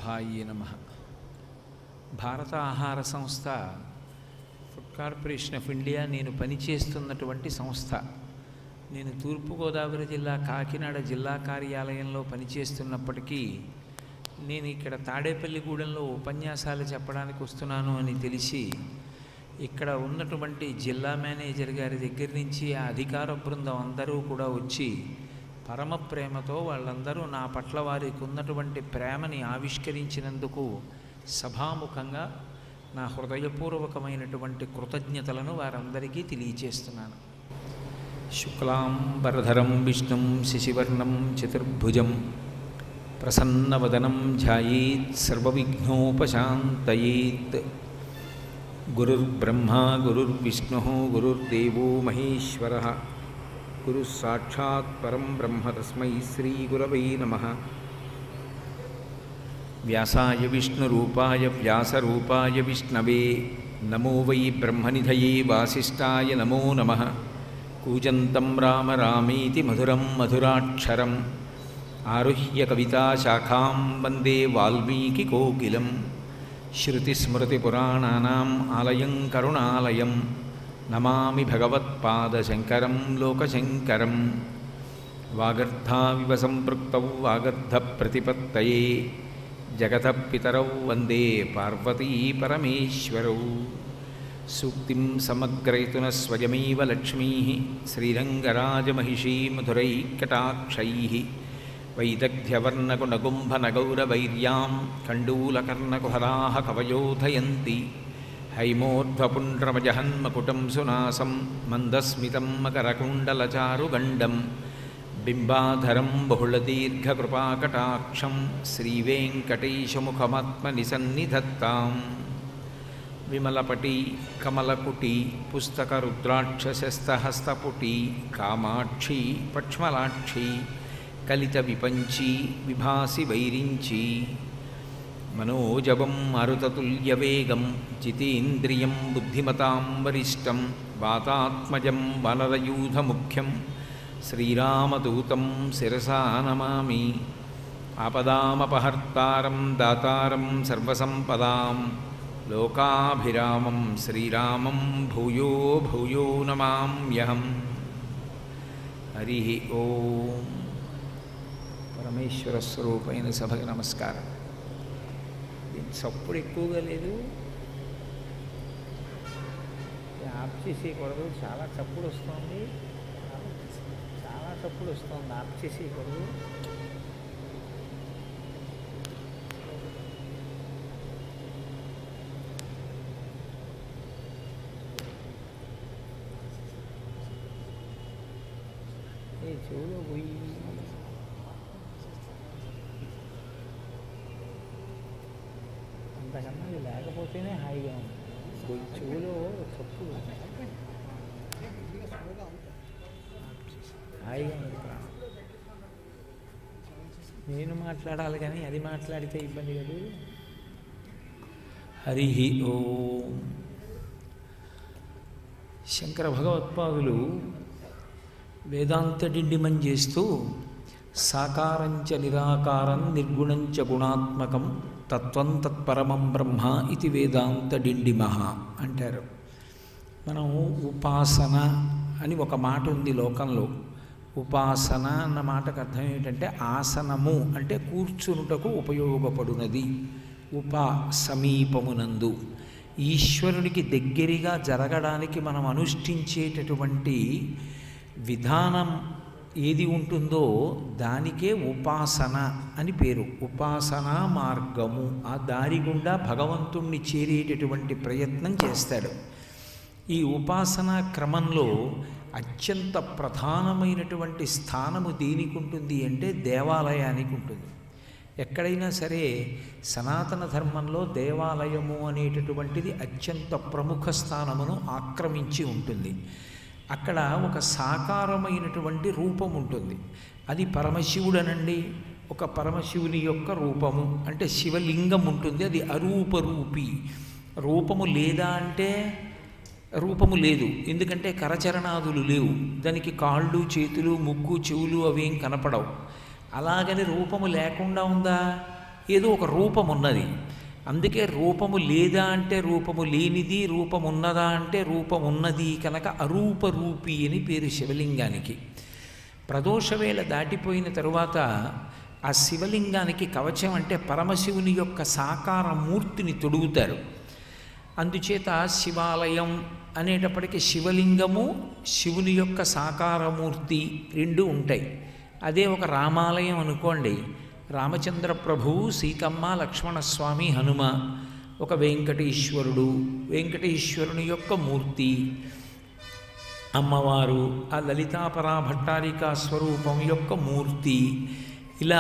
సభాయి నమ భారత ఆహార సంస్థ ఫుడ్ కార్పొరేషన్ ఆఫ్ ఇండియా నేను పనిచేస్తున్నటువంటి సంస్థ నేను తూర్పుగోదావరి జిల్లా కాకినాడ జిల్లా కార్యాలయంలో పనిచేస్తున్నప్పటికీ నేను ఇక్కడ తాడేపల్లిగూడెంలో ఉపన్యాసాలు చెప్పడానికి వస్తున్నాను అని తెలిసి ఇక్కడ ఉన్నటువంటి జిల్లా మేనేజర్ గారి దగ్గర నుంచి ఆ అధికార బృందం అందరూ కూడా వచ్చి పరమ ప్రేమతో వాళ్ళందరూ నా పట్ల వారికి ఉన్నటువంటి ప్రేమని ఆవిష్కరించినందుకు సభాముఖంగా నా హృదయపూర్వకమైనటువంటి కృతజ్ఞతలను వారందరికీ తెలియచేస్తున్నాను శుక్లాంబరధరం విష్ణుం శశివర్ణం చతుర్భుజం ప్రసన్నవదనం ధ్యాయేత్ సర్వవిఘ్నోపశాంతయేత్ గురుర్బ్రహ్మా గురుర్విష్ణు గురుర్దేవో మహేశ్వర గురు సాక్షాత్ పరం బ్రహ్మ తస్మై శ్రీగురవై నమ వ్యాసాయ విష్ణురూపాయ వ్యాసరూపాయ విష్ణవే నమో వై బ్రహ్మనిధయే వాసిష్టాయ నమో నమ కూజంతం రామ రామేతి మధురం మధురాక్షరం ఆరుహ్య కవితాశాఖాం వందే వాల్మీకికోకిలం శృతిస్మృతిపురాణానాం ఆలయం కరుణాలయం నమామి భగవత్పాదశంకరం లోకశంకరం వాగర్ధావివ సంపృక్తౌ వాగర్ధప్రతిపత్తయే జగత పితరౌ వందే పార్వతీ పరమేశ్వరౌ సూక్తిం సమగ్రయతున స్వయమేవ లక్ష్మీ శ్రీరంగరాజమహిషీ మధురైకటాక్షై వైదగ్ధ్యవర్ణకుణగుంభనగౌరవైర్యాం కండూలకర్ణకుహరాः కవయోధయంతి హైమోర్ధ్వపుండ్రమజహన్మకుటం సునాసం మందస్మితం మకరకుండలచారుగండం బింబాధరం బహుళదీర్ఘకృపాకటాక్షం శ్రీవేంకటేశముఖమాత్మనిసన్నిధత్తాం విమలపటి కమలకుటి పుస్తకరుద్రాక్షశస్తహస్తపుటి కామాక్షి పక్ష్మలాక్షి కలిత విపంచి విభాసి వైరించి మనోజవం మరుతతుల్యవేగం జితేంద్రియం బుద్ధిమతాం వరిష్టం వాతాత్మజం వనరయూధముఖ్యం శ్రీరామదూతం శిరసా నమామి ఆపదామపహర్తారం దాతారం సర్వసంపదాం లోకాభిరామం శ్రీరామం భూయో భూయో నమామ్యహం హరి ఓం పరమేశ్వర స్వరూపైన సభకి నమస్కారం దీని చప్పుడు ఎక్కువగా లేదు ఆఫ్ చేసేయకూడదు చాలా చప్పుడు వస్తుంది చాలా చప్పుడు వస్తుంది ఆఫ్ చేసేయకూడదు ఏ చెవులో పోయి అంతకన్నా ఇది లేకపోతేనే హాయిగా ఉంది పోయి చెవులో చప్పుడు హాయిగా ఉంది ప్రాణం నేను మాట్లాడాలి కానీ అది మాట్లాడితే ఇబ్బంది కదా హరి ఓం శంకర భగవత్పాదులు వేదాంత డిండిమం చేస్తూ సాకారంచ నిరాకారం నిర్గుణంచ గుణాత్మకం తత్వం తత్పరమం బ్రహ్మ ఇది వేదాంత డిండిమహ అంటారు మనం ఉపాసన అని ఒక మాట ఉంది లోకంలో ఉపాసన అన్న మాటకు అర్థం ఏమిటంటే ఆసనము అంటే కూర్చునుటకు ఉపయోగపడునది ఉప సమీపమునందు ఈశ్వరునికి దగ్గరగా జరగడానికి మనం అనుష్ఠించేటటువంటి విధానం ఏది ఉంటుందో దానికే ఉపాసన అని పేరు ఉపాసనా మార్గము ఆ దారి గుండా భగవంతుణ్ణి చేరేటటువంటి ప్రయత్నం చేస్తాడు ఈ ఉపాసన క్రమంలో అత్యంత ప్రధానమైనటువంటి స్థానము దేనికి ఉంటుంది అంటే దేవాలయానికి ఉంటుంది ఎక్కడైనా సరే సనాతన ధర్మంలో దేవాలయము అనేటటువంటిది అత్యంత ప్రముఖ స్థానమును ఆక్రమించి ఉంటుంది అక్కడ ఒక సాకారమైనటువంటి రూపం ఉంటుంది అది పరమశివుడనండి ఒక పరమశివుని యొక్క రూపము అంటే శివలింగం ఉంటుంది అది అరూపరూపి రూపము లేదా అంటే రూపము లేదు ఎందుకంటే కరచరణాదులు లేవు దానికి కాళ్ళు చేతులు ముక్కు చెవులు అవేం కనపడవు అలాగని రూపము లేకుండా ఉందా ఏదో ఒక రూపం ఉన్నది అందుకే రూపము లేదా అంటే రూపము లేనిది రూపము ఉన్నదా అంటే రూపం ఉన్నది కనుక అరూప రూపి అని పేరు శివలింగానికి ప్రదోషవేళ దాటిపోయిన తరువాత ఆ శివలింగానికి కవచం అంటే పరమశివుని యొక్క సాకార మూర్తిని తొడుగుతారు అందుచేత శివాలయం అనేటప్పటికీ శివలింగము శివుని యొక్క సాకారమూర్తి రెండు ఉంటాయి అదే ఒక రామాలయం అనుకోండి రామచంద్ర ప్రభువు సీతమ్మ లక్ష్మణస్వామి హనుమ ఒక వెంకటేశ్వరుడు వెంకటేశ్వరుని యొక్క మూర్తి అమ్మవారు ఆ లలితాపరా భట్టారికా స్వరూపం యొక్క మూర్తి ఇలా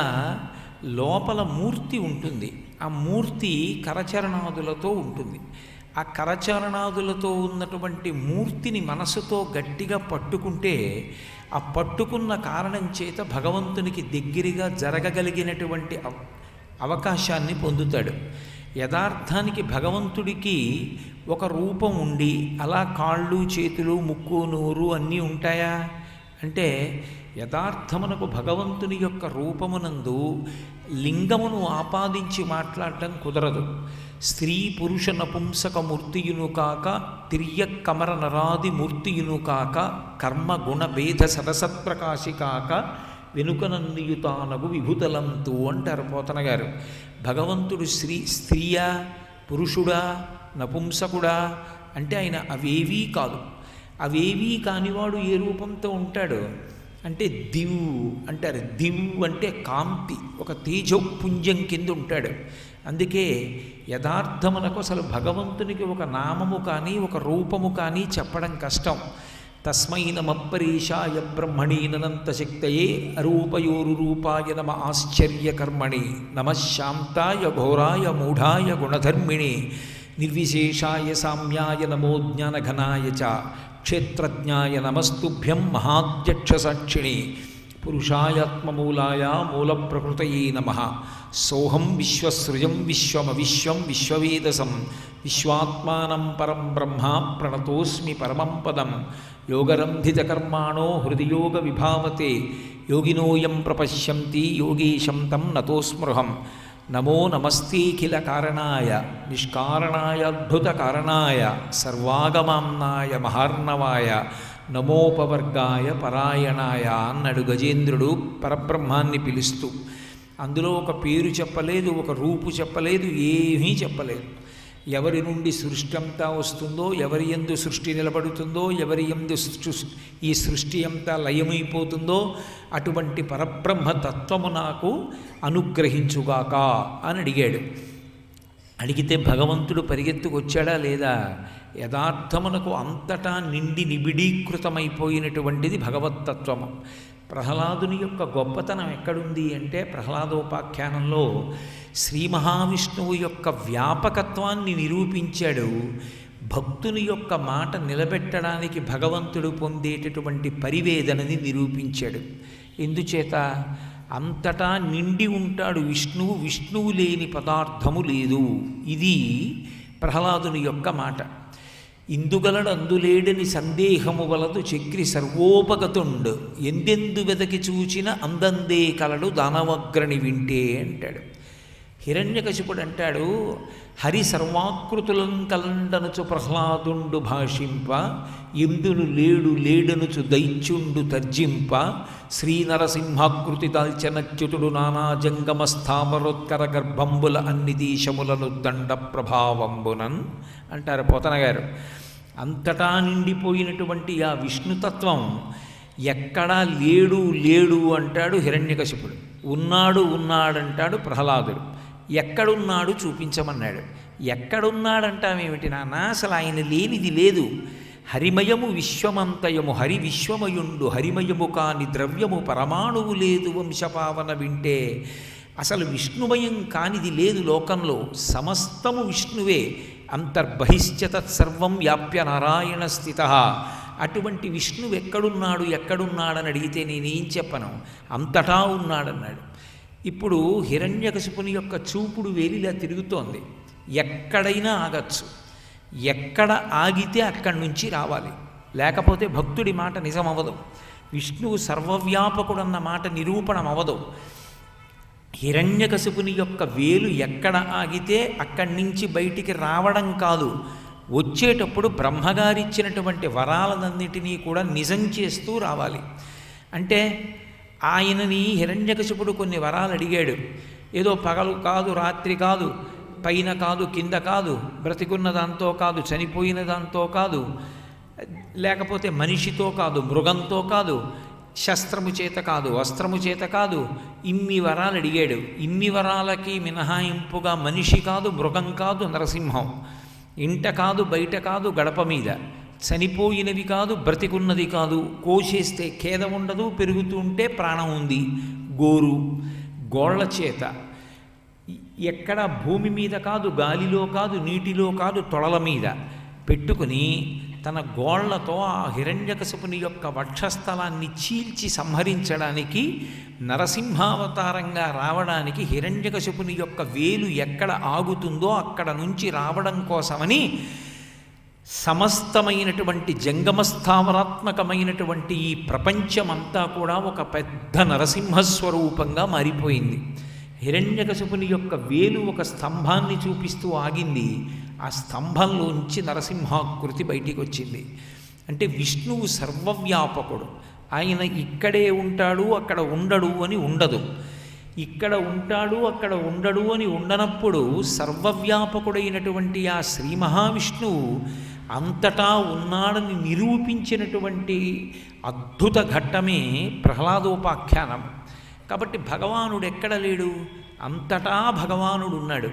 లోపల మూర్తి ఉంటుంది ఆ మూర్తి కరచరణాదులతో ఉంటుంది ఆ కరచరణాదులతో ఉన్నటువంటి మూర్తిని మనసుతో గట్టిగా పట్టుకుంటే ఆ పట్టుకున్న కారణం చేత భగవంతునికి దగ్గరగా జరగగలిగినటువంటి అవ- అవకాశాన్ని పొందుతాడు యథార్థానికి భగవంతుడికి ఒక రూపం ఉండి అలా కాళ్ళు చేతులు ముక్కు నోరు అన్నీ ఉంటాయా అంటే యథార్థమునకు భగవంతుని యొక్క రూపమునందు లింగమును ఆపాదించి మాట్లాడటం కుదరదు స్త్రీ పురుష నపుంసక మూర్తియును కాక తిర్య కమర నరాది మూర్తియును కాక కర్మ గుణ భేద సరసత్ప్రకాశి కాక వెనుకనందియుతానగు విభుతలంతు అంటారు పోతన గారు భగవంతుడు స్త్రీ స్త్రీయా పురుషుడా నపుంసకుడా అంటే ఆయన అవేవీ కాదు అవేవీ కానివాడు ఏ రూపంతో ఉంటాడు అంటే దివ్ అంటారు దివ్ అంటే కాంతి ఒక తేజోపుంజం కింద ఉంటాడు అందుకే యథార్థమునకు అసలు భగవంతునికి ఒక నామము కానీ ఒక రూపము కానీ చెప్పడం కష్టం తస్మై నమపరీషాయ బ్రహ్మణి ననంతశక్తయే అరూపయోరు రూపాయ నమ ఆశ్చర్యకర్మణి నమ శాంతాయ ఘోరాయ మూఢాయ గుణధర్మిణి నిర్విశేషాయ సామ్యాయ నమో జ్ఞానఘనాయ చ క్షేత్రజ్ఞాయ నమస్తుభ్యం మహాధ్యక్షసాక్షిణి పురుషాయాత్మమూలాయ మూలప్రకృతయే నమ సోహం విశ్వసృజం విశ్వమవిశ్వం విశ్వవేదసం విశ్వాత్మానం పరం బ్రహ్మ ప్రణతోస్మి పరమం పదం యోగరంధితకర్మాణో హృదియోగ విభావతే యోగినోయం ప్రపశ్యంతి యోగీశం తం నతోస్మృహం నమో నమస్తేఖిల కారణాయ నిష్కారణాయ అద్భుత కారణాయ సర్వాగమాంనాయ మహార్ణవాయ నమోపవర్గాయ పరాయణాయ అన్నాడు గజేంద్రుడు పరబ్రహ్మాన్ని పిలుస్తూ అందులో ఒక పేరు చెప్పలేదు ఒక రూపు చెప్పలేదు ఏమీ చెప్పలేదు ఎవరి నుండి సృష్టి అంతా వస్తుందో ఎవరి ఎందు సృష్టి నిలబడుతుందో ఎవరి ఎందు సృష్టి ఈ సృష్టి అంతా లయమైపోతుందో అటువంటి పరబ్రహ్మ తత్వము నాకు అనుగ్రహించుగాక అని అడిగాడు అడిగితే భగవంతుడు పరిగెత్తుకొచ్చాడా లేదా యథార్థమునకు అంతటా నిండి నిబిడీకృతమైపోయినటువంటిది భగవత్తత్వము ప్రహ్లాదుని యొక్క గొప్పతనం ఎక్కడుంది అంటే ప్రహ్లాదోపాఖ్యానంలో శ్రీ మహావిష్ణువు యొక్క వ్యాపకత్వాన్ని నిరూపించాడు భక్తుని యొక్క మాట నిలబెట్టడానికి భగవంతుడు పొందేటటువంటి పరివేదనని నిరూపించాడు ఎందుచేత అంతటా నిండి ఉంటాడు విష్ణువు విష్ణువు లేని పదార్థము లేదు ఇది ప్రహ్లాదుని యొక్క మాట ఇందుగలడు అందులేడని సందేహము వలదు చక్రి సర్వోపగతుండు ఎందెందు వెదకి చూచిన అందందే కలడు దానవగ్రని వింటే అంటాడు హిరణ్యకశిపుడు అంటాడు హరి సర్వాకృతులం కలండనుచు ప్రహ్లాదుండు భాషింప ఇందును లేడు లేడనుచు దైత్యుండు తర్జింప శ్రీనరసింహాకృతి దాల్చనచ్యుతుడు నానా జంగమ స్థావరోత్కర గర్భంబుల అన్ని దేశములను దండ ప్రభావంబునన్ అంటారు పోతన గారు అంతటా నిండిపోయినటువంటి ఆ విష్ణుతత్వం ఎక్కడా లేడు లేడు అంటాడు హిరణ్యకశిపుడు ఉన్నాడు ఉన్నాడంటాడు ప్రహ్లాదుడు ఎక్కడున్నాడు చూపించమన్నాడు ఎక్కడున్నాడంటామేమిటి నాన్న అసలు ఆయన లేనిది లేదు హరిమయము విశ్వమంతయము హరి విశ్వమయుండు హరిమయము కాని ద్రవ్యము పరమాణువు లేదు వంశపావన వింటే అసలు విష్ణుమయం కానిది లేదు లోకంలో సమస్తము విష్ణువే అంతర్బహిశ్చ తత్సర్వం వ్యాప్య నారాయణ స్థిత అటువంటి విష్ణువు ఎక్కడున్నాడు ఎక్కడున్నాడని అడిగితే నేనేం చెప్పను అంతటా ఉన్నాడన్నాడు ఇప్పుడు హిరణ్యకశిపుని యొక్క చూపుడు వేలిలా తిరుగుతోంది ఎక్కడైనా ఆగచ్చు ఎక్కడ ఆగితే అక్కడి నుంచి రావాలి లేకపోతే భక్తుడి మాట నిజమవదు విష్ణువు సర్వవ్యాపకుడన్న మాట నిరూపణం అవదు హిరణ్యకశిపుని యొక్క వేలు ఎక్కడ ఆగితే అక్కడి నుంచి బయటికి రావడం కాదు వచ్చేటప్పుడు బ్రహ్మగారిచ్చినటువంటి వరాలన్నిటినీ కూడా నిజం చేస్తూ రావాలి అంటే ఆయనని హిరణ్యకశిపుడు కొన్ని వరాలు అడిగాడు ఏదో పగలు కాదు రాత్రి కాదు పైన కాదు కింద కాదు బ్రతికున్న దాంతో కాదు చనిపోయిన దాంతో కాదు లేకపోతే మనిషితో కాదు మృగంతో కాదు శస్త్రము చేత కాదు వస్త్రము చేత కాదు ఇన్ని వరాలు అడిగాడు ఇన్ని వరాలకి మినహాయింపుగా మనిషి కాదు మృగం కాదు నరసింహం ఇంట కాదు బయట కాదు గడప మీద చనిపోయినవి కాదు బ్రతికున్నది కాదు కోసేస్తే ఖేద ఉండదు పెరుగుతుంటే ప్రాణం ఉంది గోరు గోళ్ల చేత ఎక్కడ భూమి మీద కాదు గాలిలో కాదు నీటిలో కాదు తొడల మీద పెట్టుకుని తన గోళ్లతో ఆ హిరణ్యకశపుని యొక్క వక్షస్థలాన్ని చీల్చి సంహరించడానికి నరసింహావతారంగా రావడానికి హిరణ్యకశపుని యొక్క వేలు ఎక్కడ ఆగుతుందో అక్కడ నుంచి రావడం కోసమని సమస్తమైనటువంటి జంగమస్థావరాత్మకమైనటువంటి ఈ ప్రపంచమంతా కూడా ఒక పెద్ద నరసింహస్వరూపంగా మారిపోయింది హిరణ్యకశపుని యొక్క వేలు ఒక స్తంభాన్ని చూపిస్తూ ఆగింది ఆ స్తంభంలోంచి నరసింహాకృతి బయటికి వచ్చింది అంటే విష్ణువు సర్వవ్యాపకుడు ఆయన ఇక్కడే ఉంటాడు అక్కడ ఉండడు అని ఉండదు ఇక్కడ ఉంటాడు అక్కడ ఉండడు అని ఉండనప్పుడు సర్వవ్యాపకుడైనటువంటి ఆ శ్రీ మహావిష్ణువు అంతటా ఉన్నాడని నిరూపించినటువంటి అద్భుత ఘట్టమే ప్రహ్లాదోపాఖ్యానం కాబట్టి భగవానుడు ఎక్కడ లేడు అంతటా భగవానుడు ఉన్నాడు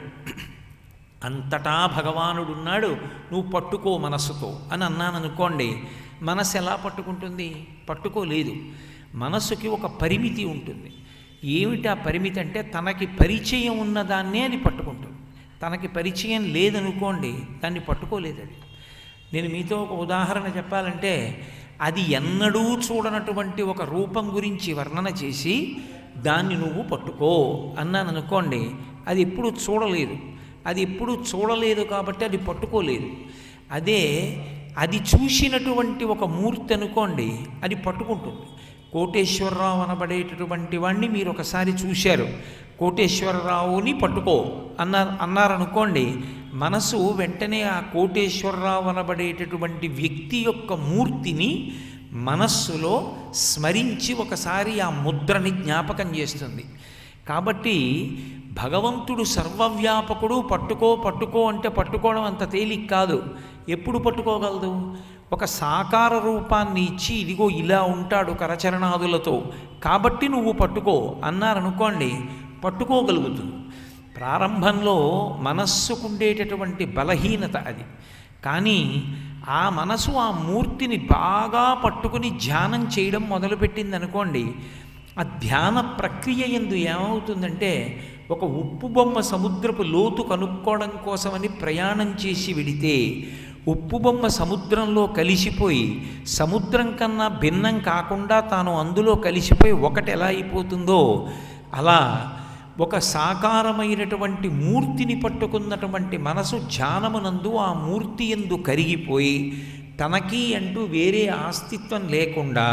అంతటా భగవానుడు ఉన్నాడు నువ్వు పట్టుకో మనస్సుతో అని అన్నాను అనుకోండి మనసు ఎలా పట్టుకుంటుంది పట్టుకోలేదు మనస్సుకి ఒక పరిమితి ఉంటుంది ఏమిటి ఆ పరిమితి అంటే తనకి పరిచయం ఉన్నదాన్నే అది పట్టుకుంటుంది తనకి పరిచయం లేదనుకోండి దాన్ని పట్టుకోలేదు అది నేను మీతో ఒక ఉదాహరణ చెప్పాలంటే అది ఎన్నడూ చూడనటువంటి ఒక రూపం గురించి వర్ణన చేసి దాన్ని నువ్వు పట్టుకో అన్నాను అనుకోండి అది ఎప్పుడు చూడలేదు అది ఎప్పుడు చూడలేదు కాబట్టి అది పట్టుకోలేదు అదే అది చూసినటువంటి ఒక మూర్తి అనుకోండి అది పట్టుకుంటుంది కోటేశ్వరరావు అనబడేటటువంటి వాడిని మీరు ఒకసారి చూశారు కోటేశ్వరరావుని పట్టుకో అన్నారు అన్నారనుకోండి మనసు వెంటనే ఆ కోటేశ్వరరావు అనబడేటటువంటి వ్యక్తి యొక్క మూర్తిని మనస్సులో స్మరించి ఒకసారి ఆ ముద్రని జ్ఞాపకం చేస్తుంది కాబట్టి భగవంతుడు సర్వవ్యాపకుడు పట్టుకో పట్టుకో అంటే పట్టుకోవడం అంత తేలిక కాదు ఎప్పుడు పట్టుకోగలదు ఒక సాకార రూపాన్ని ఇచ్చి ఇదిగో ఇలా ఉంటాడు కరచరణాదులతో కాబట్టి నువ్వు పట్టుకో అన్నారనుకోండి పట్టుకోగలుగుతుంది ప్రారంభంలో మనస్సుకుండేటటువంటి బలహీనత అది కానీ ఆ మనసు ఆ మూర్తిని బాగా పట్టుకుని ధ్యానం చేయడం మొదలుపెట్టింది అనుకోండి ఆ ధ్యాన ప్రక్రియ ఎందు ఏమవుతుందంటే ఒక ఉప్పు బొమ్మ సముద్రపు లోతు కనుక్కోవడం కోసమని ప్రయాణం చేసి వెడితే ఉప్పు బొమ్మ సముద్రంలో కలిసిపోయి సముద్రం కన్నా భిన్నం కాకుండా తాను అందులో కలిసిపోయి ఒకటి ఎలా అయిపోతుందో అలా ఒక సాకారమైనటువంటి మూర్తిని పట్టుకున్నటువంటి మనసు ధ్యానమునందు ఆ మూర్తి ఎందు కరిగిపోయి తనకి అంటూ వేరే ఆస్తిత్వం లేకుండా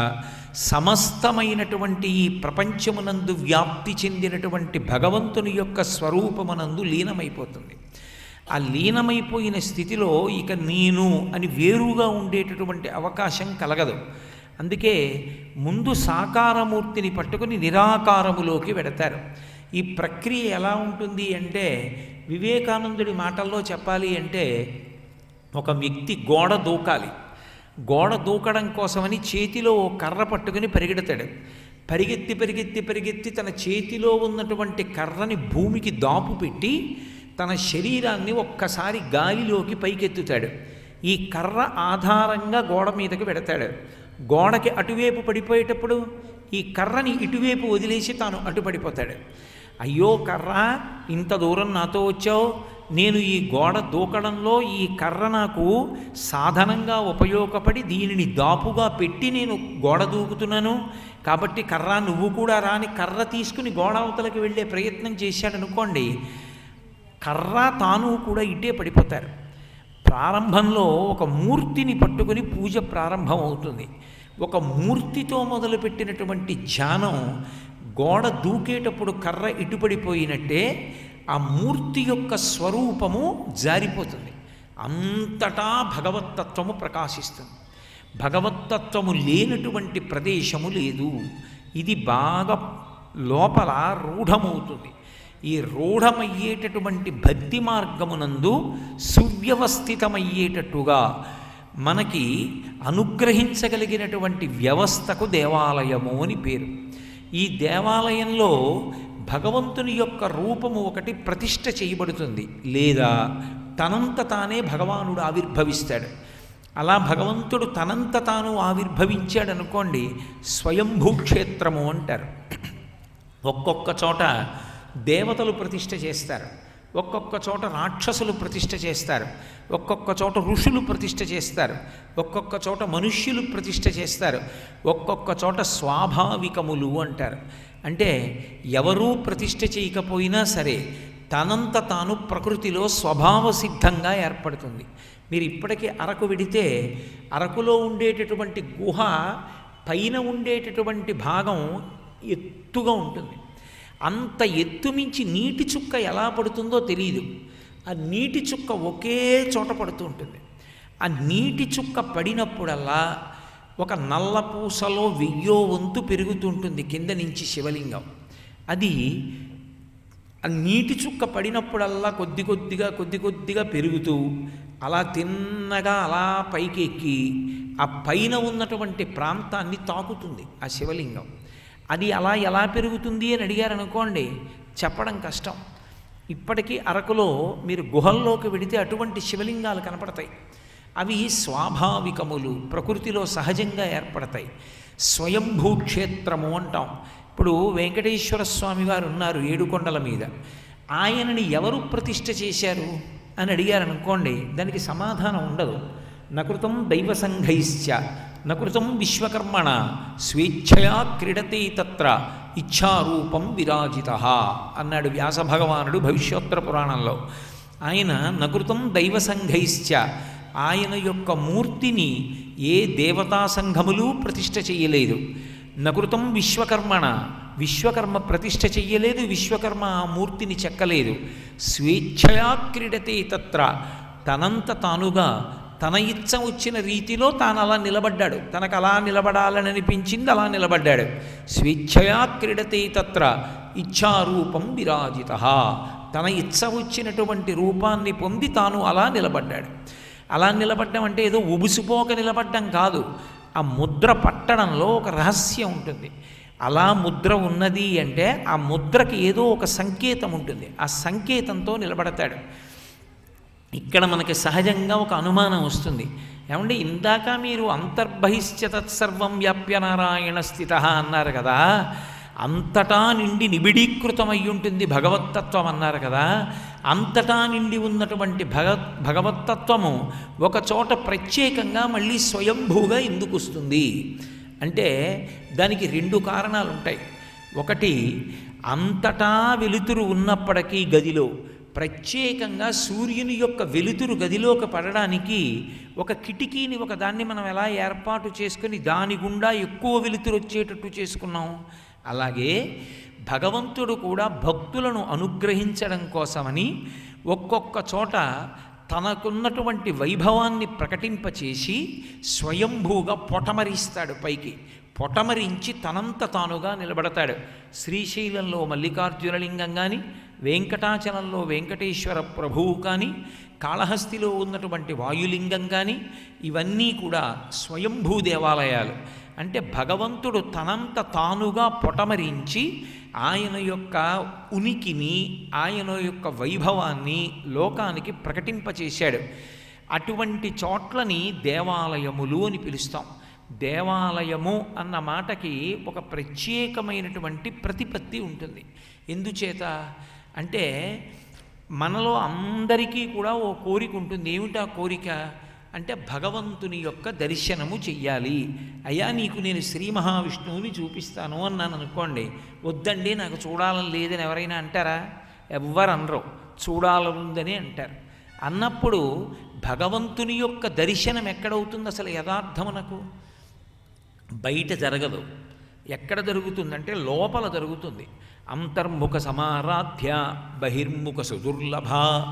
సమస్తమైనటువంటి ఈ ప్రపంచమునందు వ్యాప్తి చెందినటువంటి భగవంతుని యొక్క స్వరూపమునందు లీనమైపోతుంది ఆ లీనమైపోయిన స్థితిలో ఇక నేను అని వేరుగా ఉండేటటువంటి అవకాశం కలగదు అందుకే ముందు సాకారమూర్తిని పట్టుకుని నిరాకారములోకి వెడతారు ఈ ప్రక్రియ ఎలా ఉంటుంది అంటే వివేకానందుడి మాటల్లో చెప్పాలి అంటే ఒక వ్యక్తి గోడ దూకాలి గోడ దూకడం కోసమని చేతిలో ఓ కర్ర పట్టుకుని పరిగెడతాడు పరిగెత్తి పరిగెత్తి పరిగెత్తి తన చేతిలో ఉన్నటువంటి కర్రని భూమికి దాపు పెట్టి తన శరీరాన్ని ఒక్కసారి గాలిలోకి పైకెత్తుతాడు ఈ కర్ర ఆధారంగా గోడ మీదకి పెడతాడు గోడకి అటువైపు పడిపోయేటప్పుడు ఈ కర్రని ఇటువైపు వదిలేసి తాను అటు పడిపోతాడు అయ్యో కర్ర ఇంత దూరం నాతో వచ్చావు నేను ఈ గోడ దూకడంలో ఈ కర్ర నాకు సాధనంగా ఉపయోగపడి దీనిని దాపుగా పెట్టి నేను గోడ దూకుతున్నాను కాబట్టి కర్ర నువ్వు కూడా రాని కర్ర తీసుకుని గోడ అవతలకి వెళ్ళే ప్రయత్నం చేశాడనుకోండి కర్ర తాను కూడా ఇటే పడిపోతారు ప్రారంభంలో ఒక మూర్తిని పట్టుకుని పూజ ప్రారంభం అవుతుంది ఒక మూర్తితో మొదలుపెట్టినటువంటి ధ్యానం గోడ దూకేటప్పుడు కర్ర ఇటుపడిపోయినట్టే ఆ మూర్తి యొక్క స్వరూపము జారిపోతుంది అంతటా భగవత్తత్వము ప్రకాశిస్తుంది భగవత్తత్వము లేనటువంటి ప్రదేశము లేదు ఇది బాగా లోపల రూఢమవుతుంది ఈ రూఢమయ్యేటటువంటి భక్తి మార్గమునందు సువ్యవస్థితమయ్యేటట్టుగా మనకి అనుగ్రహించగలిగినటువంటి వ్యవస్థకు దేవాలయము అని పేరు ఈ దేవాలయంలో భగవంతుని యొక్క రూపము ఒకటి ప్రతిష్ఠ చేయబడుతుంది లేదా తనంత తానే భగవానుడు ఆవిర్భవిస్తాడు అలా భగవంతుడు తనంత తాను ఆవిర్భవించాడు అనుకోండి స్వయంభూ క్షేత్రము అంటారు ఒక్కొక్క చోట దేవతలు ప్రతిష్ఠ చేస్తారు ఒక్కొక్క చోట రాక్షసులు ప్రతిష్ఠ చేస్తారు ఒక్కొక్క చోట ఋషులు ప్రతిష్ఠ చేస్తారు ఒక్కొక్క చోట మనుష్యులు ప్రతిష్ఠ చేస్తారు ఒక్కొక్క చోట స్వాభావికములు అంటారు అంటే ఎవరూ ప్రతిష్ఠ చేయకపోయినా సరే తనంత తాను ప్రకృతిలో స్వభావ సిద్ధంగా ఏర్పడుతుంది మీరు ఇప్పటికీ అరకు విడితే అరకులో ఉండేటటువంటి గుహ పైన ఉండేటటువంటి భాగం ఎత్తుగా ఉంటుంది అంత ఎత్తు మించి నీటి చుక్క ఎలా పడుతుందో తెలియదు ఆ నీటి చుక్క ఒకే చోట పడుతూ ఉంటుంది ఆ నీటి చుక్క పడినప్పుడల్లా ఒక నల్ల పూసలో వెయ్యో వంతు పెరుగుతుంటుంది కింద నుంచి శివలింగం అది ఆ నీటి చుక్క పడినప్పుడల్లా కొద్ది కొద్దిగా కొద్ది కొద్దిగా పెరుగుతూ అలా తిన్నగా అలా పైకి ఎక్కి ఆ పైన ఉన్నటువంటి ప్రాంతాన్ని తాకుతుంది ఆ శివలింగం అది అలా ఎలా పెరుగుతుంది అని అడిగారు అనుకోండి చెప్పడం కష్టం ఇప్పటికీ అరకులో మీరు గుహల్లోకి వెడితే అటువంటి శివలింగాలు కనపడతాయి అవి స్వాభావికములు ప్రకృతిలో సహజంగా ఏర్పడతాయి స్వయంభూ క్షేత్రము అంటాం ఇప్పుడు వెంకటేశ్వర స్వామి వారు ఉన్నారు ఏడుకొండల మీద ఆయనని ఎవరు ప్రతిష్ఠ చేశారు అని అడిగారు అనుకోండి దానికి సమాధానం ఉండదు నకృతం దైవ సంఘైశ్చ నకృతం విశ్వకర్మణ స్వేచ్ఛయా క్రీడతే తత్ర ఇచ్ఛారూపం విరాజిత అన్నాడు వ్యాస భగవానుడు భవిష్యోత్తర పురాణంలో ఆయన నకృతం దైవ సంఘైశ్చ ఆయన యొక్క మూర్తిని ఏ దేవతా సంఘములు ప్రతిష్ఠ చేయలేదు నకృతం విశ్వకర్మణ విశ్వకర్మ ప్రతిష్ఠ చెయ్యలేదు విశ్వకర్మ ఆ మూర్తిని చెక్కలేదు స్వేచ్ఛయా క్రీడతే తత్ర తనంత తానుగా తన ఇచ్చ వచ్చిన రీతిలో తాను అలా నిలబడ్డాడు తనకు అలా నిలబడాలని అనిపించింది అలా నిలబడ్డాడు స్వేచ్ఛయా క్రీడతే తత్ర ఇచ్ఛారూపం విరాజిత తన ఇచ్చ వచ్చినటువంటి రూపాన్ని పొంది తాను అలా నిలబడ్డాడు అలా నిలబడ్డం అంటే ఏదో ఉబుసిపోక నిలబడ్డం కాదు ఆ ముద్ర పట్టడంలో ఒక రహస్యం ఉంటుంది అలా ముద్ర ఉన్నది అంటే ఆ ముద్రకి ఏదో ఒక సంకేతం ఉంటుంది ఆ సంకేతంతో నిలబడతాడు ఇక్కడ మనకి సహజంగా ఒక అనుమానం వస్తుంది ఏమంటే ఇందాక మీరు అంతర్బహిష్య తత్సర్వం వ్యాప్య నారాయణ స్థిత అన్నారు కదా అంతటా నిండి నిబిడీకృతమై ఉంటుంది భగవత్తత్వం అన్నారు కదా అంతటా నిండి ఉన్నటువంటి భగవత్ భగవత్తత్వము ఒక చోట ప్రత్యేకంగా మళ్ళీ స్వయంభూగా ఎందుకు వస్తుంది అంటే దానికి రెండు కారణాలు ఉంటాయి ఒకటి అంతటా వెలుతురు ఉన్నప్పటికీ గదిలో ప్రత్యేకంగా సూర్యుని యొక్క వెలుతురు గదిలోకి పడడానికి ఒక కిటికీని ఒక దాన్ని మనం ఎలా ఏర్పాటు చేసుకుని దాని గుండా ఎక్కువ వెలుతురు వచ్చేటట్టు చేసుకున్నాం అలాగే భగవంతుడు కూడా భక్తులను అనుగ్రహించడం కోసమని ఒక్కొక్క చోట తనకున్నటువంటి వైభవాన్ని ప్రకటింపచేసి స్వయంభూగా పొటమరిస్తాడు పైకి పొటమరించి తనంత తానుగా నిలబడతాడు శ్రీశైలంలో మల్లికార్జునలింగం కానీ వెంకటాచలంలో వెంకటేశ్వర ప్రభువు కానీ కాళహస్తిలో ఉన్నటువంటి వాయులింగం కానీ ఇవన్నీ కూడా స్వయంభూ దేవాలయాలు అంటే భగవంతుడు తనంత తానుగా పొటమరించి ఆయన యొక్క ఉనికిని ఆయన యొక్క వైభవాన్ని లోకానికి ప్రకటింపచేశాడు అటువంటి చోట్లని దేవాలయములు అని పిలుస్తాం దేవాలయము అన్న మాటకి ఒక ప్రత్యేకమైనటువంటి ప్రతిపత్తి ఉంటుంది ఎందుచేత అంటే మనలో అందరికీ కూడా ఓ కోరిక ఉంటుంది ఏమిటా కోరిక అంటే భగవంతుని యొక్క దర్శనము చెయ్యాలి అయ్యా నీకు నేను శ్రీ మహావిష్ణువుని చూపిస్తాను అన్నాను అనుకోండి వద్దండి నాకు చూడాలని లేదని ఎవరైనా అంటారా ఎవ్వరు అనరు చూడాలనుందని అంటారు అన్నప్పుడు భగవంతుని యొక్క దర్శనం ఎక్కడవుతుంది అసలు యథార్థమునకు బయట జరగదు ఎక్కడ జరుగుతుందంటే లోపల జరుగుతుంది అంతర్ముఖ సమారాధ్య బహిర్ముఖ సుదుర్లభ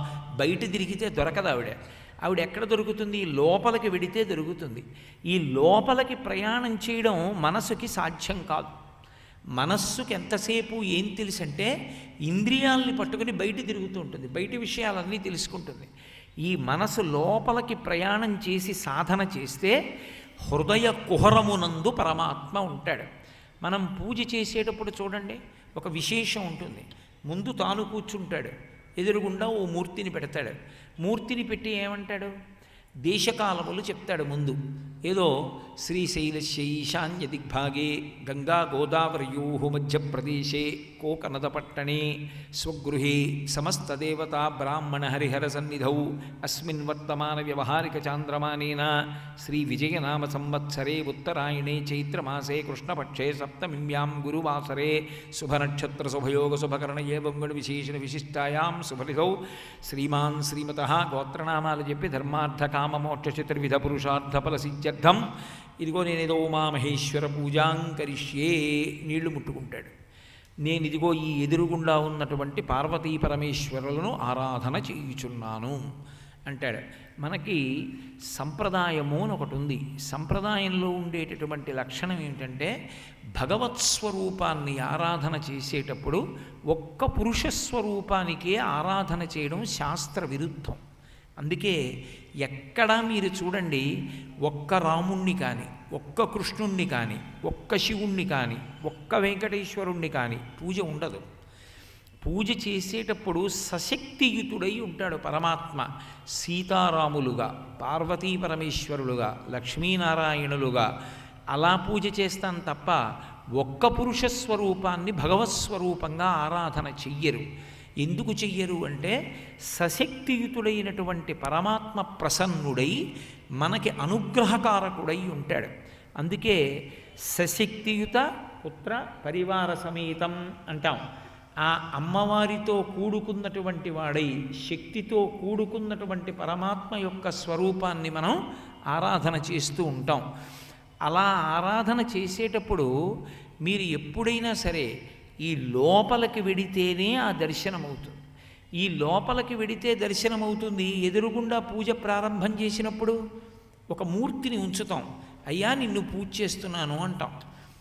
బయట తిరిగితే దొరకదు ఆవిడ ఆవిడ ఎక్కడ దొరుకుతుంది లోపలికి వెడితే దొరుకుతుంది ఈ లోపలికి ప్రయాణం చేయడం మనసుకి సాధ్యం కాదు మనస్సుకి ఎంతసేపు ఏం తెలుసంటే ఇంద్రియాలని పట్టుకుని బయట తిరుగుతూ ఉంటుంది బయట విషయాలన్నీ తెలుసుకుంటుంది ఈ మనసు లోపలికి ప్రయాణం చేసి సాధన చేస్తే హృదయ కుహరమునందు పరమాత్మ ఉంటాడు మనం పూజ చేసేటప్పుడు చూడండి ఒక విశేషం ఉంటుంది ముందు తాను కూర్చుంటాడు ఎదురుగుండా ఓ మూర్తిని పెడతాడు మూర్తిని పెట్టి ఏమంటాడు దేశకాలములు చెప్తాడు ముందు ఏదో శ్రీశైలస్య ఈశాన్య దిగ్భాగే గంగా గోదావరియో మధ్యప్రదేశే కోకనదపట్టణే స్వగృహే సమస్తదేవతా బ్రాహ్మణ హరిహర సన్నిధౌ అస్మిన్ వర్తమాన వ్యవహారిక చాంద్రమానేన శ్రీ విజయనామ సంవత్సరే ఉత్తరాయణే చైత్రమాసే కృష్ణపక్షే సప్తమిమ్యాం గురువాసరే శుభనక్షత్ర శుభయోగ శుభకరణ ఏవంగుణ విశేషణ విశిష్టాయాం శుభలిధౌ శ్రీమాన్ శ్రీమత గోత్రనామాలు చెప్పి ధర్మార్థ కామ మోక్ష చతుర్విధ పురుషార్థ ఫల సిద్ధ్యర్థం ఇదిగో నేనేదో ఉమామహేశ్వర పూజాంకరిష్యే నీళ్లు ముట్టుకుంటాడు నేను ఇదిగో ఈ ఎదురుగుండా ఉన్నటువంటి పార్వతీ పరమేశ్వరులను ఆరాధన చేయుచున్నాను అంటాడు మనకి సంప్రదాయము అని ఒకటి ఉంది సంప్రదాయంలో ఉండేటటువంటి లక్షణం ఏమిటంటే భగవత్ స్వరూపాన్ని ఆరాధన చేసేటప్పుడు ఒక్క పురుష స్వరూపానికే ఆరాధన చేయడం శాస్త్ర విరుద్ధం అందుకే ఎక్కడా మీరు చూడండి ఒక్క రాముణ్ణి కానీ ఒక్క కృష్ణుణ్ణి కానీ ఒక్క శివుణ్ణి కానీ ఒక్క వెంకటేశ్వరుణ్ణి కానీ పూజ ఉండదు పూజ చేసేటప్పుడు సశక్తియుతుడై ఉంటాడు పరమాత్మ సీతారాములుగా పార్వతీ పరమేశ్వరులుగా లక్ష్మీనారాయణులుగా అలా పూజ చేస్తాం తప్ప ఒక్క పురుష స్వరూపాన్ని భగవత్ స్వరూపంగా ఆరాధన చెయ్యరు ఎందుకు చెయ్యరు అంటే సశక్తియుతుడైనటువంటి పరమాత్మ ప్రసన్నుడై మనకి అనుగ్రహకారకుడై ఉంటాడు అందుకే సశక్తియుత పుత్ర పరివార సమేతం అంటాం ఆ అమ్మవారితో కూడుకున్నటువంటి వాడై శక్తితో కూడుకున్నటువంటి పరమాత్మ యొక్క స్వరూపాన్ని మనం ఆరాధన చేస్తూ ఉంటాం అలా ఆరాధన చేసేటప్పుడు మీరు ఎప్పుడైనా సరే ఈ లోపలికి వెడితేనే ఆ దర్శనం అవుతుంది ఈ లోపలికి వెడితే దర్శనం అవుతుంది ఎదురుగుండా పూజ ప్రారంభం చేసినప్పుడు ఒక మూర్తిని ఉంచుతాం అయ్యా నిన్ను పూజ చేస్తున్నాను అంటాం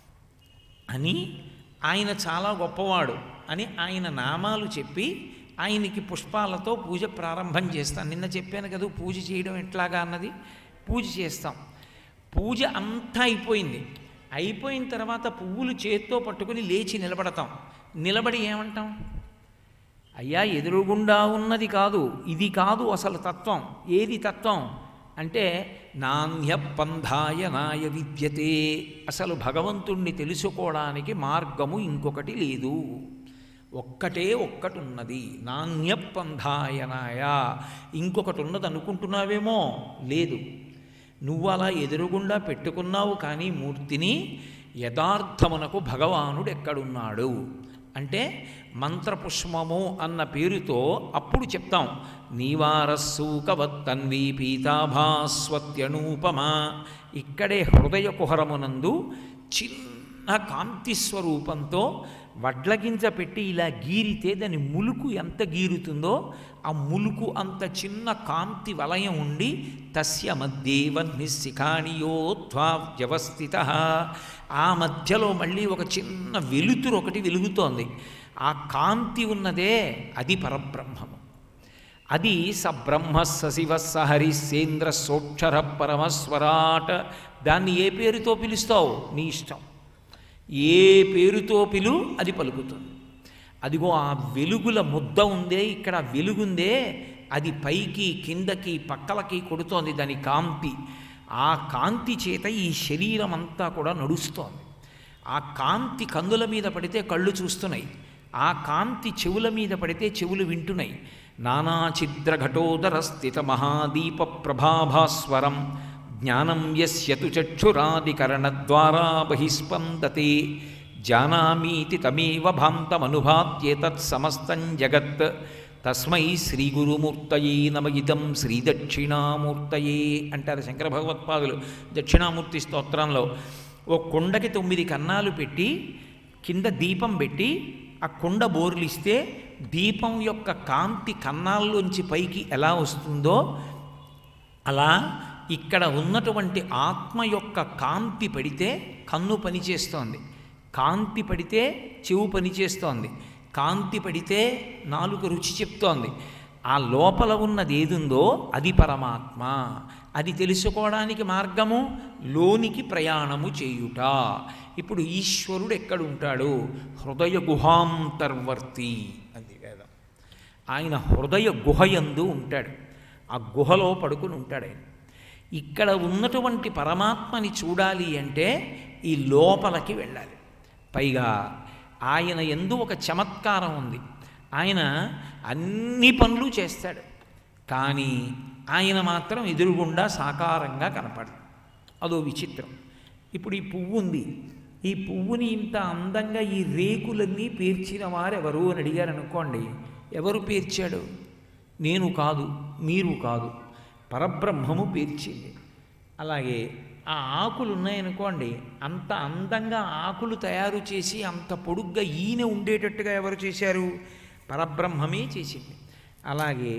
అని ఆయన చాలా గొప్పవాడు అని ఆయన నామాలు చెప్పి ఆయనకి పుష్పాలతో పూజ ప్రారంభం చేస్తాం నిన్న చెప్పాను కదా పూజ చేయడం ఎట్లాగా అన్నది పూజ చేస్తాం పూజ అంతా అయిపోయింది అయిపోయిన తర్వాత పువ్వులు చేత్తో పట్టుకుని లేచి నిలబడతాం నిలబడి ఏమంటాం అయ్యా ఎదురుగుండా ఉన్నది కాదు ఇది కాదు అసలు తత్వం ఏది తత్వం అంటే నాణ్య పంధాయ నాయ విద్యతే అసలు భగవంతుణ్ణి తెలుసుకోవడానికి మార్గము ఇంకొకటి లేదు ఒక్కటే ఒక్కటి ఉన్నది నాణ్య పంధాయనాయ ఇంకొకటి ఉన్నది అనుకుంటున్నావేమో లేదు నువ్వు అలా ఎదురుగుండా పెట్టుకున్నావు కానీ మూర్తిని యథార్థమునకు భగవానుడు ఎక్కడున్నాడు అంటే మంత్రపుష్పము అన్న పేరుతో అప్పుడు చెప్తాం నీవారస్సూకవత్తన్వీ పీతాభాస్వత్యనూపమా ఇక్కడే హృదయ కుహరమునందు చిన్న కాంతి స్వరూపంతో వడ్లగింజ పెట్టి ఇలా గీరితే దాని ములుకు ఎంత గీరుతుందో ఆ ములుకు అంత చిన్న కాంతి వలయం ఉండి తస్య మధ్యేవ నిశిఖాణియోత్వా వ్యవస్థిత ఆ మధ్యలో మళ్ళీ ఒక చిన్న వెలుతురు ఒకటి వెలుగుతోంది ఆ కాంతి ఉన్నదే అది పరబ్రహ్మము అది సబ్రహ్మ సశివ సహరి సేంద్ర సోక్షర పరమస్వరాట్ దాన్ని ఏ పేరుతో పిలుస్తావు నీ ఇష్టం ఏ పేరుతో పిలు అది పలుకుతుంది అదిగో ఆ వెలుగుల ముద్ద ఉందే ఇక్కడ వెలుగుందే అది పైకి కిందకి పక్కలకి కొడుతోంది దాని కాంతి ఆ కాంతి చేత ఈ శరీరం అంతా కూడా నడుస్తోంది ఆ కాంతి కందుల మీద పడితే కళ్ళు చూస్తున్నాయి ఆ కాంతి చెవుల మీద పడితే చెవులు వింటున్నాయి నానాఛిద్ర ఘటోదర స్థిత మహాదీప ప్రభాభాస్వరం జ్ఞానం యస్యతు చక్షురాదికరణద్వారా బహిస్పందతే జానామీతి తమేవ భాంతమనుభాత్యేతత్ సమస్తం జగత్ తస్మై శ్రీ గురుమూర్తయే నమ ఇదం శ్రీ దక్షిణామూర్తయే అంటారు శంకర భగవత్పాదులు దక్షిణామూర్తి స్తోత్రంలో ఓ కుండకి తొమ్మిది కన్నాలు పెట్టి కింద దీపం పెట్టి ఆ కుండ బోర్లిస్తే దీపం యొక్క కాంతి కన్నాల్లోంచి పైకి ఎలా వస్తుందో అలా ఇక్కడ ఉన్నటువంటి ఆత్మ యొక్క కాంతి పడితే కన్ను పనిచేస్తోంది కాంతి పడితే చెవు పనిచేస్తోంది కాంతి పడితే నాలుక రుచి చెప్తోంది ఆ లోపల ఉన్నది ఏదుందో అది పరమాత్మ అది తెలుసుకోవడానికి మార్గము లోనికి ప్రయాణము చేయుట ఇప్పుడు ఈశ్వరుడు ఎక్కడుంటాడు హృదయ గుహాంతర్వర్తి అంది వేదం ఆయన హృదయ గుహయందు ఉంటాడు ఆ గుహలో పడుకుని ఉంటాడు ఆయన ఇక్కడ ఉన్నటువంటి పరమాత్మని చూడాలి అంటే ఈ లోపలికి వెళ్ళాలి పైగా ఆయన ఎందు ఒక చమత్కారం ఉంది ఆయన అన్ని పనులు చేస్తాడు కానీ ఆయన మాత్రం ఎదురుగుండా సాకారంగా కనపడదు అదో విచిత్రం ఇప్పుడు ఈ పువ్వు ఉంది ఈ పువ్వుని ఇంత అందంగా ఈ రేకులన్నీ పేర్చిన వారెవరు అని అడిగారు అనుకోండి ఎవరు పేర్చాడు నేను కాదు మీరు కాదు పరబ్రహ్మము పేర్చింది అలాగే ఆ ఆకులు ఉన్నాయనుకోండి అంత అందంగా ఆకులు తయారు చేసి అంత పొడుగ్గా ఈయన ఉండేటట్టుగా ఎవరు చేశారు పరబ్రహ్మమే చేసింది అలాగే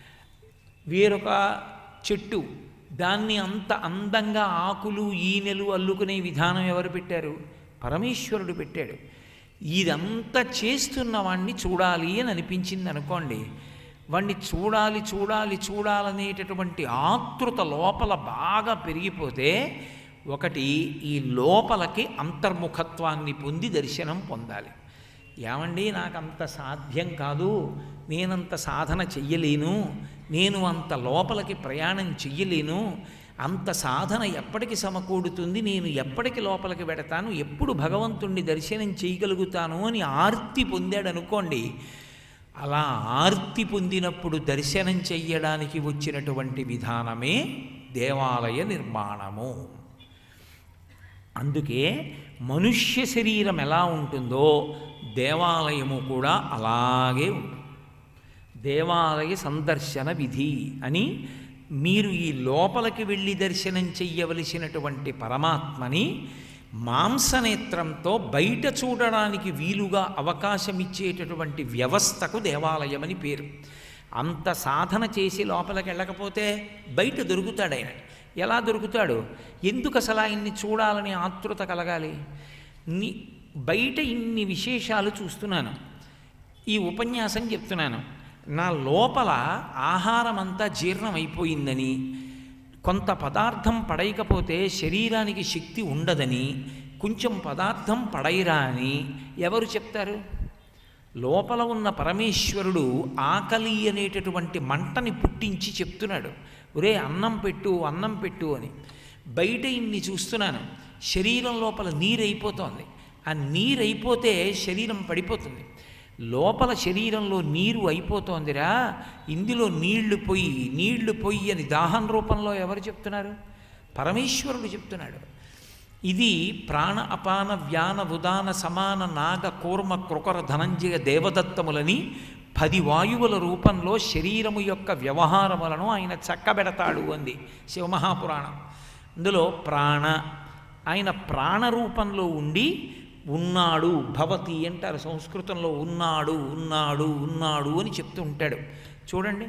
వేరొక చెట్టు దాన్ని అంత అందంగా ఆకులు ఈనెలు అల్లుకునే విధానం ఎవరు పెట్టారు పరమేశ్వరుడు పెట్టాడు ఇదంతా చేస్తున్న వాణ్ణి చూడాలి అని అనిపించింది అనుకోండి వాణ్ణి చూడాలి చూడాలి చూడాలనేటటువంటి ఆతృత లోపల బాగా పెరిగిపోతే ఒకటి ఈ లోపలకి అంతర్ముఖత్వాన్ని పొంది దర్శనం పొందాలి ఏమండి నాకు అంత సాధ్యం కాదు నేనంత సాధన చెయ్యలేను నేను అంత లోపలికి ప్రయాణం చెయ్యలేను అంత సాధన ఎప్పటికి సమకూడుతుంది నేను ఎప్పటికి లోపలికి పెడతాను ఎప్పుడు భగవంతుణ్ణి దర్శనం చేయగలుగుతాను అని ఆర్తి పొందాడు అనుకోండి అలా ఆర్తి పొందినప్పుడు దర్శనం చెయ్యడానికి వచ్చినటువంటి విధానమే దేవాలయ నిర్మాణము అందుకే మనుష్య శరీరం ఎలా ఉంటుందో దేవాలయము కూడా అలాగే ఉంటుంది దేవాలయ సందర్శన విధి అని మీరు ఈ లోపలికి వెళ్ళి దర్శనం చెయ్యవలసినటువంటి పరమాత్మని మాంసనేత్రంతో బయట చూడడానికి వీలుగా అవకాశం ఇచ్చేటటువంటి వ్యవస్థకు దేవాలయమని పేరు అంత సాధన చేసి లోపలికి వెళ్ళకపోతే బయట దొరుకుతాడు ఆయన ఎలా దొరుకుతాడు ఎందుకు అసలు ఆయన్ని చూడాలని ఆతృత కలగాలి ని బయట ఇన్ని విశేషాలు చూస్తున్నాను ఈ ఉపన్యాసం చెప్తున్నాను నా లోపల ఆహారం అంతా జీర్ణమైపోయిందని కొంత పదార్థం పడైకపోతే శరీరానికి శక్తి ఉండదని కొంచెం పదార్థం పడైరా అని ఎవరు చెప్తారు లోపల ఉన్న పరమేశ్వరుడు ఆకలి అనేటటువంటి మంటని పుట్టించి చెప్తున్నాడు ఒరే అన్నం పెట్టు అన్నం పెట్టు అని బయట ఇన్ని చూస్తున్నాను శరీరం లోపల నీరైపోతోంది ఆ నీరైపోతే శరీరం పడిపోతుంది లోపల శరీరంలో నీరు అయిపోతోందిరా ఇందులో నీళ్లు పొయ్యి నీళ్లు పొయ్యి అని దాహం రూపంలో ఎవరు చెప్తున్నారు పరమేశ్వరుడు చెప్తున్నాడు ఇది ప్రాణ అపాన వ్యాన ఉదాన సమాన నాగ కూర్మ కృకర ధనంజయ దేవదత్తములని పది వాయువుల రూపంలో శరీరము యొక్క వ్యవహారములను ఆయన చక్కబెడతాడు అంది శివమహాపురాణం అందులో ప్రాణ ఆయన ప్రాణ రూపంలో ఉండి ఉన్నాడు భవతి అంటారు సంస్కృతంలో ఉన్నాడు ఉన్నాడు ఉన్నాడు అని చెప్తూ ఉంటాడు చూడండి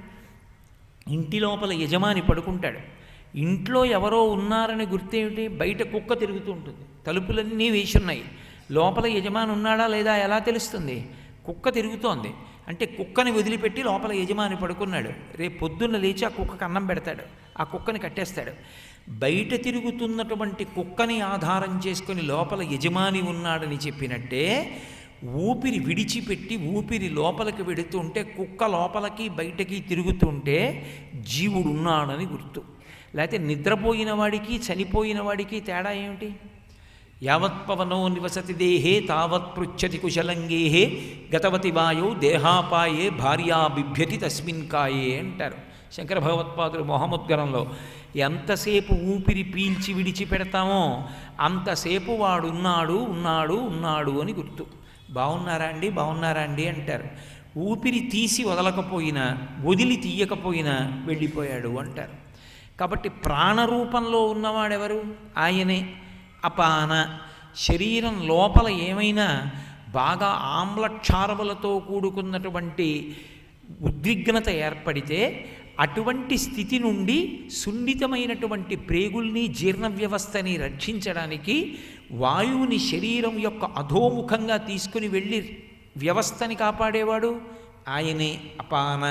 ఇంటి లోపల యజమాని పడుకుంటాడు ఇంట్లో ఎవరో ఉన్నారని గుర్తేమిటి బయట కుక్క తిరుగుతూ ఉంటుంది తలుపులన్నీ వేసి ఉన్నాయి లోపల యజమాని ఉన్నాడా లేదా ఎలా తెలుస్తుంది కుక్క తిరుగుతోంది అంటే కుక్కని వదిలిపెట్టి లోపల యజమాని పడుకున్నాడు రేపు పొద్దున్న లేచి ఆ కుక్కకు అన్నం పెడతాడు ఆ కుక్కని కట్టేస్తాడు బయట తిరుగుతున్నటువంటి కుక్కని ఆధారం చేసుకొని లోపల యజమాని ఉన్నాడని చెప్పినట్టే ఊపిరి విడిచిపెట్టి ఊపిరి లోపలికి వెడుతుంటే కుక్క లోపలికి బయటకి తిరుగుతుంటే జీవుడు ఉన్నాడని గుర్తు లేకపోతే నిద్రపోయిన వాడికి చనిపోయిన వాడికి తేడా ఏమిటి యావత్పవనో నివసతి దేహే తావత్ పృచ్చతి కుశలంగేహే గతవతి వాయో దేహాపాయే భార్యా బిభ్యతి తస్మిన్ కాయే అంటారు శంకర భగవత్పాదులు మొహముద్గరంలో ఎంతసేపు ఊపిరి పీల్చి విడిచిపెడతామో అంతసేపు వాడున్నాడు ఉన్నాడు ఉన్నాడు అని గుర్తు బాగున్నారా అండి బాగున్నారా అండి అంటారు ఊపిరి తీసి వదలకపోయినా వదిలి తీయకపోయినా వెళ్ళిపోయాడు అంటారు కాబట్టి ప్రాణరూపంలో ఉన్నవాడెవరు ఆయనే అపాన శరీరం లోపల ఏమైనా బాగా ఆమ్లక్షారములతో కూడుకున్నటువంటి ఉద్విగ్నత ఏర్పడితే అటువంటి స్థితి నుండి సున్నితమైనటువంటి ప్రేగుల్ని జీర్ణ వ్యవస్థని రక్షించడానికి వాయువుని శరీరం యొక్క అధోముఖంగా తీసుకుని వెళ్ళి వ్యవస్థని కాపాడేవాడు ఆయనే అపాన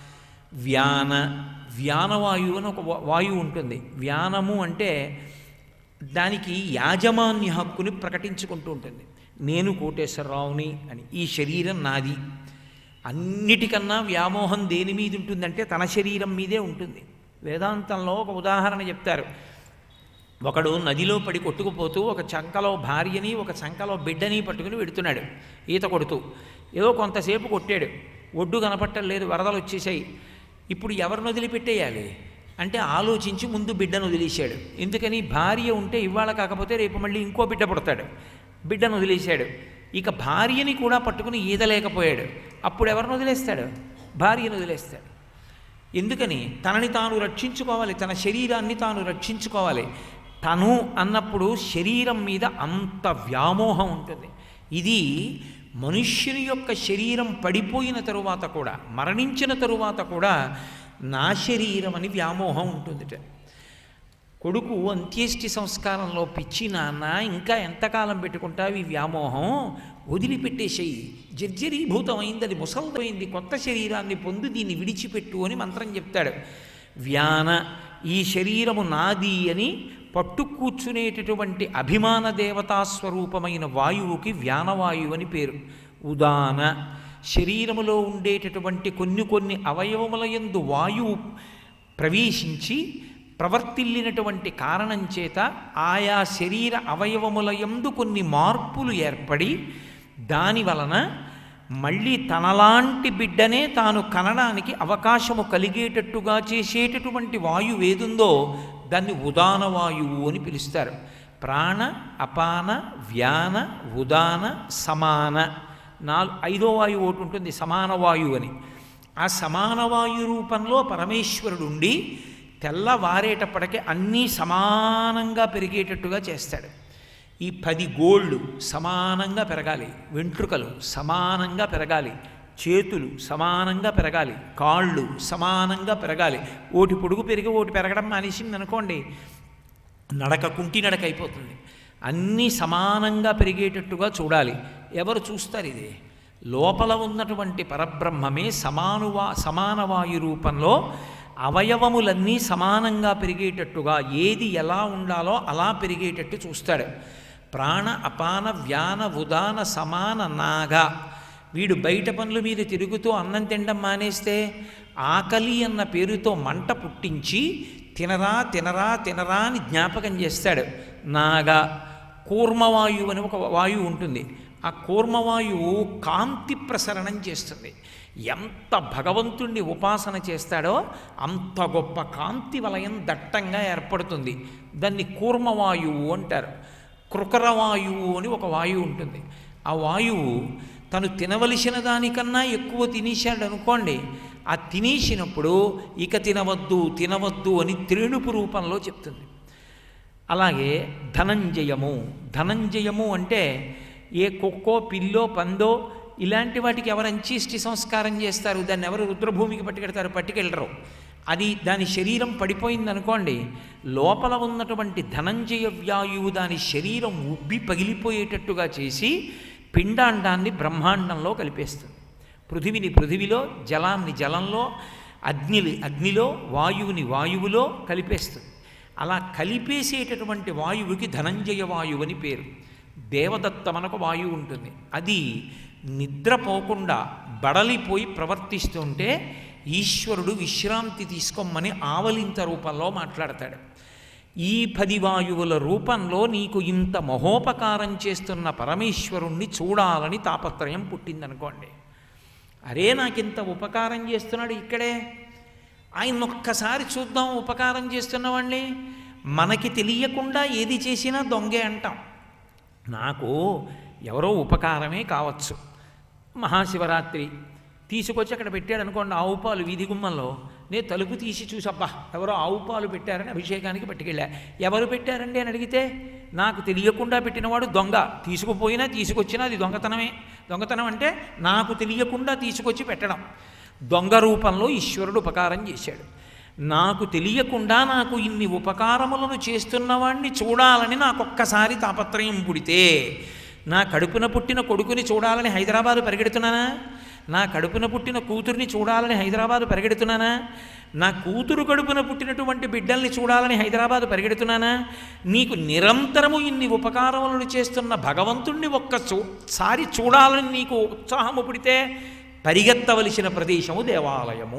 వ్యాన వ్యానవాయువు అని ఒక వా- వాయువు ఉంటుంది వ్యానము అంటే దానికి యాజమాన్య హక్కుని ప్రకటించుకుంటూ ఉంటుంది నేను కోటేశ్వరరావుని అని ఈ శరీరం నాది అన్నిటికన్నా వ్యామోహం దేని మీద ఉంటుందంటే తన శరీరం మీదే ఉంటుంది వేదాంతంలో ఒక ఉదాహరణ చెప్తారు ఒకడు నదిలో పడి కొట్టుకుపోతూ ఒక చంకలో భార్యని ఒక చంకలో బిడ్డని పట్టుకుని వెడుతున్నాడు ఈత కొడుతూ ఏదో కొంతసేపు కొట్టాడు ఒడ్డు కనపట్టలేదు వరదలు వచ్చేసాయి ఇప్పుడు ఎవరిని వదిలిపెట్టేయాలి అంటే ఆలోచించి ముందు బిడ్డను వదిలేశాడు ఎందుకని భార్య ఉంటే ఇవాళ కాకపోతే రేపు మళ్ళీ ఇంకో బిడ్డ పుడతాడు బిడ్డను వదిలేశాడు ఇక భార్యని కూడా పట్టుకుని ఈదలేకపోయాడు అప్పుడు ఎవరిని వదిలేస్తాడు భార్యను వదిలేస్తాడు ఎందుకని తనని తాను రక్షించుకోవాలి తన శరీరాన్ని తాను రక్షించుకోవాలి తను అన్నప్పుడు శరీరం మీద అంత వ్యామోహం ఉంటుంది ఇది మనుష్యుని యొక్క శరీరం పడిపోయిన తరువాత కూడా మరణించిన తరువాత కూడా నా శరీరం అని వ్యామోహం ఉంటుందిట కొడుకు అంత్యేష్టి సంస్కారంలో పిచ్చి నాన్న ఇంకా ఎంతకాలం పెట్టుకుంటావు ఈ వ్యామోహం వదిలిపెట్టేసేయి జర్జరీభూతమైంది అది ముసలిదైంది కొత్త శరీరాన్ని పొంది దీన్ని విడిచిపెట్టు అని మంత్రం చెప్తాడు వ్యాన ఈ శరీరము నాది అని పట్టు కూర్చునేటటువంటి అభిమాన దేవతా స్వరూపమైన వాయువుకి వ్యానవాయువు అని పేరు ఉదాన శరీరములో ఉండేటటువంటి కొన్ని కొన్ని అవయవముల యందు వాయువు ప్రవేశించి ప్రవర్తిల్లినటువంటి కారణం చేత ఆయా శరీర అవయవముల యందు కొన్ని మార్పులు ఏర్పడి దాని వలన మళ్ళీ తనలాంటి బిడ్డనే తాను కనడానికి అవకాశము కలిగేటట్టుగా చేసేటటువంటి వాయువు ఏదుందో దాన్ని ఉదాన వాయువు అని పిలుస్తారు ప్రాణ అపాన వ్యాన ఉదాన సమాన నాలుగు ఐదో వాయువు ఒకటి ఉంటుంది సమాన వాయువు అని ఆ సమాన వాయు రూపంలో పరమేశ్వరుడు ఉండి తెల్లవారేటప్పటికే అన్నీ సమానంగా పెరిగేటట్టుగా చేస్తాడు ఈ పది గోళ్ళు సమానంగా పెరగాలి వెంట్రుకలు సమానంగా పెరగాలి చేతులు సమానంగా పెరగాలి కాళ్ళు సమానంగా పెరగాలి ఓటి పొడుగు పెరిగి ఓటి పెరగడం మానేసింది అనుకోండి నడక కుంటి నడక అయిపోతుంది అన్నీ సమానంగా పెరిగేటట్టుగా చూడాలి ఎవరు చూస్తారు ఇది లోపల ఉన్నటువంటి పరబ్రహ్మమే సమానువా సమానవాయు రూపంలో అవయవములన్నీ సమానంగా పెరిగేటట్టుగా ఏది ఎలా ఉండాలో అలా పెరిగేటట్టు చూస్తాడు ప్రాణ అపాన వ్యాన ఉదాన సమాన నాగ వీడు బయట పనుల మీద తిరుగుతూ అన్నం తినడం మానేస్తే ఆకలి అన్న పేరుతో మంట పుట్టించి తినరా తినరా తినరా అని జ్ఞాపకం చేస్తాడు నాగా కూర్మవాయువు అని ఒక వాయువు ఉంటుంది ఆ కూర్మవాయువు కాంతి ప్రసరణం చేస్తుంది ఎంత భగవంతుణ్ణి ఉపాసన చేస్తాడో అంత గొప్ప కాంతి వలయం దట్టంగా ఏర్పడుతుంది దాన్ని కూర్మవాయువు అంటారు కృకరవాయువు అని ఒక వాయువు ఉంటుంది ఆ వాయువు తను తినవలసిన దానికన్నా ఎక్కువ తినేశాడు అనుకోండి ఆ తినేసినప్పుడు ఇక తినవద్దు తినవద్దు అని త్రేణుపు రూపంలో చెప్తుంది అలాగే ధనంజయము ధనంజయము అంటే ఏ కుక్కో పిల్లో పందో ఇలాంటి వాటికి ఎవరు అంచిష్టి సంస్కారం చేస్తారు దాన్ని ఎవరు రుద్రభూమికి పట్టుకెడతారు పట్టుకెళ్ళరు అది దాని శరీరం పడిపోయింది అనుకోండి లోపల ఉన్నటువంటి ధనంజయ వ్యాయువు దాని శరీరం ఉబ్బి పగిలిపోయేటట్టుగా చేసి పిండాండాన్ని బ్రహ్మాండంలో కలిపేస్తుంది పృథివిని పృథివిలో జలాన్ని జలంలో అగ్నిని అగ్నిలో వాయువుని వాయువులో కలిపేస్తుంది అలా కలిపేసేటటువంటి వాయువుకి ధనంజయ వాయువు అని పేరు దేవదత్తమనకు వాయువు ఉంటుంది అది నిద్రపోకుండా బడలిపోయి ప్రవర్తిస్తుంటే ఈశ్వరుడు విశ్రాంతి తీసుకోమని ఆవలింత రూపంలో మాట్లాడతాడు ఈ పది వాయువుల రూపంలో నీకు ఇంత మహోపకారం చేస్తున్న పరమేశ్వరుణ్ణి చూడాలని తాపత్రయం పుట్టిందనుకోండి అరే నాకింత ఉపకారం చేస్తున్నాడు ఇక్కడే ఆయన ఒక్కసారి చూద్దాం ఉపకారం చేస్తున్నవాడిని మనకి తెలియకుండా ఏది చేసినా దొంగే అంటాం నాకు ఎవరో ఉపకారమే కావచ్చు మహాశివరాత్రి తీసుకొచ్చి అక్కడ పెట్టాడు అనుకోండి ఆవు పాలు వీధి గుమ్మంలో నేను తలుపు తీసి చూసబ్బా ఎవరో ఆవు పాలు పెట్టారని అభిషేకానికి పట్టుకెళ్ళా ఎవరు పెట్టారండి అని అడిగితే నాకు తెలియకుండా పెట్టినవాడు దొంగ తీసుకుపోయినా తీసుకొచ్చినా అది దొంగతనమే దొంగతనం అంటే నాకు తెలియకుండా తీసుకొచ్చి పెట్టడం దొంగ రూపంలో ఈశ్వరుడు ఉపకారం చేశాడు నాకు తెలియకుండా నాకు ఇన్ని ఉపకారములను చేస్తున్నవాణ్ణి చూడాలని నాకు ఒక్కసారి తాపత్రయం పుడితే నా కడుపున పుట్టిన కొడుకుని చూడాలని హైదరాబాదు పరిగెడుతున్నానా నా కడుపున పుట్టిన కూతుర్ని చూడాలని హైదరాబాదు పరిగెడుతున్నానా నా కూతురు కడుపున పుట్టినటువంటి బిడ్డల్ని చూడాలని హైదరాబాదు పరిగెడుతున్నానా నీకు నిరంతరము ఇన్ని ఉపకారములను చేస్తున్న భగవంతుణ్ణి ఒక్కసారి చూడాలని నీకు ఉత్సాహము పుడితే పరిగెత్తవలసిన ప్రదేశము దేవాలయము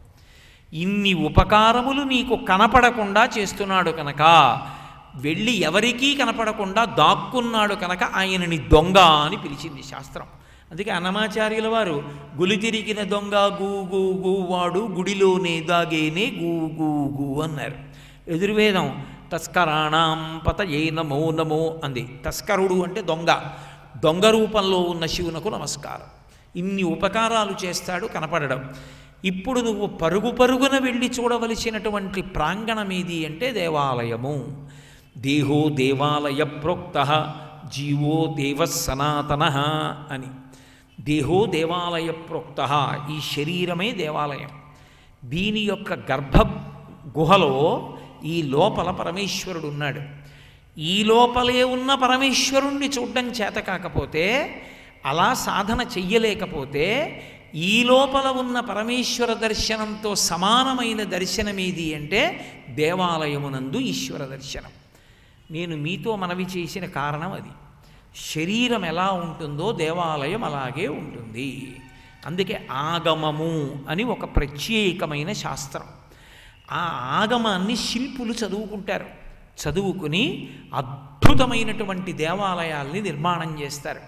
ఇన్ని ఉపకారములు నీకు కనపడకుండా చేస్తున్నాడు కనుక వెళ్ళి ఎవరికీ కనపడకుండా దాక్కున్నాడు కనుక ఆయనని దొంగ అని పిలిచింది శాస్త్రం అందుకే అన్నమాచార్యుల వారు గులి తిరిగిన దొంగ గూ గూ గూ వాడు గుడిలోనే దాగేనే గూ గూ గూ అన్నారు ఎదుర్వేదం తస్కరాణం పతయే నమో నమో అంది తస్కరుడు అంటే దొంగ దొంగ రూపంలో ఉన్న శివునకు నమస్కారం ఇన్ని ఉపకారాలు చేస్తాడు కనపడడం ఇప్పుడు నువ్వు పరుగు పరుగున వెళ్ళి చూడవలసినటువంటి ప్రాంగణం ఏది అంటే దేవాలయము దేహో దేవాలయ ప్రోక్త జీవో దేవ సనాతన అని దేహో దేవాలయ ప్రోక్త ఈ శరీరమే దేవాలయం దీని యొక్క గర్భ గుహలో ఈ లోపల పరమేశ్వరుడు ఉన్నాడు ఈ లోపలే ఉన్న పరమేశ్వరుణ్ణి చూడడం చేత కాకపోతే అలా సాధన చెయ్యలేకపోతే ఈ లోపల ఉన్న పరమేశ్వర దర్శనంతో సమానమైన దర్శనమేది అంటే దేవాలయమునందు ఈశ్వర దర్శనం నేను మీతో మనవి చేసిన కారణం అది శరీరం ఎలా ఉంటుందో దేవాలయం అలాగే ఉంటుంది అందుకే ఆగమము అని ఒక ప్రత్యేకమైన శాస్త్రం ఆ ఆగమాన్ని శిల్పులు చదువుకుంటారు చదువుకుని అద్భుతమైనటువంటి దేవాలయాల్ని నిర్మాణం చేస్తారు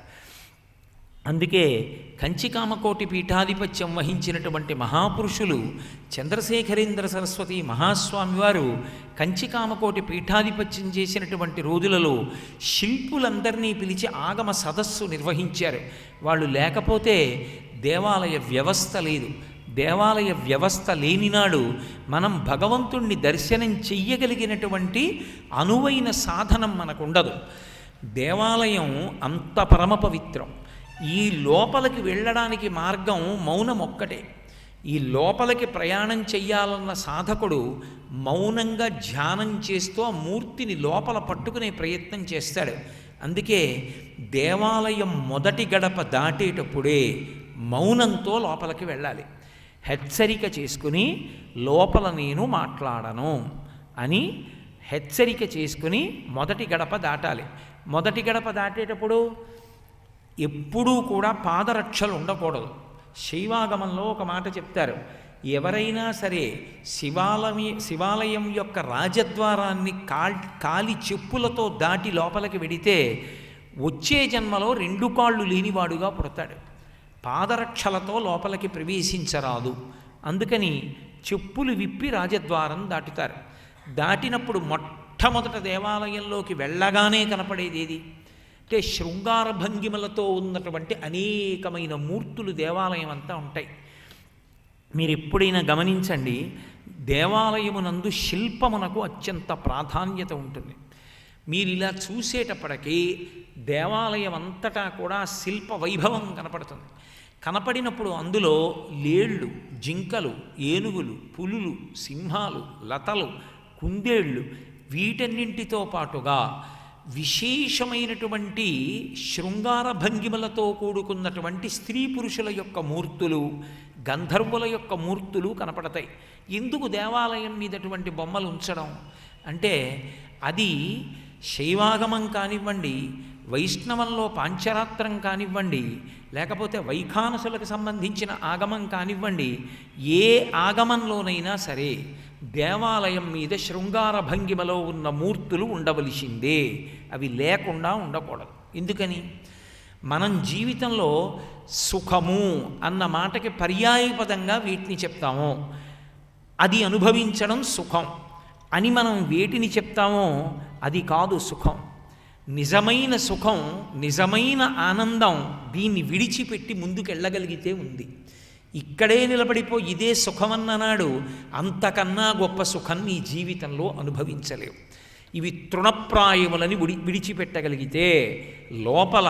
అందుకే కంచికామకోటి పీఠాధిపత్యం వహించినటువంటి మహాపురుషులు చంద్రశేఖరేంద్ర సరస్వతి మహాస్వామి వారు కంచికామకోటి పీఠాధిపత్యం చేసినటువంటి రోజులలో శిల్పులందరినీ పిలిచి ఆగమ సదస్సు నిర్వహించారు వాళ్ళు లేకపోతే దేవాలయ వ్యవస్థ లేదు దేవాలయ వ్యవస్థ లేనినాడు మనం భగవంతుణ్ణి దర్శనం చెయ్యగలిగినటువంటి అనువైన సాధనం మనకు ఉండదు దేవాలయం అంత పరమ పవిత్రం ఈ లోపలికి వెళ్ళడానికి మార్గం మౌనం ఒక్కటే ఈ లోపలికి ప్రయాణం చెయ్యాలన్న సాధకుడు మౌనంగా ధ్యానం చేస్తూ ఆ మూర్తిని లోపల పట్టుకునే ప్రయత్నం చేస్తాడు అందుకే దేవాలయం మొదటి గడప దాటేటప్పుడే మౌనంతో లోపలికి వెళ్ళాలి హెచ్చరిక చేసుకుని లోపల నేను మాట్లాడను అని హెచ్చరిక చేసుకుని మొదటి గడప దాటాలి మొదటి గడప దాటేటప్పుడు ఎప్పుడూ కూడా పాదరక్షలు ఉండకూడదు శైవాగమంలో ఒక మాట చెప్తారు ఎవరైనా సరే శివాలయ శివాలయం యొక్క రాజద్వారాన్ని కాల్ కాలి చెప్పులతో దాటి లోపలికి వెడితే వచ్చే జన్మలో రెండు కాళ్ళు లేనివాడుగా పుడతాడు పాదరక్షలతో లోపలికి ప్రవేశించరాదు అందుకని చెప్పులు విప్పి రాజద్వారం దాటుతారు దాటినప్పుడు మొట్టమొదట దేవాలయంలోకి వెళ్ళగానే కనపడేది ఏది అంటే శృంగార భంగిమలతో ఉన్నటువంటి అనేకమైన మూర్తులు దేవాలయం అంతా ఉంటాయి మీరు ఎప్పుడైనా గమనించండి దేవాలయమునందు శిల్పమునకు అత్యంత ప్రాధాన్యత ఉంటుంది మీరు ఇలా చూసేటప్పటికీ దేవాలయం అంతటా కూడా శిల్ప వైభవం కనపడుతుంది కనపడినప్పుడు అందులో లేళ్ళు జింకలు ఏనుగులు పులులు సింహాలు లతలు కుందేళ్ళు వీటన్నింటితో పాటుగా విశేషమైనటువంటి శృంగార భంగిమలతో కూడుకున్నటువంటి స్త్రీ పురుషుల యొక్క మూర్తులు గంధర్వుల యొక్క మూర్తులు కనపడతాయి ఎందుకు దేవాలయం మీదటువంటి బొమ్మలు ఉంచడం అంటే అది శైవాగమం కానివ్వండి వైష్ణవంలో పాంచరాత్రం కానివ్వండి లేకపోతే వైఖానసులకు సంబంధించిన ఆగమం కానివ్వండి ఏ ఆగమంలోనైనా సరే దేవాలయం మీద శృంగార భంగిమలో ఉన్న మూర్తులు ఉండవలసిందే అవి లేకుండా ఉండకూడదు ఎందుకని మనం జీవితంలో సుఖము అన్న మాటకి పర్యాయపదంగా వీటిని చెప్తాము అది అనుభవించడం సుఖం అని మనం వేటిని చెప్తామో అది కాదు సుఖం నిజమైన సుఖం నిజమైన ఆనందం దీన్ని విడిచిపెట్టి ముందుకెళ్ళగలిగితే ఉంది ఇక్కడే నిలబడిపో ఇదే సుఖమన్ననాడు అంతకన్నా గొప్ప సుఖం నీ జీవితంలో అనుభవించలేవు ఇవి తృణప్రాయములని విడి విడిచిపెట్టగలిగితే లోపల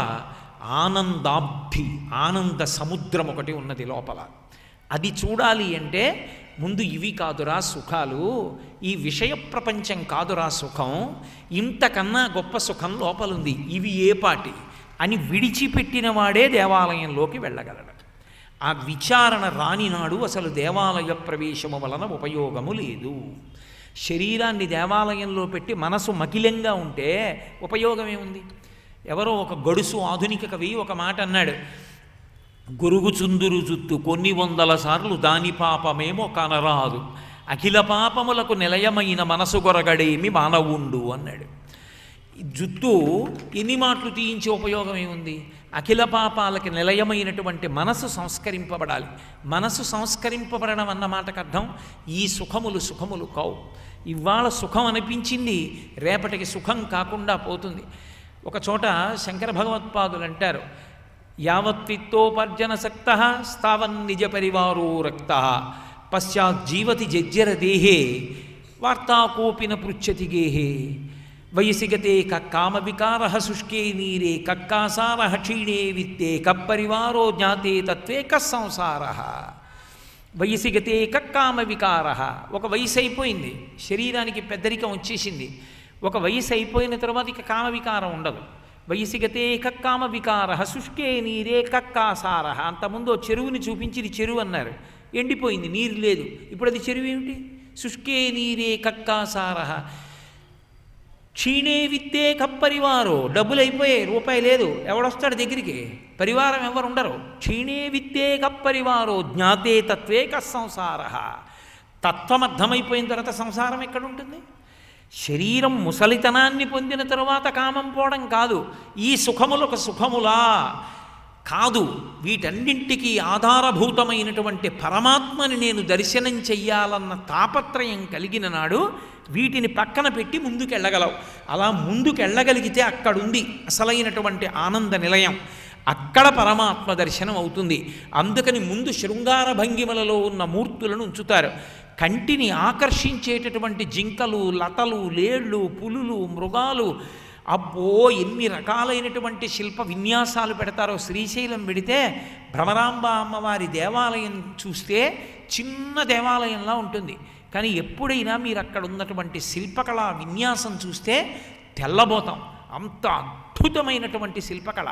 ఆనందాభి ఆనంద సముద్రం ఒకటి ఉన్నది లోపల అది చూడాలి అంటే ముందు ఇవి కాదురా సుఖాలు ఈ విషయ ప్రపంచం కాదురా సుఖం ఇంతకన్నా గొప్ప సుఖం లోపలుంది ఇవి ఏ పాటి అని విడిచిపెట్టిన వాడే దేవాలయంలోకి వెళ్ళగలడు ఆ విచారణ రానినాడు అసలు దేవాలయ ప్రవేశము వలన ఉపయోగము లేదు శరీరాన్ని దేవాలయంలో పెట్టి మనసు మకిలంగా ఉంటే ఉపయోగం ఏముంది ఎవరో ఒక గడుసు ఆధునిక కవి ఒక మాట అన్నాడు గురుగు చుందురు జుత్తు కొన్ని వందల సార్లు దాని పాపమేమో కనరాదు అఖిల పాపములకు నిలయమైన మనసు గొరగడేమి మానవుండు అన్నాడు ఈ జుత్తు ఎన్ని మాటలు తీయించే ఉపయోగం ఏముంది అఖిల పాపాలకి నిలయమైనటువంటి మనసు సంస్కరింపబడాలి మనసు సంస్కరింపబడడం అన్న మాటకు అర్థం ఈ సుఖములు సుఖములు కావు ఇవాళ సుఖం అనిపించింది రేపటికి సుఖం కాకుండా పోతుంది ఒక చోట శంకర భగవత్పాదులు అంటారు యావత్విత్తోపర్జన సక్త స్థావన్ నిజ పరివారో రక్త పశ్చాత్ జీవతి జజ్జర దేహే వార్తాకోపిన పృచ్చతి గేహే వయసి గతే కక్కామ వికార శుష్కే నీరే కక్కాసార క్షీణే విత్తే కప్పరివారో జ్ఞాతే తత్వే కస్సంసార వయసి గతే కక్కామ వికార ఒక వయసు అయిపోయింది శరీరానికి పెద్దరికం వచ్చేసింది ఒక వయసు అయిపోయిన తర్వాత ఇక కామ వికారం ఉండదు వయసి గతే కక్కామ వికార శుష్కే నీరే కక్కాసార అంతకుముందు ఓ చెరువుని చూపించి ఇది చెరువు అన్నారు ఎండిపోయింది నీరు లేదు ఇప్పుడు అది చెరువు ఏమిటి శుష్కే నీరే కక్కాసార క్షీణే విత్తే కప్పరివారో డబ్బులు అయిపోయాయి రూపాయి లేదు ఎవడొస్తాడు దగ్గరికి పరివారం ఎవరు ఉండరు క్షీణే విత్తే కప్పరివారో జ్ఞాతే తత్వే కస్సంసార తత్వం అర్థమైపోయిన తర్వాత సంసారం ఎక్కడ ఉంటుంది శరీరం ముసలితనాన్ని పొందిన తరువాత కామం పోవడం కాదు ఈ సుఖములకు సుఖములా కాదు వీటన్నింటికీ ఆధారభూతమైనటువంటి పరమాత్మని నేను దర్శనం చెయ్యాలన్న తాపత్రయం కలిగిన నాడు వీటిని పక్కన పెట్టి ముందుకెళ్ళగలవు అలా ముందుకెళ్ళగలిగితే అక్కడుంది అసలైనటువంటి ఆనంద నిలయం అక్కడ పరమాత్మ దర్శనం అవుతుంది అందుకని ముందు శృంగార భంగిమలలో ఉన్న మూర్తులను ఉంచుతారు కంటిని ఆకర్షించేటటువంటి జింకలు లతలు లేళ్ళు పులులు మృగాలు అబ్బో ఎన్ని రకాలైనటువంటి శిల్ప విన్యాసాలు పెడతారో శ్రీశైలం పెడితే భ్రమరాంబ అమ్మవారి దేవాలయం చూస్తే చిన్న దేవాలయంలా ఉంటుంది కానీ ఎప్పుడైనా మీరు అక్కడ ఉన్నటువంటి శిల్పకళ విన్యాసం చూస్తే తెల్లబోతాం అంత అద్భుతమైనటువంటి శిల్పకళ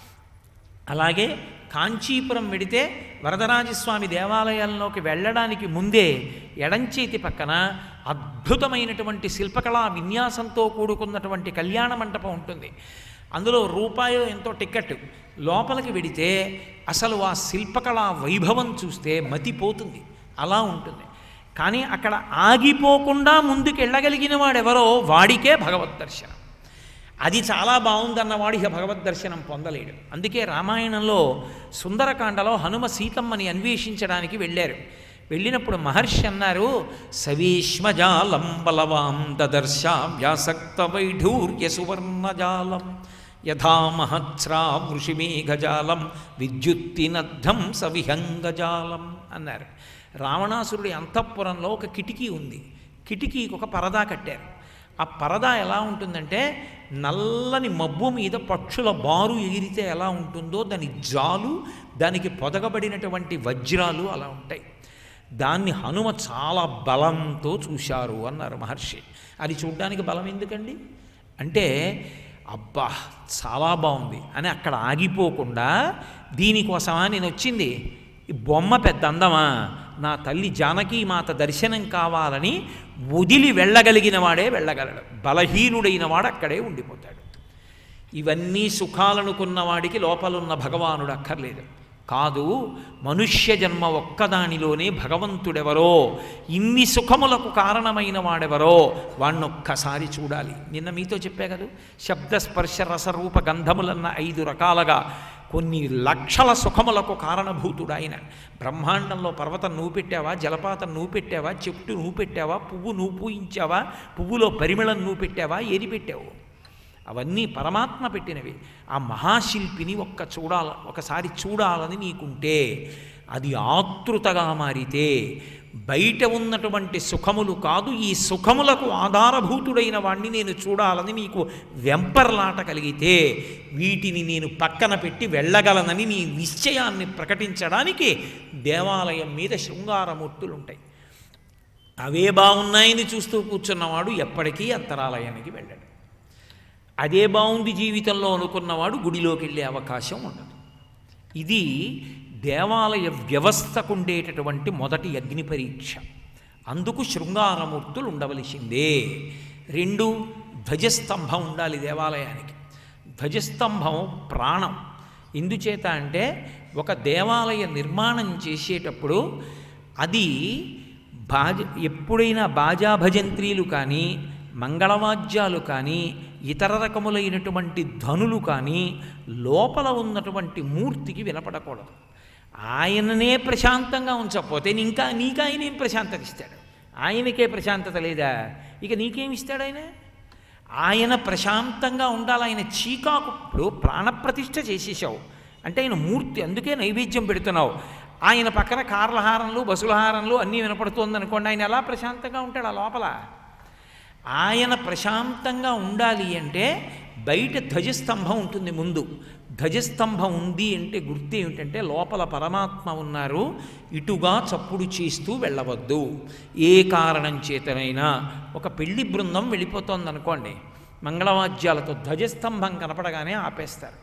అలాగే కాంచీపురం వెడితే వరదరాజస్వామి దేవాలయాల్లోకి వెళ్ళడానికి ముందే ఎడంచేతి పక్కన అద్భుతమైనటువంటి శిల్పకళా విన్యాసంతో కూడుకున్నటువంటి కళ్యాణ మంటపం ఉంటుంది అందులో రూపాయో ఎంతో టికెట్ లోపలికి వెడితే అసలు ఆ శిల్పకళా వైభవం చూస్తే మతిపోతుంది అలా ఉంటుంది కానీ అక్కడ ఆగిపోకుండా ముందుకు వెళ్ళగలిగిన వాడెవరో వాడికే భగవద్ దర్శనం అది చాలా బాగుందన్నవాడు ఇక భగవద్ దర్శనం పొందలేడు అందుకే రామాయణంలో సుందరకాండలో హనుమ సీతమ్మని అన్వేషించడానికి వెళ్ళారు వెళ్ళినప్పుడు మహర్షి అన్నారు సవీష్మజాలం బలవాం దదర్శ వ్యాసక్త వైఢూర్య సువర్ణజాలం యథా మహత్స్రా వృషిమేఘజాలం విద్యుత్తినద్ధం సవిహంగజాలం అన్నారు రావణాసురుడి అంతఃపురంలో ఒక కిటికీ ఉంది కిటికీకి ఒక పరదా కట్టారు ఆ పరదా ఎలా ఉంటుందంటే నల్లని మబ్బు మీద పక్షుల బారు ఎగిరితే ఎలా ఉంటుందో దాని జాలు దానికి పొదగబడినటువంటి వజ్రాలు అలా ఉంటాయి దాన్ని హనుమ చాలా బలంతో చూశారు అన్నారు మహర్షి అది చూడ్డానికి బలం ఎందుకండి అంటే అబ్బా చాలా బాగుంది అని అక్కడ ఆగిపోకుండా దీనికోసమా నేను వచ్చింది ఈ బొమ్మ పెద్ద అందమా నా తల్లి జానకీ మాత దర్శనం కావాలని వదిలి వెళ్ళగలిగిన వాడే వెళ్ళగలడు బలహీనుడైన వాడు అక్కడే ఉండిపోతాడు ఇవన్నీ సుఖాలనుకున్న వాడికి లోపలున్న భగవానుడు అక్కర్లేదు కాదు మనుష్య జన్మ ఒక్కదానిలోనే భగవంతుడెవరో ఇన్ని సుఖములకు కారణమైన వాడెవరో వాణ్ణొక్కసారి చూడాలి నిన్న మీతో చెప్పే కదా శబ్దస్పర్శ రసరూప గంధములన్న ఐదు రకాలుగా కొన్ని లక్షల సుఖములకు కారణభూతుడు ఆయన బ్రహ్మాండంలో పర్వతం నువ్వు పెట్టావా జలపాతం నువ్వు పెట్టావా చెట్టు నువ్వు పెట్టావా పువ్వు నువ్వు పూయించావా పువ్వులో పరిమళం నువ్వు పెట్టావా ఏది పెట్టావు అవన్నీ పరమాత్మ పెట్టినవి ఆ మహాశిల్పిని ఒక్క చూడాల ఒకసారి చూడాలని నీకుంటే అది ఆతృతగా మారితే బయట ఉన్నటువంటి సుఖములు కాదు ఈ సుఖములకు ఆధారభూతుడైన వాణ్ణి నేను చూడాలని నీకు వెంపర్లాట కలిగితే వీటిని నేను పక్కన పెట్టి వెళ్ళగలనని నీ నిశ్చయాన్ని ప్రకటించడానికి దేవాలయం మీద శృంగారమూర్తులు ఉంటాయి అవే బాగున్నాయని చూస్తూ కూర్చున్నవాడు ఎప్పటికీ అంతరాలయానికి వెళ్ళడు అదే బాగుంది జీవితంలో అనుకున్నవాడు గుడిలోకి వెళ్ళే అవకాశం ఉండదు ఇది దేవాలయ వ్యవస్థకు ఉండేటటువంటి మొదటి అగ్ని పరీక్ష అందుకు శృంగారమూర్తులు ఉండవలసిందే రెండు ధ్వజస్తంభం ఉండాలి దేవాలయానికి ధ్వజస్తంభం ప్రాణం ఎందుచేత అంటే ఒక దేవాలయ నిర్మాణం చేసేటప్పుడు అది బాజ ఎప్పుడైనా బాజా భజంత్రీలు కానీ మంగళవాద్యాలు కానీ ఇతర రకములైనటువంటి ధనులు కానీ లోపల ఉన్నటువంటి మూర్తికి వినపడకూడదు ఆయననే ప్రశాంతంగా ఉంచకపోతే ఇంకా నీకు ఆయన ఏం ప్రశాంతత ఇస్తాడు ఆయనకే ప్రశాంతత లేదా ఇక నీకేమి ఇస్తాడు ఆయన ఆయన ప్రశాంతంగా ఉండాలి ఆయన చీకాకు ఇప్పుడు ప్రాణప్రతిష్ఠ చేసేసావు అంటే ఆయన మూర్తి అందుకే నైవేద్యం పెడుతున్నావు ఆయన పక్కన కార్ల హారంలు బస్సుల హారంలు అన్నీ వినపడుతుంది అనుకోండి ఆయన ఎలా ప్రశాంతంగా ఉంటాడు ఆ లోపల ఆయన ప్రశాంతంగా ఉండాలి అంటే బయట ధ్వజస్తంభం ఉంటుంది ముందు ధ్వజస్తంభం ఉంది అంటే గుర్తు ఏమిటంటే లోపల పరమాత్మ ఉన్నారు ఇటుగా చప్పుడు చేస్తూ వెళ్ళవద్దు ఏ కారణం చేతనైనా ఒక పెళ్లి బృందం వెళ్ళిపోతోంది అనుకోండి మంగళవాద్యాలతో ధ్వజస్తంభం కనపడగానే ఆపేస్తారు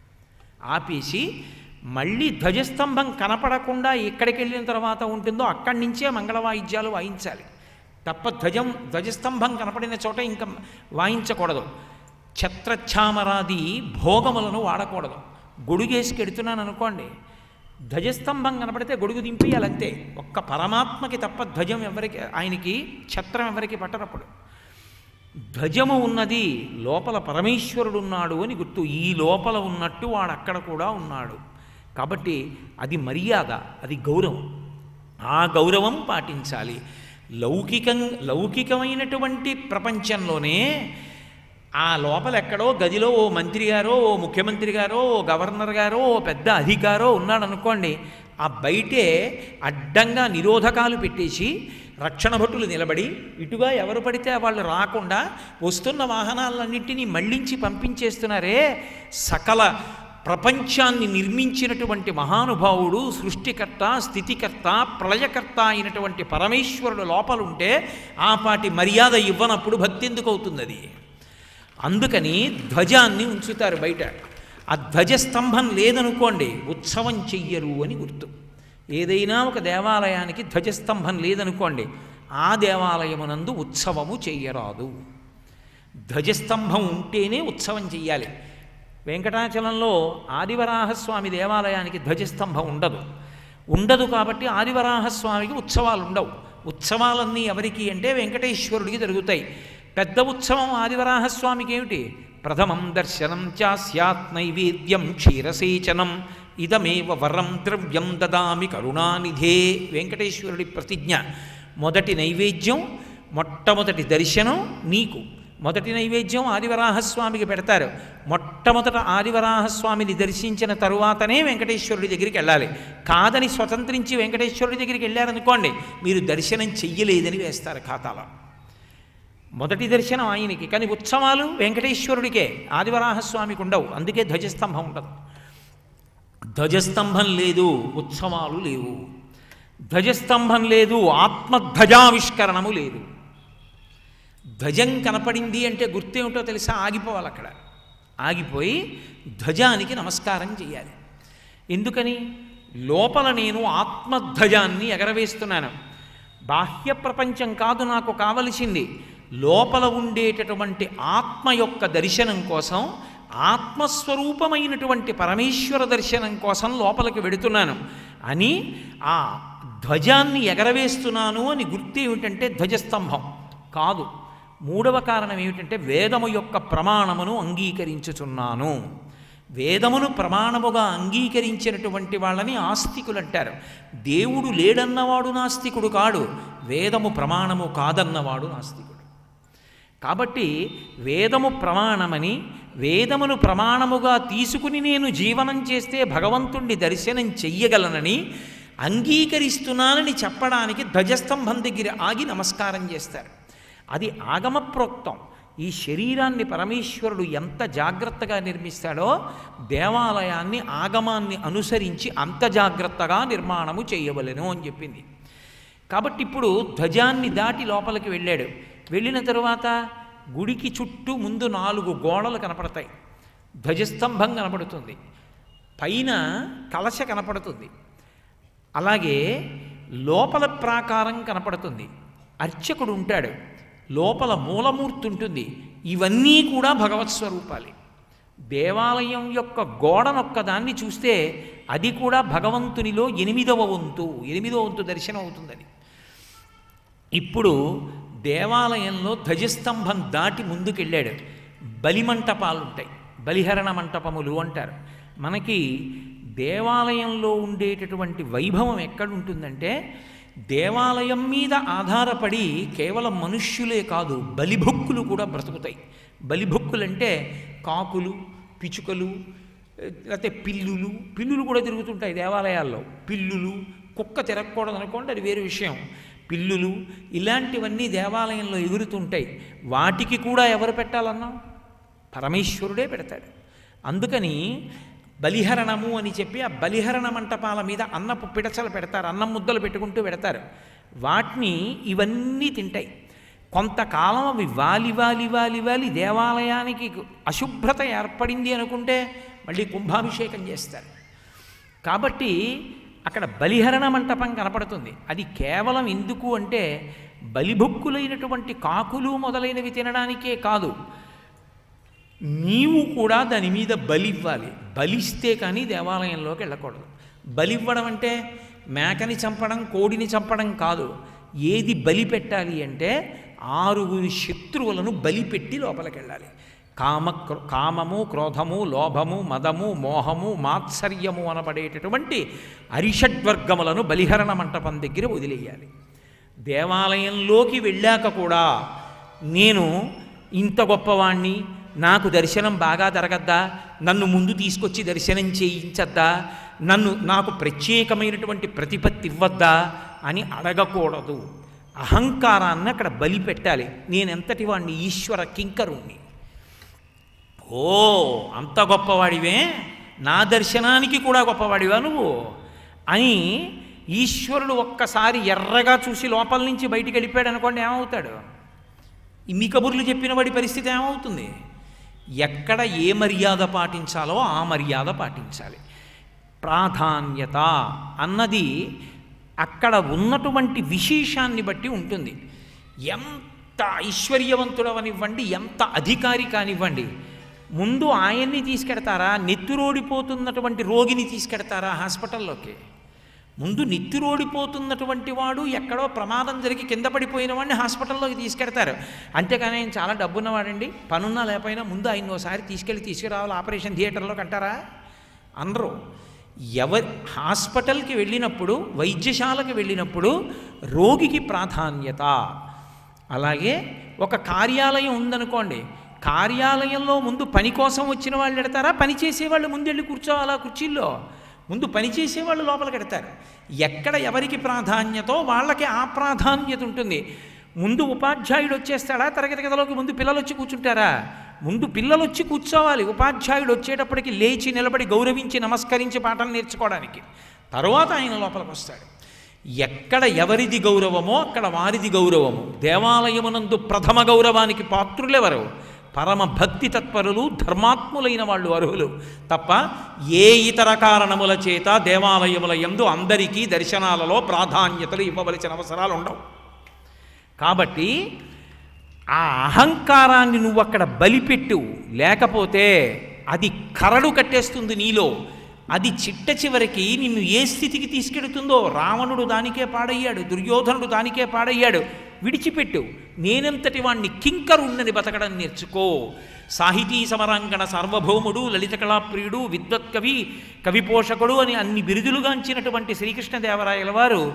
ఆపేసి మళ్ళీ ధ్వజస్తంభం కనపడకుండా ఎక్కడికి వెళ్ళిన తర్వాత ఉంటుందో అక్కడి నుంచే మంగళవాయిద్యాలు వాయించాలి తప్ప ధ్వజం ధ్వజస్తంభం కనపడిన చోట ఇంకా వాయించకూడదు ఛత్రఛామరాది భోగములను వాడకూడదు గొడుగేసుకెడుతున్నాను అనుకోండి ధ్వజస్తంభం కనపడితే గొడుగు దింపేయాలంతే ఒక్క పరమాత్మకి తప్ప ధ్వజం ఎవరికి ఆయనకి ఛత్రం ఎవరికి పట్టనప్పుడు ధ్వజము ఉన్నది లోపల పరమేశ్వరుడు ఉన్నాడు అని గుర్తు ఈ లోపల ఉన్నట్టు వాడు అక్కడ కూడా ఉన్నాడు కాబట్టి అది మర్యాద అది గౌరవం ఆ గౌరవం పాటించాలి లౌకికం లౌకికమైనటువంటి ప్రపంచంలోనే ఆ లోపల ఎక్కడో గదిలో ఓ మంత్రి గారో ఓ ముఖ్యమంత్రి గారో ఓ గవర్నర్ గారో ఓ పెద్ద అధికారో ఉన్నాడు అనుకోండి ఆ బయటే అడ్డంగా నిరోధకాలు పెట్టేసి రక్షణ భటులు నిలబడి ఇటుగా ఎవరు పడితే వాళ్ళు రాకుండా వస్తున్న వాహనాలన్నింటినీ మళ్ళించి పంపించేస్తున్నారే సకల ప్రపంచాన్ని నిర్మించినటువంటి మహానుభావుడు సృష్టికర్త స్థితికర్త ప్రళయకర్త అయినటువంటి పరమేశ్వరుడు లోపలుంటే ఆ పాటి మర్యాద ఇవ్వనప్పుడు భక్తి ఎందుకు అవుతుంది అది అందుకని ధ్వజాన్ని ఉంచుతారు బయట ఆ ధ్వజస్తంభం లేదనుకోండి ఉత్సవం చెయ్యరు అని గుర్తు ఏదైనా ఒక దేవాలయానికి ధ్వజస్తంభం లేదనుకోండి ఆ దేవాలయమునందు ఉత్సవము చెయ్యరాదు ధ్వజస్తంభం ఉంటేనే ఉత్సవం చెయ్యాలి వెంకటాచలంలో ఆదివరాహస్వామి దేవాలయానికి ధ్వజస్తంభం ఉండదు ఉండదు కాబట్టి ఆదివరాహస్వామికి ఉత్సవాలు ఉండవు ఉత్సవాలన్నీ ఎవరికి అంటే వెంకటేశ్వరుడికి జరుగుతాయి పెద్ద ఉత్సవం ఆదివరాహస్వామికి ఏమిటి ప్రథమం దర్శనం చాస్యాత్ నైవేద్యం క్షీరసేచనం ఇదమేవ వరం ద్రవ్యం దదామి కరుణానిధే వెంకటేశ్వరుడి ప్రతిజ్ఞ మొదటి నైవేద్యం మొట్టమొదటి దర్శనం నీకు మొదటి నైవేద్యం ఆదివరాహస్వామికి పెడతారు మొట్టమొదట ఆదివరాహస్వామిని దర్శించిన తరువాతనే వెంకటేశ్వరుడి దగ్గరికి వెళ్ళాలి కాదని స్వతంత్రించి వెంకటేశ్వరుడి దగ్గరికి వెళ్ళారనుకోండి మీరు దర్శనం చెయ్యలేదని వేస్తారు ఖాతాలో మొదటి దర్శనం ఆయనకి కానీ ఉత్సవాలు వెంకటేశ్వరుడికే ఆదివరాహస్వామికి ఉండవు అందుకే ధ్వజస్తంభం ఉండదు ధ్వజస్తంభం లేదు ఉత్సవాలు లేవు ధ్వజస్తంభం లేదు ఆత్మధ్వజావిష్కరణము లేదు ధ్వజం కనపడింది అంటే గుర్తేమిటో తెలుసా ఆగిపోవాలి అక్కడ ఆగిపోయి ధ్వజానికి నమస్కారం చేయాలి ఎందుకని లోపల నేను ఆత్మధ్వజాన్ని ఎగరవేస్తున్నాను బాహ్య ప్రపంచం కాదు నాకు కావలసింది లోపల ఉండేటటువంటి ఆత్మ యొక్క దర్శనం కోసం ఆత్మస్వరూపమైనటువంటి పరమేశ్వర దర్శనం కోసం లోపలికి వెడుతున్నాను అని ఆ ధ్వజాన్ని ఎగరవేస్తున్నాను అని గుర్తు ఏమిటంటే ధ్వజస్తంభం కాదు మూడవ కారణం ఏమిటంటే వేదము యొక్క ప్రమాణమును అంగీకరించుచున్నాను వేదమును ప్రమాణముగా అంగీకరించినటువంటి వాళ్ళని ఆస్తికులు అంటారు దేవుడు లేడన్నవాడు నాస్తికుడు కాడు వేదము ప్రమాణము కాదన్నవాడు నాస్తికుడు కాబట్టి వేదము ప్రమాణమని వేదమును ప్రమాణముగా తీసుకుని నేను జీవనం చేస్తే భగవంతుణ్ణి దర్శనం చెయ్యగలనని అంగీకరిస్తున్నానని చెప్పడానికి ధ్వజస్తంభం దగ్గర ఆగి నమస్కారం చేస్తారు అది ఆగమప్రోక్తం ఈ శరీరాన్ని పరమేశ్వరుడు ఎంత జాగ్రత్తగా నిర్మిస్తాడో దేవాలయాన్ని ఆగమాన్ని అనుసరించి అంత జాగ్రత్తగా నిర్మాణము చేయవలెను అని చెప్పింది కాబట్టి ఇప్పుడు ధ్వజాన్ని దాటి లోపలికి వెళ్ళాడు వెళ్ళిన తరువాత గుడికి చుట్టూ ముందు నాలుగు గోడలు కనపడతాయి ధ్వజస్తంభం కనపడుతుంది పైన కలశ కనపడుతుంది అలాగే లోపల ప్రాకారం కనపడుతుంది అర్చకుడు ఉంటాడు లోపల మూలమూర్తి ఉంటుంది ఇవన్నీ కూడా భగవత్ స్వరూపాలే దేవాలయం యొక్క గోడనొక్కదాన్ని చూస్తే అది కూడా భగవంతునిలో ఎనిమిదవ వంతు ఎనిమిదవ వంతు దర్శనం అవుతుందని ఇప్పుడు దేవాలయంలో ధ్వజస్తంభం దాటి ముందుకెళ్ళాడు బలిమంటపాలు ఉంటాయి బలిహరణ మంటపములు అంటారు మనకి దేవాలయంలో ఉండేటటువంటి వైభవం ఎక్కడుంటుందంటే దేవాలయం మీద ఆధారపడి కేవలం మనుష్యులే కాదు బలిభుక్కులు కూడా బ్రతుకుతాయి బలిభుక్కులంటే కాకులు పిచుకలు లేకపోతే పిల్లులు పిల్లులు కూడా తిరుగుతుంటాయి దేవాలయాల్లో పిల్లులు కుక్క తిరగకూడదు అనుకోండి అది వేరే విషయం పిల్లులు ఇలాంటివన్నీ దేవాలయంలో ఎగురుతుంటాయి వాటికి కూడా ఎవరు పెట్టాలన్నాం పరమేశ్వరుడే పెడతాడు అందుకని బలిహరణము అని చెప్పి ఆ బలిహరణ మంటపాల మీద అన్నపు పిడచలు పెడతారు అన్నం ముద్దలు పెట్టుకుంటూ పెడతారు వాటిని ఇవన్నీ తింటాయి కొంతకాలం అవి వాలి వాలి వాలి వాలి దేవాలయానికి అశుభ్రత ఏర్పడింది అనుకుంటే మళ్ళీ కుంభాభిషేకం చేస్తారు కాబట్టి అక్కడ బలిహరణ మంటపం కనపడుతుంది అది కేవలం ఎందుకు అంటే బలిభుక్కులైనటువంటి కాకులు మొదలైనవి తినడానికే కాదు నీవు కూడా దాని మీద బలివ్వాలి బలిస్తే కానీ దేవాలయంలోకి వెళ్ళకూడదు బలివ్వడం అంటే మేకని చంపడం కోడిని చంపడం కాదు ఏది బలి పెట్టాలి అంటే ఆరుగురి శత్రువులను బలిపెట్టి లోపలికి వెళ్ళాలి కామ క్రో- కామము క్రోధము లోభము మదము మోహము మాత్సర్యము అనబడేటటువంటి అరిషడ్వర్గములను బలిహరణ మంటపం దగ్గర వదిలేయాలి దేవాలయంలోకి వెళ్ళాక కూడా నేను ఇంత గొప్పవాణ్ణి నాకు దర్శనం బాగా జరగద్దా నన్ను ముందు తీసుకొచ్చి దర్శనం చేయించద్దా నన్ను నాకు ప్రత్యేకమైనటువంటి ప్రతిపత్తి ఇవ్వద్దా అని అడగకూడదు అహంకారాన్ని అక్కడ బలి పెట్టాలి నేనెంతటి వాడిని ఈశ్వర కింకరుణ్ణి ఓ అంత గొప్పవాడివే నా దర్శనానికి కూడా గొప్పవాడివా నువ్వు అని ఈశ్వరుడు ఒక్కసారి ఎర్రగా చూసి లోపల నుంచి బయటికి వెళ్ళిపోయాడు అనుకోండి ఏమవుతాడు ఇన్ని కబుర్లు చెప్పిన వాడి పరిస్థితి ఏమవుతుంది ఎక్కడ ఏ మర్యాద పాటించాలో ఆ మర్యాద పాటించాలి ప్రాధాన్యత అన్నది అక్కడ ఉన్నటువంటి విశేషాన్ని బట్టి ఉంటుంది ఎంత ఐశ్వర్యవంతుడవనివ్వండి ఎంత అధికారి కానివ్వండి ముందు ఆయన్ని తీసుకెడతారా నెత్తురోడిపోతున్నటువంటి రోగిని తీసుకెడతారా హాస్పిటల్లోకి ముందు నెత్తిరోడిపోతున్నటువంటి వాడు ఎక్కడో ప్రమాదం జరిగి కింద పడిపోయిన వాడిని హాస్పిటల్లోకి తీసుకెడతారు అంతేకాని ఆయన చాలా డబ్బున్నవాడండి పనున్నా లేకపోయినా ముందు ఆయన ఒకసారి తీసుకెళ్ళి తీసుకురావాలి ఆపరేషన్ థియేటర్లోకి అంటారా అనరు ఎవరి హాస్పిటల్కి వెళ్ళినప్పుడు వైద్యశాలకు వెళ్ళినప్పుడు రోగికి ప్రాధాన్యత అలాగే ఒక కార్యాలయం ఉందనుకోండి కార్యాలయంలో ముందు పని కోసం వచ్చిన వాళ్ళు ఎడతారా పని చేసేవాళ్ళు ముందు వెళ్ళి కూర్చోవాలా కుర్చీల్లో ముందు పని చేసేవాళ్ళు లోపలికి ఎడతారు ఎక్కడ ఎవరికి ప్రాధాన్యతో వాళ్ళకి ఆ ప్రాధాన్యత ఉంటుంది ముందు ఉపాధ్యాయుడు వచ్చేస్తాడా తరగతి గదిలోకి ముందు పిల్లలు వచ్చి కూర్చుంటారా ముందు పిల్లలు వచ్చి కూర్చోవాలి ఉపాధ్యాయుడు వచ్చేటప్పటికి లేచి నిలబడి గౌరవించి నమస్కరించి పాఠం నేర్చుకోవడానికి తరువాత ఆయన లోపలికి వస్తాడు ఎక్కడ ఎవరిది గౌరవమో అక్కడ వారిది గౌరవము దేవాలయమునందు ప్రథమ గౌరవానికి పాత్రులెవరు పరమ భక్తి తత్పరులు ధర్మాత్ములైన వాళ్ళు అర్హులు తప్ప ఏ ఇతర కారణముల చేత దేవాలయముల యందు అందరికీ దర్శనాలలో ప్రాధాన్యతలు ఇవ్వవలసిన అవసరాలు ఉండవు కాబట్టి ఆ అహంకారాన్ని నువ్వు అక్కడ బలిపెట్టు లేకపోతే అది కరడు కట్టేస్తుంది నీలో అది చిట్ట చివరికి నిన్ను ఏ స్థితికి తీసుకెడుతుందో రావణుడు దానికే పాడయ్యాడు దుర్యోధనుడు దానికే పాడయ్యాడు విడిచిపెట్టు నేనెంతటి వాణ్ణి కింకరుణ్ణని బతకడం నేర్చుకో సాహితీ సమరాంగణ సార్వభౌముడు లలిత కళాప్రియుడు విద్వత్ కవి కవి పోషకుడు అని అన్ని బిరుదులుగాంచినటువంటి శ్రీకృష్ణదేవరాయల వారు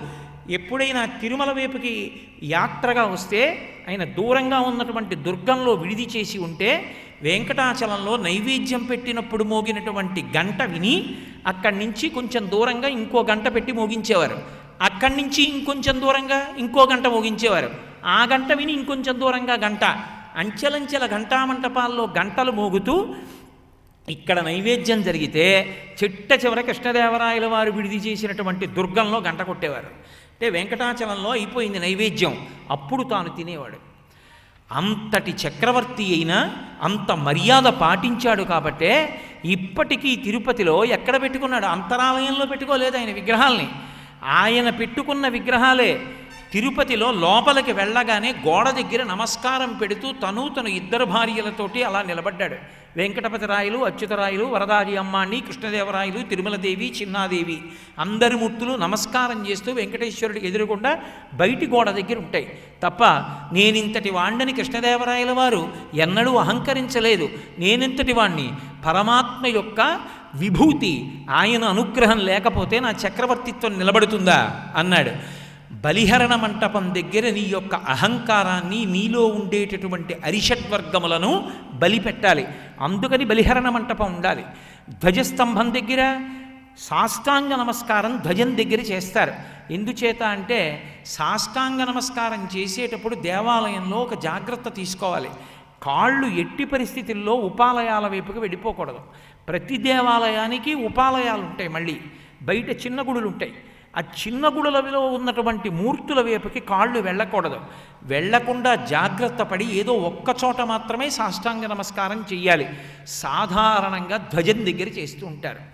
ఎప్పుడైనా తిరుమల వైపుకి యాత్రగా వస్తే ఆయన దూరంగా ఉన్నటువంటి దుర్గంలో విడిది చేసి ఉంటే వెంకటాచలంలో నైవేద్యం పెట్టినప్పుడు మోగినటువంటి గంట విని అక్కడి నుంచి కొంచెం దూరంగా ఇంకో గంట పెట్టి మోగించేవారు అక్కడి నుంచి ఇంకొంచెం దూరంగా ఇంకో గంట మోగించేవారు ఆ గంట విని ఇంకొంచెం దూరంగా గంట అంచెలంచెల ఘంటామంటపాల్లో గంటలు మోగుతూ ఇక్కడ నైవేద్యం జరిగితే చిట్ట చివర కృష్ణదేవరాయల వారు విడిది చేసినటువంటి దుర్గంలో గంట కొట్టేవారు అంటే వెంకటాచలంలో అయిపోయింది నైవేద్యం అప్పుడు తాను తినేవాడు అంతటి చక్రవర్తి అయినా అంత మర్యాద పాటించాడు కాబట్టే ఇప్పటికీ తిరుపతిలో ఎక్కడ పెట్టుకున్నాడు అంతరాలయంలో పెట్టుకోలేదు ఆయన విగ్రహాల్ని ఆయన పెట్టుకున్న విగ్రహాలే తిరుపతిలో లోపలికి వెళ్ళగానే గోడ దగ్గర నమస్కారం పెడుతూ తను తను ఇద్దరు భార్యలతోటి అలా నిలబడ్డాడు వెంకటపతి రాయలు అచ్యుతరాయలు వరదారి అమ్మాణి కృష్ణదేవరాయలు తిరుమలదేవి చిన్నాదేవి అందరి మూర్తులు నమస్కారం చేస్తూ వెంకటేశ్వరుడికి ఎదురుకుండా బయటి గోడ దగ్గర ఉంటాయి తప్ప నేనింతటి వాణ్ణని కృష్ణదేవరాయల వారు ఎన్నడూ అహంకరించలేదు నేనింతటి వాణ్ణి పరమాత్మ యొక్క విభూతి ఆయన అనుగ్రహం లేకపోతే నా చక్రవర్తిత్వం నిలబడుతుందా అన్నాడు బలిహరణ మంటపం దగ్గర నీ యొక్క అహంకారాన్ని నీలో ఉండేటటువంటి అరిషడ్వర్గములను బలి పెట్టాలి అందుకని బలిహరణ మంటపం ఉండాలి ధ్వజస్తంభం దగ్గర సాష్టాంగ నమస్కారం ధ్వజం దగ్గర చేస్తారు ఎందుచేత అంటే సాష్టాంగ నమస్కారం చేసేటప్పుడు దేవాలయంలో ఒక జాగ్రత్త తీసుకోవాలి కాళ్ళు ఎట్టి పరిస్థితుల్లో ఉపాలయాల వైపుకి వెళ్ళిపోకూడదు ప్రతి దేవాలయానికి ఉపాలయాలు ఉంటాయి మళ్ళీ బయట చిన్న గుడులు ఉంటాయి ఆ చిన్న గుడులలో ఉన్నటువంటి మూర్తుల వైపుకి కాళ్ళు వెళ్ళకూడదు వెళ్లకుండా జాగ్రత్త పడి ఏదో ఒక్క చోట మాత్రమే సాష్టాంగ నమస్కారం చెయ్యాలి సాధారణంగా ధ్వజం దగ్గర చేస్తూ ఉంటారు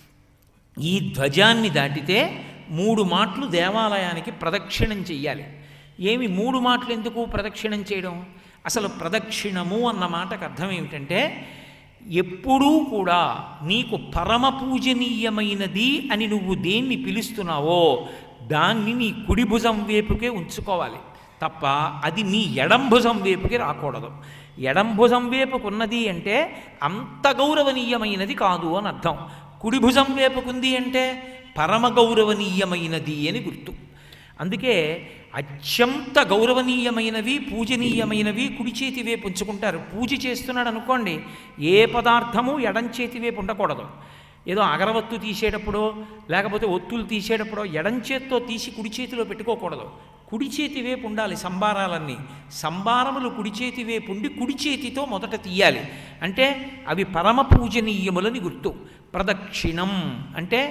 ఈ ధ్వజాన్ని దాటితే మూడు మాటలు దేవాలయానికి ప్రదక్షిణం చెయ్యాలి ఏమి మూడు మాటలు ఎందుకు ప్రదక్షిణం చేయడం అసలు ప్రదక్షిణము అన్న మాటకు అర్థం ఏమిటంటే ఎప్పుడూ కూడా నీకు పరమ పూజనీయమైనది అని నువ్వు దేన్ని పిలుస్తున్నావో దాన్ని నీ కుడి భుజం వైపుకే ఉంచుకోవాలి తప్ప అది నీ ఎడం భుజం వైపుకి రాకూడదు ఎడం భుజం వైపుకున్నది అంటే అంత గౌరవనీయమైనది కాదు అని అర్థం కుడి భుజం వైపుకుంది అంటే పరమ గౌరవనీయమైనది అని గుర్తు అందుకే అత్యంత గౌరవనీయమైనవి పూజనీయమైనవి కుడి చేతి వైపు ఉంచుకుంటారు పూజ చేస్తున్నాడు అనుకోండి ఏ పదార్థము ఎడం చేతి వైపు ఉండకూడదు ఏదో అగరవత్తు తీసేటప్పుడో లేకపోతే ఒత్తులు తీసేటప్పుడో ఎడం చేత్తో తీసి కుడి చేతిలో పెట్టుకోకూడదు కుడి చేతి వైపు ఉండాలి సంబారాలన్నీ సంబారములు కుడి చేతి వైపు ఉండి కుడి చేతితో మొదట తీయాలి అంటే అవి పరమ పూజనీయములని గుర్తు ప్రదక్షిణం అంటే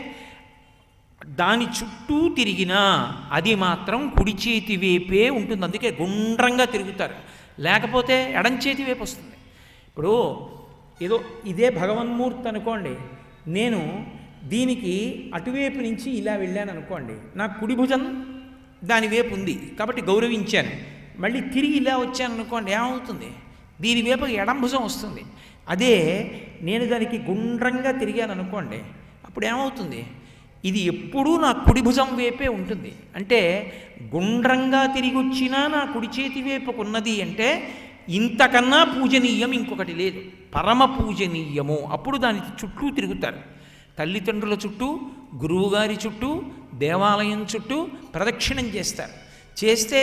దాని చుట్టూ తిరిగినా అది మాత్రం కుడి చేతి వైపే ఉంటుంది అందుకే గుండ్రంగా తిరుగుతారు లేకపోతే ఎడం చేతి వైపు వస్తుంది ఇప్పుడు ఏదో ఇదే భగవన్మూర్తి అనుకోండి నేను దీనికి అటువైపు నుంచి ఇలా వెళ్ళాను అనుకోండి నా కుడి భుజం దాని వైపు ఉంది కాబట్టి గౌరవించాను మళ్ళీ తిరిగి ఇలా వచ్చాను అనుకోండి ఏమవుతుంది దీని వైపు ఎడం భుజం వస్తుంది అదే నేను దానికి గుండ్రంగా తిరిగాను అనుకోండి అప్పుడు ఏమవుతుంది ఇది ఎప్పుడూ నా కుడి భుజం వైపే ఉంటుంది అంటే గుండ్రంగా తిరిగి వచ్చినా నా కుడి చేతి వైపుకున్నది అంటే ఇంతకన్నా పూజనీయం ఇంకొకటి లేదు పరమ పూజనీయము అప్పుడు దాని చుట్టూ తిరుగుతారు తల్లిదండ్రుల చుట్టూ గురువుగారి చుట్టూ దేవాలయం చుట్టూ ప్రదక్షిణం చేస్తారు చేస్తే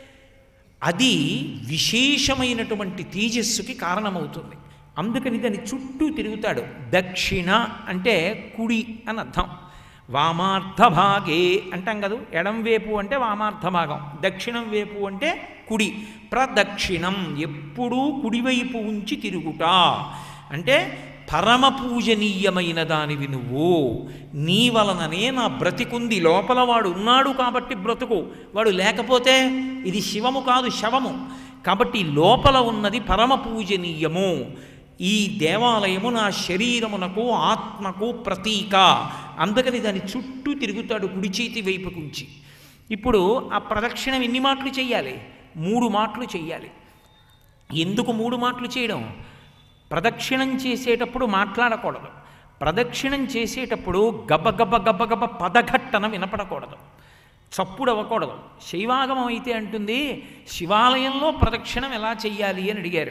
అది విశేషమైనటువంటి తేజస్సుకి కారణమవుతుంది అందుకని దాని చుట్టూ తిరుగుతాడు దక్షిణ అంటే కుడి అని అర్థం వామార్థ భాగే అంటాం కదా ఎడం వైపు అంటే వామార్థ భాగం దక్షిణం వైపు అంటే కుడి ప్రదక్షిణం ఎప్పుడూ కుడివైపు ఉంచి తిరుగుట అంటే పరమ పూజనీయమైన దానివి నువ్వు నీ వలననే నా బ్రతికుంది లోపల వాడు ఉన్నాడు కాబట్టి బ్రతుకు వాడు లేకపోతే ఇది శివము కాదు శవము కాబట్టి లోపల ఉన్నది పరమ పూజనీయము ఈ దేవాలయము నా శరీరమునకు ఆత్మకు ప్రతీక అందుకని దాని చుట్టూ తిరుగుతాడు కుడి చేతి వైపుకుంచి ఇప్పుడు ఆ ప్రదక్షిణం ఎన్ని మాటలు చేయాలి మూడు మాటలు చేయాలి ఎందుకు మూడు మాటలు చేయడం ప్రదక్షిణం చేసేటప్పుడు మాట్లాడకూడదు ప్రదక్షిణం చేసేటప్పుడు గబగబ గబగబ పదఘట్టన వినపడకూడదు చప్పుడు అవ్వకూడదు శైవాగమం అయితే అంటుంది శివాలయంలో ప్రదక్షిణం ఎలా చెయ్యాలి అని అడిగారు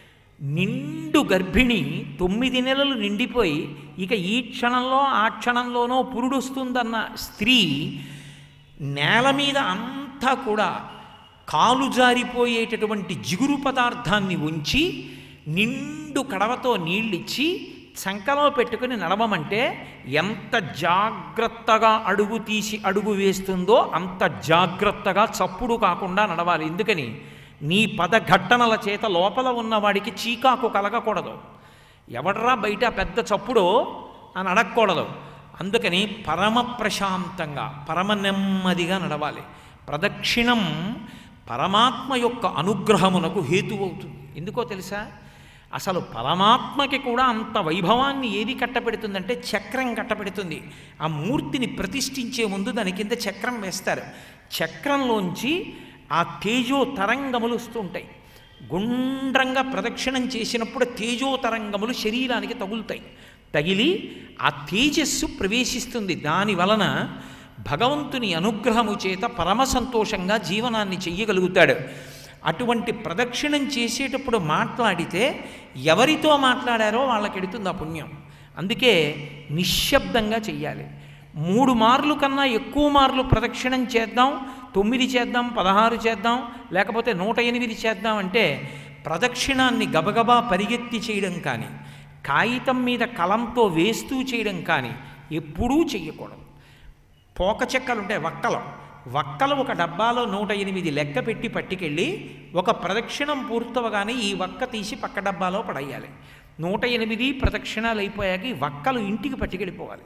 నిండు గర్భిణి తొమ్మిది నెలలు నిండిపోయి ఇక ఈ క్షణంలో ఆ క్షణంలోనో పురుడొస్తుందన్న స్త్రీ నేల మీద అంతా కూడా కాలు జారిపోయేటటువంటి జిగురు పదార్థాన్ని ఉంచి నిండు కడవతో నీళ్ళిచ్చి చంకలో పెట్టుకుని నడవమంటే ఎంత జాగ్రత్తగా అడుగు తీసి అడుగు వేస్తుందో అంత జాగ్రత్తగా చప్పుడు కాకుండా నడవాలి ఎందుకని నీ పదఘట్టనల చేత లోపల ఉన్నవాడికి చీకాకు కలగకూడదు ఎవడరా బయట పెద్ద చప్పుడో అని అడగకూడదు అందుకని పరమ ప్రశాంతంగా పరమ నెమ్మదిగా నడవాలి ప్రదక్షిణం పరమాత్మ యొక్క అనుగ్రహమునకు హేతువవుతుంది ఎందుకో తెలుసా అసలు పరమాత్మకి కూడా అంత వైభవాన్ని ఏది కట్టపెడుతుందంటే చక్రం కట్టపెడుతుంది ఆ మూర్తిని ప్రతిష్ఠించే ముందు దాని కింద చక్రం వేస్తారు చక్రంలోంచి ఆ తేజో తరంగములు వస్తుంటాయి గుండ్రంగా ప్రదక్షిణం చేసినప్పుడు తేజో తరంగములు శరీరానికి తగులుతాయి తగిలి ఆ తేజస్సు ప్రవేశిస్తుంది దాని వలన భగవంతుని అనుగ్రహము చేత పరమ సంతోషంగా జీవనాన్ని చెయ్యగలుగుతాడు అటువంటి ప్రదక్షిణం చేసేటప్పుడు మాట్లాడితే ఎవరితో మాట్లాడారో వాళ్ళకి ఎడుతుంది ఆ పుణ్యం అందుకే నిశ్శబ్దంగా చెయ్యాలి మూడు మార్లు కన్నా ఎక్కువ మార్లు ప్రదక్షిణం చేద్దాం తొమ్మిది చేద్దాం పదహారు చేద్దాం లేకపోతే నూట ఎనిమిది చేద్దాం అంటే ప్రదక్షిణాన్ని గబగబా పరిగెత్తి చేయడం కానీ కాగితం మీద కలంతో వేస్తూ చేయడం కానీ ఎప్పుడూ చెయ్యకూడదు పోక చెక్కలు ఉంటాయి వక్కలు వక్కలు ఒక డబ్బాలో నూట ఎనిమిది లెక్క పెట్టి పట్టుకెళ్ళి ఒక ప్రదక్షిణం పూర్తవగానే ఈ వక్క తీసి పక్క డబ్బాలో పడేయాలి నూట ఎనిమిది ప్రదక్షిణాలు అయిపోయాక ఈ వక్కలు ఇంటికి పట్టుకెళ్ళిపోవాలి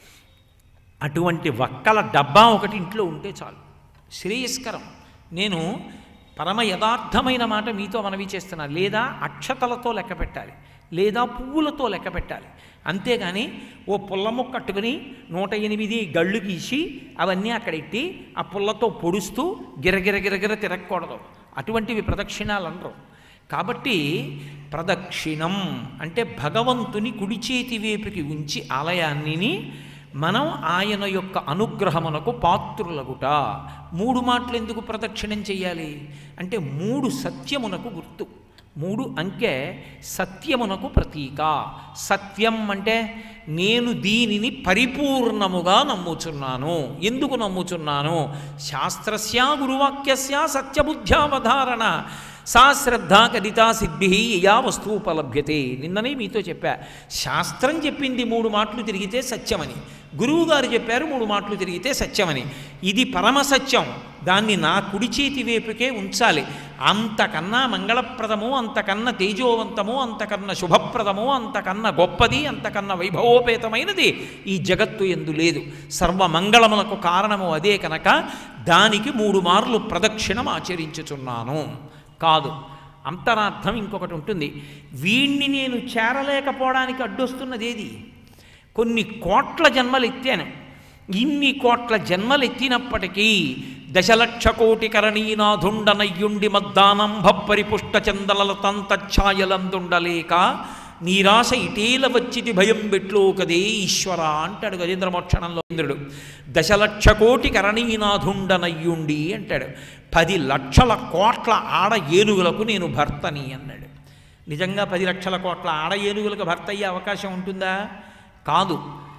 అటువంటి వక్కల డబ్బా ఒకటి ఇంట్లో ఉంటే చాలు శ్రేయస్కరం నేను పరమ యథార్థమైన మాట మీతో మనవి చేస్తున్నా లేదా అక్షతలతో లెక్క పెట్టాలి లేదా పువ్వులతో లెక్క పెట్టాలి అంతేగాని ఓ పుల్ల ముక్క కట్టుకుని నూట ఎనిమిది గళ్ళు గీసి అవన్నీ అక్కడ ఎట్టి ఆ పుల్లతో పొడుస్తూ గిరగిర గిరగిర తిరగకూడదు అటువంటివి ప్రదక్షిణాలు అనరు కాబట్టి ప్రదక్షిణం అంటే భగవంతుని కుడి చేతి వైపుకి ఉంచి ఆలయాన్ని మనం ఆయన యొక్క అనుగ్రహమునకు పాత్రులగుట మూడు మాటలు ఎందుకు ప్రదక్షిణం చెయ్యాలి అంటే మూడు సత్యమునకు గుర్తు మూడు అంకె సత్యమునకు ప్రతీక సత్యం అంటే నేను దీనిని పరిపూర్ణముగా నమ్ముచున్నాను ఎందుకు నమ్ముచున్నాను శాస్త్రస్య గురువాక్యస్య సత్యబుద్ధ్యావధారణ సా శ్రద్ధ కదితా సిద్ధి యా వస్తువుపలభ్యతే నిన్ననే మీతో చెప్పా శాస్త్రం చెప్పింది మూడు మాటలు తిరిగితే సత్యమని గురువుగారు చెప్పారు మూడు మాటలు తిరిగితే సత్యమని ఇది పరమ సత్యం దాన్ని నా కుడి చేతి వైపుకే ఉంచాలి అంతకన్నా మంగళప్రదము అంతకన్నా తేజోవంతము అంతకన్నా శుభప్రదము అంతకన్నా గొప్పది అంతకన్నా వైభవోపేతమైనది ఈ జగత్తు ఎందు లేదు సర్వమంగళములకు కారణము అదే కనుక దానికి మూడు మార్లు ప్రదక్షిణం ఆచరించుచున్నాను కాదు అంతరార్థం ఇంకొకటి ఉంటుంది వీణ్ణి నేను చేరలేకపోవడానికి అడ్డొస్తున్నది ఏది కొన్ని కోట్ల జన్మలు ఎత్తాను ఇన్ని కోట్ల జన్మలు ఎత్తినప్పటికీ దశలక్ష కోటి కరణీనాథుండనయ్యుండి మద్దానంభ పరిపుష్ట చందలల తంతఛాయలందుండలేక నీరాశ ఇటీల వచ్చిది భయం బెట్లో కదే ఈశ్వర అంటాడు గజేంద్ర మోక్షణంలో ఇంద్రుడు దశలక్ష కోటి కరణీనాథుండనయ్యుండి అంటాడు పది లక్షల కోట్ల ఆడ ఏనుగులకు నేను భర్తని అన్నాడు నిజంగా పది లక్షల కోట్ల ఆడ ఏనుగులకు భర్త అయ్యే అవకాశం ఉంటుందా కాదు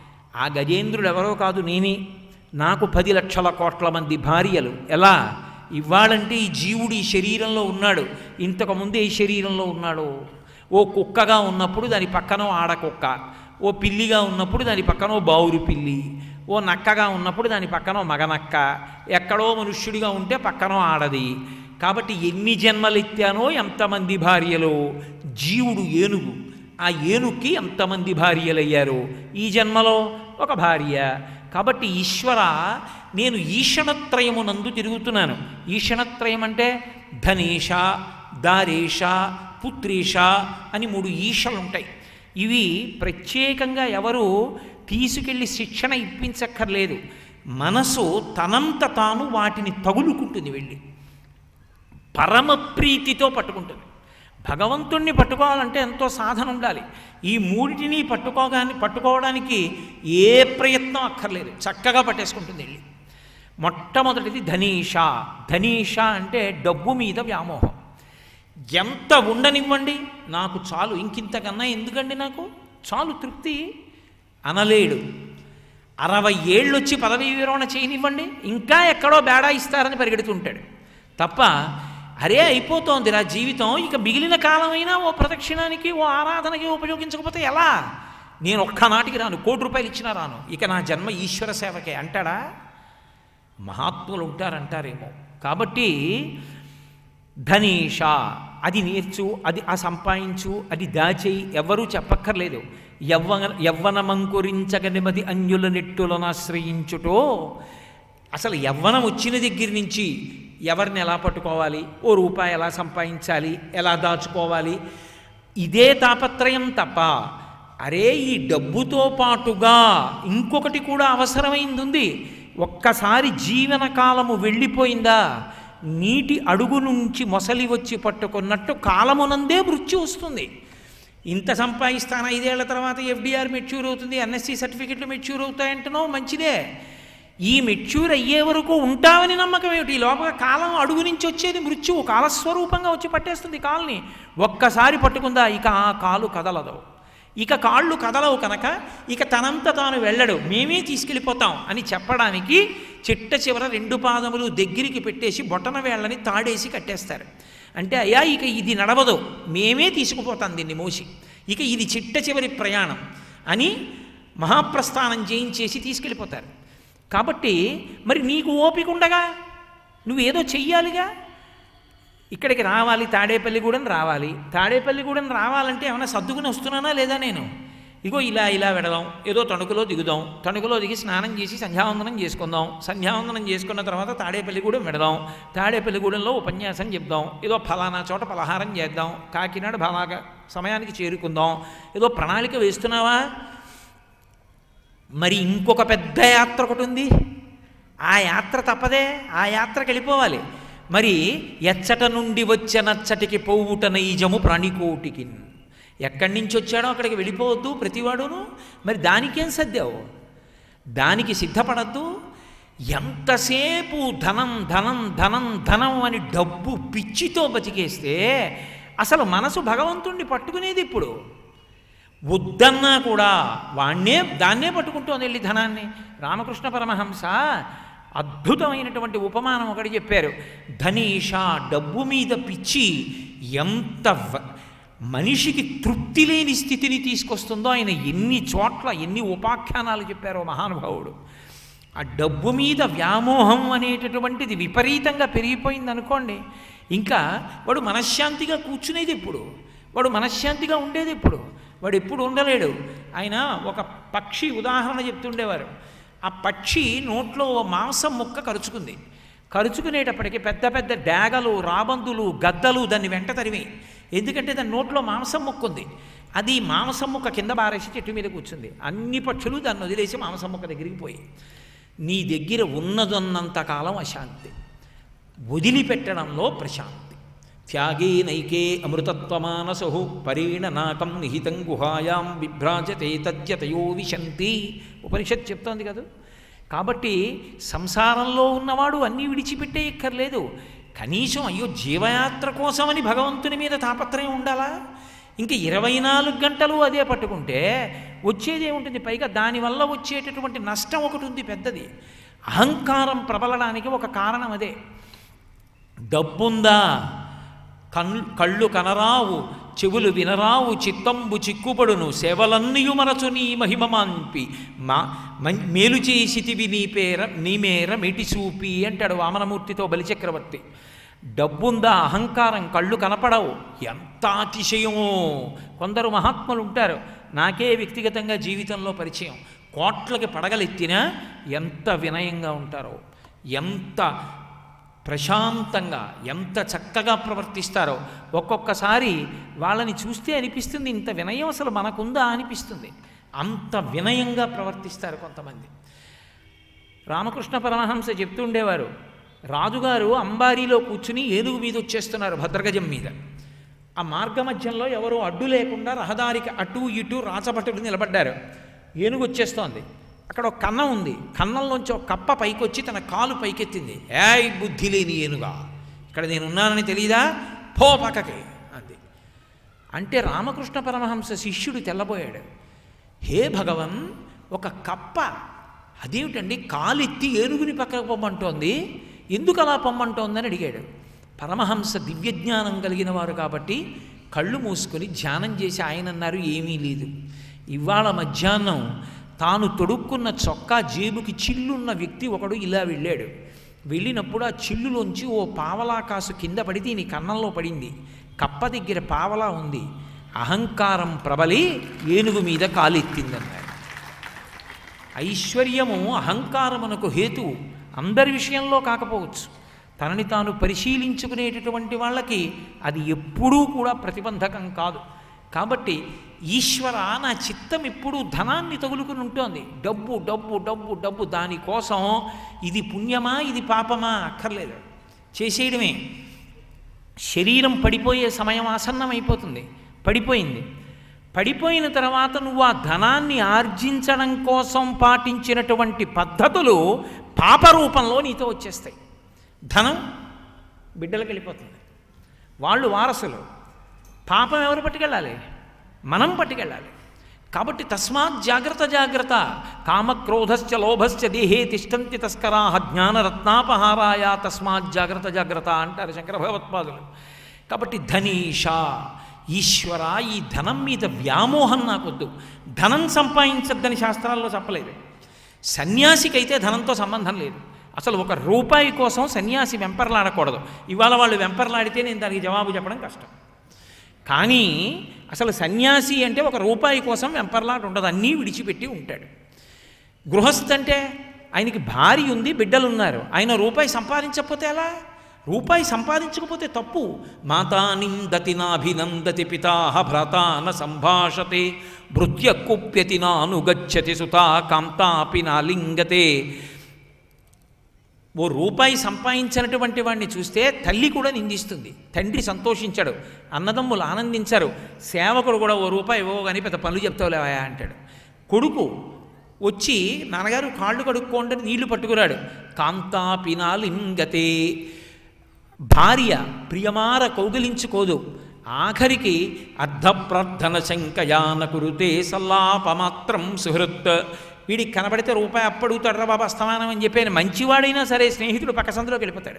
ఆ గజేంద్రుడు ఎవరో కాదు నేనే నాకు పది లక్షల కోట్ల మంది భార్యలు ఎలా ఇవ్వాలంటే ఈ జీవుడు ఈ శరీరంలో ఉన్నాడు ఇంతకుముందు ఏ శరీరంలో ఉన్నాడు ఓ కుక్కగా ఉన్నప్పుడు దాని పక్కన ఆడకుక్క ఓ పిల్లిగా ఉన్నప్పుడు దాని పక్కన ఓ బావురు పిల్లి ఓ నక్కగా ఉన్నప్పుడు దాని పక్కన ఓ మగనక్క ఎక్కడో మనుష్యుడిగా ఉంటే పక్కన ఆడది కాబట్టి ఎన్ని జన్మలు ఎత్తానో ఎంతమంది భార్యలు జీవుడు ఏనుగు ఆ ఏనుక్కి ఎంతమంది భార్యలయ్యారు ఈ జన్మలో ఒక భార్య కాబట్టి ఈశ్వర నేను ఈషణత్రయమునందు తిరుగుతున్నాను ఈషణత్రయం అంటే ధనేష దారేష పుత్రేష అని మూడు ఈషలు ఉంటాయి ఇవి ప్రత్యేకంగా ఎవరు తీసుకెళ్ళి శిక్షణ ఇప్పించక్కర్లేదు మనసు తనంత తాను వాటిని తగులుకుంటుంది వెళ్ళి పరమ ప్రీతితో పట్టుకుంటుంది భగవంతుణ్ణి పట్టుకోవాలంటే ఎంతో సాధన ఉండాలి ఈ మూడిటిని పట్టుకోగాని పట్టుకోవడానికి ఏ ప్రయత్నం అక్కర్లేదు చక్కగా పట్టేసుకుంటుంది వెళ్ళి మొట్టమొదటిది ధనీష ధనీష అంటే డబ్బు మీద వ్యామోహం ఎంత ఉండనివ్వండి నాకు చాలు ఇంకింతకన్నా ఎందుకండి నాకు చాలు తృప్తి అనలేడు అరవై ఏళ్ళు వచ్చి పదవీ విరమణ చేయనివ్వండి ఇంకా ఎక్కడో బేడా ఇస్తారని పరిగెడుతుంటాడు తప్ప అరే అయిపోతోంది నా జీవితం ఇక మిగిలిన కాలమైనా ఓ ప్రదక్షిణానికి ఓ ఆరాధనకి ఉపయోగించకపోతే ఎలా నేను ఒక్కనాటికి రాను కోటి రూపాయలు ఇచ్చినా రాను ఇక నా జన్మ ఈశ్వర సేవకే అంటాడా మహాత్ములు ఉంటారంటారేమో కాబట్టి ధనీష అది నేర్చు అది ఆ సంపాదించు అది దాచేయి ఎవ్వరూ చెప్పక్కర్లేదు యవ్వన యవ్వనమంకురించగనిమది అన్యుల నెట్టులను ఆశ్రయించుటో అసలు యవ్వనం వచ్చిన దగ్గర నుంచి ఎవరిని ఎలా పట్టుకోవాలి ఓ రూపాయి ఎలా సంపాదించాలి ఎలా దాచుకోవాలి ఇదే తాపత్రయం తప్ప అరే ఈ డబ్బుతో పాటుగా ఇంకొకటి కూడా అవసరమైంది ఉంది ఒక్కసారి జీవన కాలము వెళ్ళిపోయిందా నీటి అడుగు నుంచి మొసలి వచ్చి పట్టుకున్నట్టు కాలమునందే మృత్యు వస్తుంది ఇంత సంపాదిస్తాను ఐదేళ్ల తర్వాత ఎఫ్డిఆర్ మెచ్యూర్ అవుతుంది ఎన్ఎస్సి సర్టిఫికెట్లు మెచ్యూర్ అవుతాయంటున్నావు మంచిదే ఈ మెచ్యూర్ అయ్యే వరకు ఉంటావని నమ్మకం ఏమిటి ఈ లోపల కాలం అడుగు నుంచి వచ్చేది మృత్యువు కాలస్వరూపంగా వచ్చి పట్టేస్తుంది కాల్ని ఒక్కసారి పట్టుకుందా ఇక ఆ కాలు కదలదు ఇక కాళ్ళు కదలవు కనుక ఇక తనంత తాను వెళ్ళడు మేమే తీసుకెళ్ళిపోతాం అని చెప్పడానికి చిట్ట చివర రెండు పాదములు దగ్గరికి పెట్టేసి బొటన వేళ్ళని తాడేసి కట్టేస్తారు అంటే అయ్యా ఇక ఇది నడవదు మేమే తీసుకుపోతాం దీన్ని మోసి ఇక ఇది చిట్ట చివరి ప్రయాణం అని మహాప్రస్థానం చేయించేసి తీసుకెళ్ళిపోతారు కాబట్టి మరి నీకు ఓపిక ఉండగా నువ్వేదో చెయ్యాలిగా ఇక్కడికి రావాలి తాడేపల్లిగూడెం రావాలి తాడేపల్లిగూడెం రావాలంటే ఏమైనా సర్దుకుని వస్తున్నానా లేదా నేను ఇగో ఇలా ఇలా వెడదాం ఏదో తణుకులో దిగుదాం తణుకులో దిగి స్నానం చేసి సంధ్యావందనం చేసుకుందాం సంధ్యావందనం చేసుకున్న తర్వాత తాడేపల్లిగూడెం వెడదాం తాడేపల్లిగూడెంలో ఉపన్యాసం చెప్దాం ఏదో ఫలానా చోట పలహారం చేద్దాం కాకినాడ ఫలాగా సమయానికి చేరుకుందాం ఏదో ప్రణాళిక వేస్తున్నావా మరి ఇంకొక పెద్ద యాత్ర ఒకటి ఉంది ఆ యాత్ర తప్పదే ఆ యాత్రకి వెళ్ళిపోవాలి మరి ఎచ్చట నుండి వచ్చే నచ్చటికి పోవుట నైజము ప్రాణికోటికి ఎక్కడి నుంచి వచ్చాడో అక్కడికి వెళ్ళిపోవద్దు ప్రతివాడును మరి దానికేం సర్దావు దానికి సిద్ధపడద్దు ఎంతసేపు ధనం ధనం ధనం ధనం అని డబ్బు పిచ్చితో బతికేస్తే అసలు మనసు భగవంతుణ్ణి పట్టుకునేది ఇప్పుడు వద్దన్నా కూడా వాణ్ణే దాన్నే పట్టుకుంటోంది వెళ్ళి ధనాన్ని రామకృష్ణ పరమహంస అద్భుతమైనటువంటి ఉపమానం ఒకటి చెప్పారు ధనీష డబ్బు మీద పిచ్చి ఎంత వ- మనిషికి తృప్తి లేని స్థితిని తీసుకొస్తుందో ఆయన ఎన్ని చోట్ల ఎన్ని ఉపాఖ్యానాలు చెప్పారో మహానుభావుడు ఆ డబ్బు మీద వ్యామోహం అనేటటువంటిది విపరీతంగా పెరిగిపోయింది అనుకోండి ఇంకా వాడు మనశ్శాంతిగా కూర్చునేది ఇప్పుడు వాడు మనశ్శాంతిగా ఉండేది ఇప్పుడు వాడు ఎప్పుడు ఉండలేడు ఆయన ఒక పక్షి ఉదాహరణ చెప్తుండేవారు ఆ పక్షి నోట్లో ఓ మాంసం ముక్క కరుచుకుంది కరుచుకునేటప్పటికి పెద్ద పెద్ద డాగలు రాబందులు గద్దలు దాన్ని వెంట తరిమి ఎందుకంటే దాని నోట్లో మాంసం ముక్క ఉంది అది మాంసం ముక్క కింద బారేసి చెట్టు మీద కూర్చుంది అన్ని పక్షులు దాన్ని వదిలేసి మాంసం ముక్క దగ్గరికి పోయి నీ దగ్గర ఉన్నదన్నంత కాలం అశాంతి వదిలిపెట్టడంలో ప్రశాంతి త్యాగే నైకే అమృతత్వమానసహు పరీణనాకం నిహితం గుహాయాం విభ్రాజతే తద్యతయో విశంతి ఉపనిషత్ చెప్తోంది కదా కాబట్టి సంసారంలో ఉన్నవాడు అన్నీ విడిచిపెట్టే ఎక్కర్లేదు కనీసం అయ్యో జీవయాత్ర కోసమని భగవంతుని మీద తాపత్రయం ఉండాలా ఇంకా ఇరవై నాలుగు గంటలు అదే పట్టుకుంటే వచ్చేది ఏముంటుంది పైగా దానివల్ల వచ్చేటటువంటి నష్టం ఒకటి ఉంది పెద్దది అహంకారం ప్రబలడానికి ఒక కారణం అదే డబ్బుందా కన్ను కళ్ళు కనరావు చెవులు వినరావు చిత్తంబు చిక్కుపడును సేవలన్నయు మరచు నీ మహిమమాన్పి మా మం- మేలు చేసితివి నీ పేర నీ మేర మెటి చూపి అంటాడు వామనమూర్తితో బలిచక్రవర్తి డబ్బుందా అహంకారం కళ్ళు కనపడవు ఎంత అతిశయమో కొందరు మహాత్ములు ఉంటారు నాకే వ్యక్తిగతంగా జీవితంలో పరిచయం కోట్లకి పడగలెత్తినా ఎంత వినయంగా ఉంటారో ఎంత ప్రశాంతంగా ఎంత చక్కగా ప్రవర్తిస్తారో ఒక్కొక్కసారి వాళ్ళని చూస్తే అనిపిస్తుంది ఇంత వినయం అసలు మనకుందా అనిపిస్తుంది అంత వినయంగా ప్రవర్తిస్తారు కొంతమంది రామకృష్ణ పరమహంస చెప్తుండేవారు రాజుగారు అంబారీలో కూర్చుని ఏనుగు మీద వచ్చేస్తున్నారు భద్రగజం మీద ఆ మార్గ మధ్యంలో ఎవరో అడ్డు లేకుండా రహదారికి అటు ఇటు రాచభటులు నిలబడ్డారు ఏనుగు వచ్చేస్తోంది అక్కడ ఒక కన్నం ఉంది కన్నంలోంచి ఒక కప్ప పైకొచ్చి తన కాలు పైకెత్తింది ఏయ్ బుద్ధి లేని ఏనుగా ఇక్కడ నేను ఉన్నానని తెలియదా పో పక్కకి అంది అంటే రామకృష్ణ పరమహంస శిష్యుడు తెల్లబోయాడు హే భగవన్ ఒక కప్ప అదేమిటండి కాలెత్తి ఏనుగుని పక్కకు పొమ్మంటోంది ఎందుకు అలా పొమ్మంటోందని అడిగాడు పరమహంస దివ్యజ్ఞానం కలిగిన వారు కాబట్టి కళ్ళు మూసుకొని ధ్యానం చేసి ఆయన అన్నారు ఏమీ లేదు ఇవాళ మధ్యాహ్నం తాను తొడుక్కున్న చొక్కా జేబుకి చిల్లున్న వ్యక్తి ఒకడు ఇలా వెళ్ళాడు వెళ్ళినప్పుడు ఆ చిల్లులోంచి ఓ పావలా కాసు కింద పడి దీని కన్నంలో పడింది కప్ప దగ్గర పావలా ఉంది అహంకారం ప్రబలి ఏనుగు మీద కాలెత్తిందన్నారు ఐశ్వర్యము అహంకారమునకు హేతువు అందరి విషయంలో కాకపోవచ్చు తనని తాను పరిశీలించుకునేటటువంటి వాళ్ళకి అది ఎప్పుడూ కూడా ప్రతిబంధకం కాదు కాబట్టి ఈశ్వర నా చిత్తం ఎప్పుడూ ధనాన్ని తగులుకుని ఉంటుంది డబ్బు డబ్బు డబ్బు డబ్బు దానికోసం ఇది పుణ్యమా ఇది పాపమా అక్కర్లేదు చేసేయడమే శరీరం పడిపోయే సమయం ఆసన్నమైపోతుంది పడిపోయింది పడిపోయిన తర్వాత నువ్వు ఆ ధనాన్ని ఆర్జించడం కోసం పాటించినటువంటి పద్ధతులు పాపరూపంలో నీతో వచ్చేస్తాయి ధనం బిడ్డలకు వెళ్ళిపోతుంది వాళ్ళు వారసులు పాపం ఎవరు పట్టుకెళ్ళాలి మనం పట్టుకెళ్ళాలి కాబట్టి తస్మాత్ జాగ్రత్త జాగ్రత్త కామక్రోధశ్చ లోభశ్చ దేహే తిష్టంతి తస్కరా జ్ఞానరత్నాపహారాయ తస్మాత్ జాగ్రత్త జాగ్రత్త అంటారు శంకర భగవత్పాదులు కాబట్టి ధనీష ఈశ్వర ఈ ధనం మీద వ్యామోహం నాకొద్దు ధనం సంపాదించద్దని శాస్త్రాల్లో చెప్పలేదు సన్యాసికైతే ధనంతో సంబంధం లేదు అసలు ఒక రూపాయి కోసం సన్యాసి వెంపర్లాడకూడదు ఇవాళ వాళ్ళు వెంపర్లాడితే నేను దానికి జవాబు చెప్పడం కష్టం కానీ అసలు సన్యాసి అంటే ఒక రూపాయి కోసం వెంపర్లాట ఉండదు అన్నీ విడిచిపెట్టి ఉంటాడు గృహస్థ అంటే ఆయనకి భార్య ఉంది బిడ్డలు ఉన్నారు ఆయన రూపాయి సంపాదించకపోతే ఎలా రూపాయి సంపాదించకపోతే తప్పు మాతా నిందతి నాభినందతి పితా భ్రాతా న సంభాషతే భృత్య కుప్యతి నానుగచ్చతి సుతా కాంతాపి నాలింగతే ఓ రూపాయి సంపాదించినటువంటి వాడిని చూస్తే తల్లి కూడా నిందిస్తుంది తండ్రి సంతోషించాడు అన్నదమ్ములు ఆనందించారు సేవకుడు కూడా ఓ రూపాయి ఇవ్వవు కానీ పెద్ద పనులు చెప్తావులేవా అంటాడు కొడుకు వచ్చి నాన్నగారు కాళ్ళు కడుక్కోండి నీళ్లు పట్టుకురాడు కాంతాపినాలింగతే భార్య ప్రియమార కౌగిలించుకోదు ఆఖరికి అర్ధప్రార్థన శంకయాన కురుతే సల్లాపమాత్రం సుహృత్ వీడికి కనబడితే రూపాయి అప్పడుగుతాడు రా బాబా అస్తమానం అని చెప్పి ఆయన మంచివాడైనా సరే స్నేహితుడు పక్క సందులోకి వెళ్ళిపోతాడు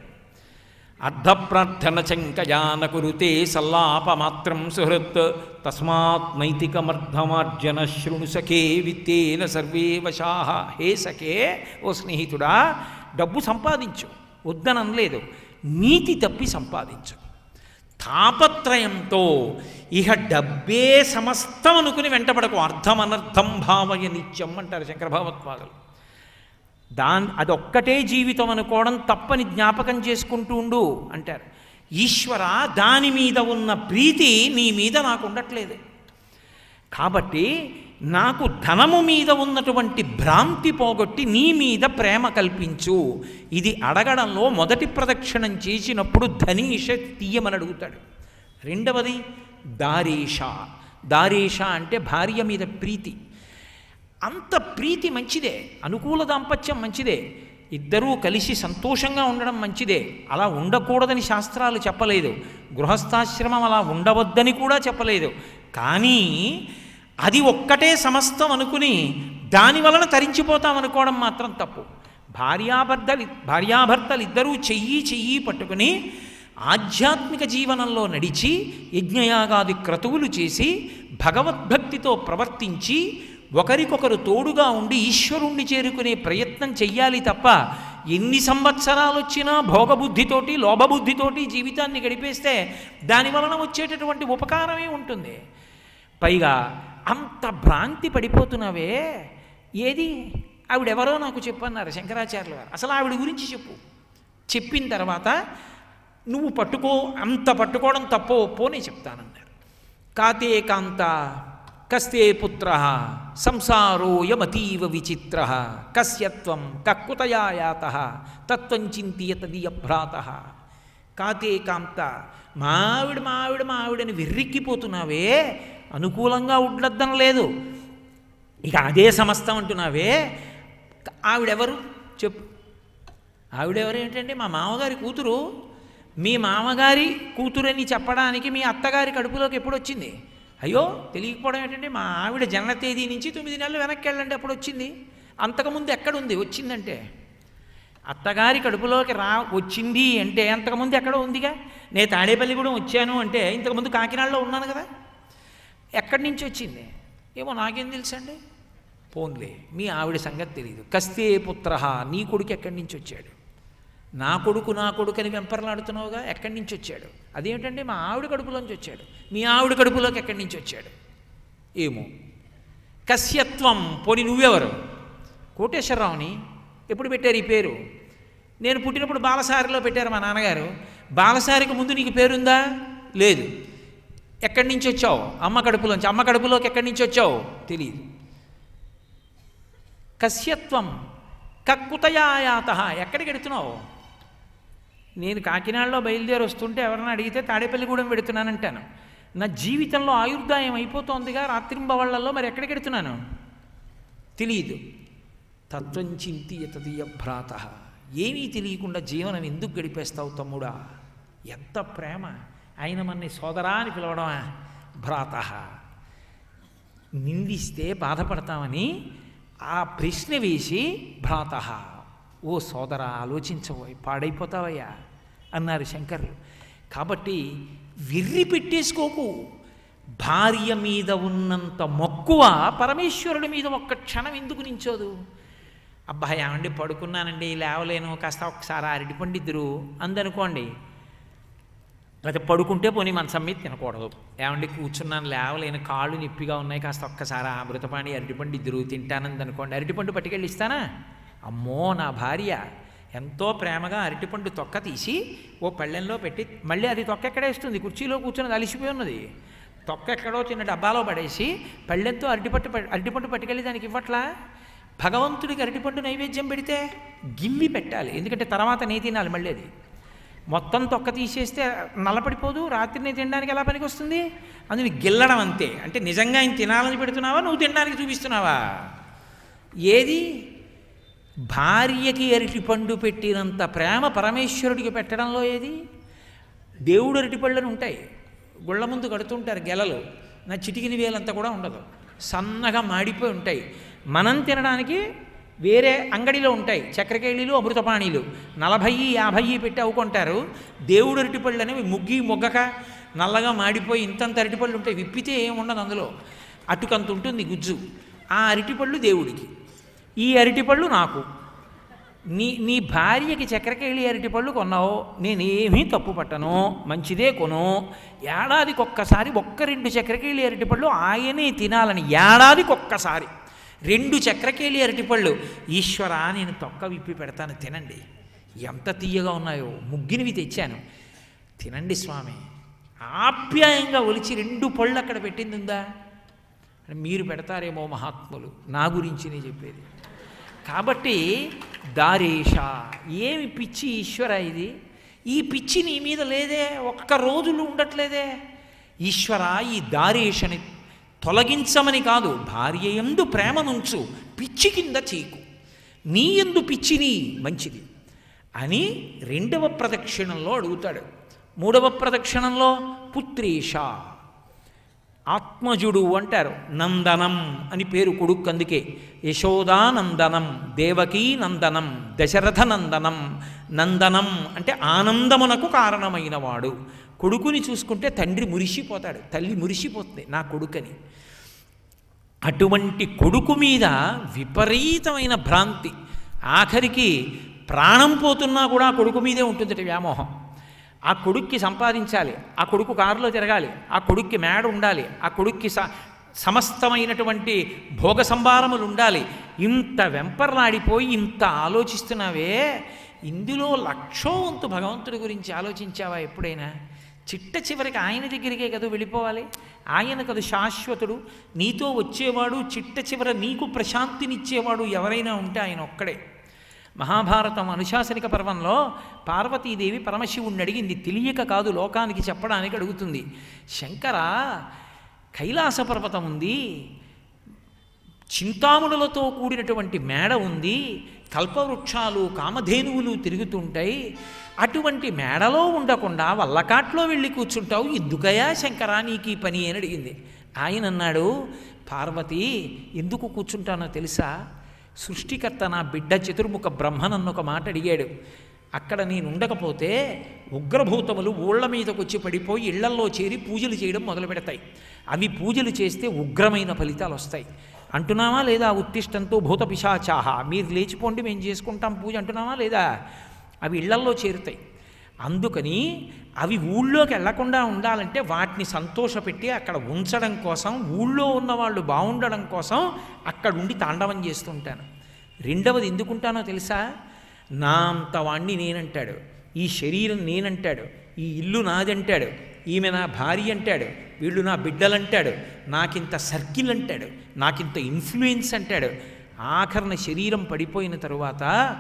అర్ధప్రార్థన శంకయాన కురుతే సల్లాపమాత్రం సుహృత్ తస్మాత్ నైతికమర్ధమార్జన శృణు సఖే విత్తేన సర్వే వశాహ హే సఖే ఓ స్నేహితుడా డబ్బు సంపాదించు వద్దనలేదు నీతి తప్పి సంపాదించు తాపత్రయంతో ఇహ డబ్బే సమస్తం అనుకుని వెంటబడకు అర్థం అనర్థం భావయ నిత్యం అంటారు శంకర భగవత్పాదులు దాన్ అదొక్కటే జీవితం అనుకోవడం తప్పని జ్ఞాపకం చేసుకుంటూ ఉండు అంటారు ఈశ్వర దాని మీద ఉన్న ప్రీతి నీ మీద నాకు ఉండట్లేదు కాబట్టి నాకు ధనము మీద ఉన్నటువంటి భ్రాంతి పోగొట్టి నీ మీద ప్రేమ కల్పించు ఇది అడగడంలో మొదటి ప్రదక్షిణం చేసినప్పుడు ధనీష తీయమని అడుగుతాడు రెండవది దారేష దారేష అంటే భార్య మీద ప్రీతి అంత ప్రీతి మంచిదే అనుకూల దాంపత్యం మంచిదే ఇద్దరూ కలిసి సంతోషంగా ఉండడం మంచిదే అలా ఉండకూడదని శాస్త్రాలు చెప్పలేదు గృహస్థాశ్రమం అలా ఉండవద్దని కూడా చెప్పలేదు కానీ అది ఒక్కటే సమస్తం అనుకుని దాని వలన తరించిపోతాం అనుకోవడం మాత్రం తప్పు భార్యాభర్తలు భార్యాభర్తలు ఇద్దరూ చెయ్యి చెయ్యి పట్టుకుని ఆధ్యాత్మిక జీవనంలో నడిచి యజ్ఞయాగాది క్రతువులు చేసి భగవద్భక్తితో ప్రవర్తించి ఒకరికొకరు తోడుగా ఉండి ఈశ్వరుణ్ణి చేరుకునే ప్రయత్నం చెయ్యాలి తప్ప ఎన్ని సంవత్సరాలు వచ్చినా భోగబుద్ధితోటి లోభబుద్ధితోటి జీవితాన్ని గడిపేస్తే దాని వలన వచ్చేటటువంటి ఉపకారమే ఉంటుంది పైగా అంత భ్రాంతి పడిపోతున్నావే ఏది ఆవిడెవరో నాకు చెప్పన్నారు శంకరాచార్యుల వారు అసలు ఆవిడ గురించి చెప్పు చెప్పిన తర్వాత నువ్వు పట్టుకో అంత పట్టుకోవడం తప్పో ఒప్పో నేను చెప్తానన్నారు కాతే కాంత కస్తే పుత్ర సంసారోయమతీవ విచిత్ర కస్యత్వం కక్కుతయా యాత తత్వం చింతియతదీయ భ్రాత కాతే కాంత మావిడ మావిడ మావిడని వెర్రిక్కిపోతున్నావే అనుకూలంగా ఉండొద్దం లేదు ఇక అదే సమస్తం అంటున్నావే ఆవిడెవరు చెప్పు ఆవిడెవరు ఏంటంటే మా మామగారి కూతురు మీ మామగారి కూతురని చెప్పడానికి మీ అత్తగారి కడుపులోకి ఎప్పుడు వచ్చింది అయ్యో తెలియకపోవడం ఏంటంటే మా ఆవిడ జనన తేదీ నుంచి తొమ్మిది నెలలు వెనక్కి వెళ్ళండి అప్పుడు వచ్చింది అంతకుముందు ఎక్కడుంది వచ్చిందంటే అత్తగారి కడుపులోకి రా వచ్చింది అంటే అంతకుముందు ఎక్కడో ఉందిగా నేను తాడేపల్లిగూడెం వచ్చాను అంటే ఇంతకుముందు కాకినాడలో ఉన్నాను కదా ఎక్కడి నుంచి వచ్చింది ఏమో నాకేం తెలుసండి పోన్లే మీ ఆవిడ సంగతి తెలియదు కస్తే పుత్ర నీ కొడుకు ఎక్కడి నుంచి వచ్చాడు నా కొడుకు నా కొడుకు అని వెంపర్లాడుతున్నావుగా ఎక్కడి నుంచి వచ్చాడు అదేమిటంటే మా ఆవిడ కడుపులోంచి వచ్చాడు మీ ఆవిడ కడుపులోకి ఎక్కడి నుంచి వచ్చాడు ఏమో కశ్యత్వం పోని నువ్వెవరు కోటేశ్వరరావుని ఎప్పుడు పెట్టారు ఈ పేరు నేను పుట్టినప్పుడు బాలసారిలో పెట్టారు మా నాన్నగారు బాలసారికి ముందు నీకు పేరుందా లేదు ఎక్కడి నుంచి వచ్చావు అమ్మ కడుపులోంచి అమ్మ కడుపులోకి ఎక్కడి నుంచి వచ్చావు తెలియదు కశ్యత్వం కక్కుతయాయాత ఎక్కడికి వెడుతున్నావు నేను కాకినాడలో బయలుదేరి వస్తుంటే ఎవరైనా అడిగితే తాడేపల్లిగూడెం పెడుతున్నానంటాను నా జీవితంలో ఆయుర్దాయం అయిపోతోందిగా రాత్రింబవళ్లలో మరి ఎక్కడికి వెడుతున్నాను తెలియదు తత్వం చింతియతీయ భ్రాత ఏమీ తెలియకుండా జీవనం ఎందుకు గడిపేస్తావు తమ్ముడా ఎంత ప్రేమ ఆయన మన్ని సోదరా అని పిలవడమా భ్రాత నిందిస్తే బాధపడతామని ఆ ప్రశ్న వేసి భ్రాత ఓ సోదరా ఆలోచించబోయ్ పాడైపోతావయ్యా అన్నారు శంకర్లు కాబట్టి విర్రి పెట్టేసుకోకు భార్య మీద ఉన్నంత మక్కువ పరమేశ్వరుడి మీద ఒక్క క్షణం ఎందుకు నించోదు అబ్బా ఏమండి పడుకున్నానండి లేవలేను కాస్త ఒకసారి అరటి పండిద్దురు అందనుకోండి లేకపోతే పడుకుంటే పోనీ మంచం మీద తినకూడదు ఏమండి కూర్చున్నాను లేవలేను కాళ్ళు నొప్పిగా ఉన్నాయి కాస్త ఒక్కసారి అమృతపాణి అరటిపండు ఇద్దరు తింటానంది అనుకోండి అరటిపండు పట్టుకెళ్ళి ఇస్తానా అమ్మో నా భార్య ఎంతో ప్రేమగా అరటిపండు తొక్క తీసి ఓ పళ్ళెంలో పెట్టి మళ్ళీ అది తొక్క ఎక్కడేస్తుంది కుర్చీలో కూర్చొని అలిసిపోయి ఉన్నది తొక్క ఎక్కడో చిన్న డబ్బాలో పడేసి పళ్ళెంతో అరటిపట్టు ప- అరటిపండు పట్టుకెళ్ళి దానికి ఇవ్వట్లా భగవంతుడికి అరటిపండు నైవేద్యం పెడితే గిల్లి పెట్టాలి ఎందుకంటే తర్వాత నే తినాలి మళ్ళీ అది మొత్తం తొక్క తీసేస్తే నల్లపడిపోదు రాత్రిని తినడానికి ఎలా పనికి వస్తుంది అందుని గిల్లడం అంతే అంటే నిజంగా ఆయన తినాలని పెడుతున్నావా నువ్వు తినడానికి చూపిస్తున్నావా ఏది భార్యకి అరటి పండు పెట్టినంత ప్రేమ పరమేశ్వరుడికి పెట్టడంలో ఏది దేవుడు అరటి పళ్ళని ఉంటాయి గుళ్ళ ముందు కడుతుంటారు గెలలు నా చిటికిన వేలంతా కూడా ఉండదు సన్నగా మాడిపోయి ఉంటాయి మనం తినడానికి వేరే అంగడిలో ఉంటాయి చక్రకేళీలు అమృతపాణీలు నలభై యాభై పెట్టి అవ్వుకుంటారు దేవుడు అరటిపళ్ళు అనేవి ముగ్గి మొగ్గక నల్లగా మాడిపోయి ఇంతంత అరటిపళ్ళు ఉంటాయి విప్పితే ఏం ఉండదు అందులో అటుకంత ఉంటుంది గుజ్జు ఆ అరటిపళ్ళు దేవుడికి ఈ అరటిపళ్ళు నాకు నీ నీ భార్యకి చక్రకేళి అరటిపళ్ళు కొన్నావు నేనేమీ తప్పు పట్టను మంచిదే కొను ఏడాదికి ఒక్కసారి ఒక్క రెండు చక్రకేళి అరటిపళ్ళు ఆయనే తినాలని ఏడాదికి ఒక్కసారి రెండు చక్రకేళి అరటిపళ్ళు ఈశ్వరా నేను తొక్క విప్పి పెడతాను తినండి ఎంత తీయగా ఉన్నాయో ముగ్గినవి తెచ్చాను తినండి స్వామి ఆప్యాయంగా ఒలిచి రెండు పళ్ళు అక్కడ పెట్టింది ఉందా అని మీరు పెడతారేమో మహాత్ములు నా గురించి నేను చెప్పేది కాబట్టి దారేష ఏమి పిచ్చి ఈశ్వర ఇది ఈ పిచ్చి నీ మీద లేదే ఒక్క రోజులు ఉండట్లేదే ఈశ్వర ఈ దారేషని తొలగించమని కాదు భార్య ఎందు ప్రేమనుంచు పిచ్చి కింద చీకు నీ ఎందు పిచ్చిని మంచిది అని రెండవ ప్రదక్షిణంలో అడుగుతాడు మూడవ ప్రదక్షిణంలో పుత్రేష ఆత్మజుడు అంటారు నందనం అని పేరు కొడుకు అందుకే యశోదానందనం దేవకీ నందనం దశరథ నందనం నందనం అంటే ఆనందమునకు కారణమైన వాడు కొడుకుని చూసుకుంటే తండ్రి మురిసిపోతాడు తల్లి మురిసిపోతుంది నా కొడుకని అటువంటి కొడుకు మీద విపరీతమైన భ్రాంతి ఆఖరికి ప్రాణం పోతున్నా కూడా ఆ కొడుకు మీదే ఉంటుంది వ్యామోహం ఆ కొడుక్కి సంపాదించాలి ఆ కొడుకు కారులో తిరగాలి ఆ కొడుక్కి మేడ ఉండాలి ఆ కొడుక్కి స సమస్తమైనటువంటి భోగ సంభారములు ఉండాలి ఇంత వెంపర్లాడిపోయి ఇంత ఆలోచిస్తున్నావే ఇందులో లక్షో వంతు భగవంతుడి గురించి ఆలోచించావా ఎప్పుడైనా చిట్ట చివరికి ఆయన దగ్గరికే కదా వెళ్ళిపోవాలి ఆయన కదా శాశ్వతుడు నీతో వచ్చేవాడు చిట్ట చివర నీకు ప్రశాంతినిచ్చేవాడు ఎవరైనా ఉంటే ఆయన ఒక్కడే మహాభారతం అనుశాసనిక పర్వంలో పార్వతీదేవి పరమశివుణ్ణి అడిగింది తెలియక కాదు లోకానికి చెప్పడానికి అడుగుతుంది శంకర కైలాస పర్వతం ఉంది చింతామునులతో కూడినటువంటి మేడ ఉంది కల్పవృక్షాలు కామధేనువులు తిరుగుతుంటాయి అటువంటి మేడలో ఉండకుండా వల్లకాట్లో వెళ్ళి కూర్చుంటావు ఎందుకయా శంకరా నీకు ఈ పని అని అడిగింది ఆయన అన్నాడు పార్వతి ఎందుకు కూర్చుంటానో తెలుసా సృష్టికర్త నా బిడ్డ చతుర్ముఖ బ్రహ్మనన్న ఒక మాట అడిగాడు అక్కడ నేను ఉండకపోతే ఉగ్రభూతములు ఊళ్ళ మీదకి వచ్చి పడిపోయి ఇళ్లల్లో చేరి పూజలు చేయడం మొదలు పెడతాయి అవి పూజలు చేస్తే ఉగ్రమైన ఫలితాలు వస్తాయి అంటున్నావా లేదా ఉత్తిష్టంతో భూత పిశాచాహ మీరు లేచిపోండి మేము చేసుకుంటాం పూజ అంటున్నావా లేదా అవి ఇళ్లల్లో చేరుతాయి అందుకని అవి ఊళ్ళోకి వెళ్లకుండా ఉండాలంటే వాటిని సంతోషపెట్టి అక్కడ ఉంచడం కోసం ఊళ్ళో ఉన్న వాళ్ళు బాగుండడం కోసం అక్కడ ఉండి తాండవం చేస్తుంటాను రెండవది ఎందుకుంటానో తెలుసా నా అంత వాణ్ణి నేనంటాడు ఈ శరీరం నేనంటాడు ఈ ఇల్లు నాదంటాడు ఈమె నా భార్య అంటాడు వీళ్ళు నా బిడ్డలంటాడు నాకింత సర్కిల్ అంటాడు నాకింత ఇన్ఫ్లుయెన్స్ అంటాడు ఆఖరణ శరీరం పడిపోయిన తరువాత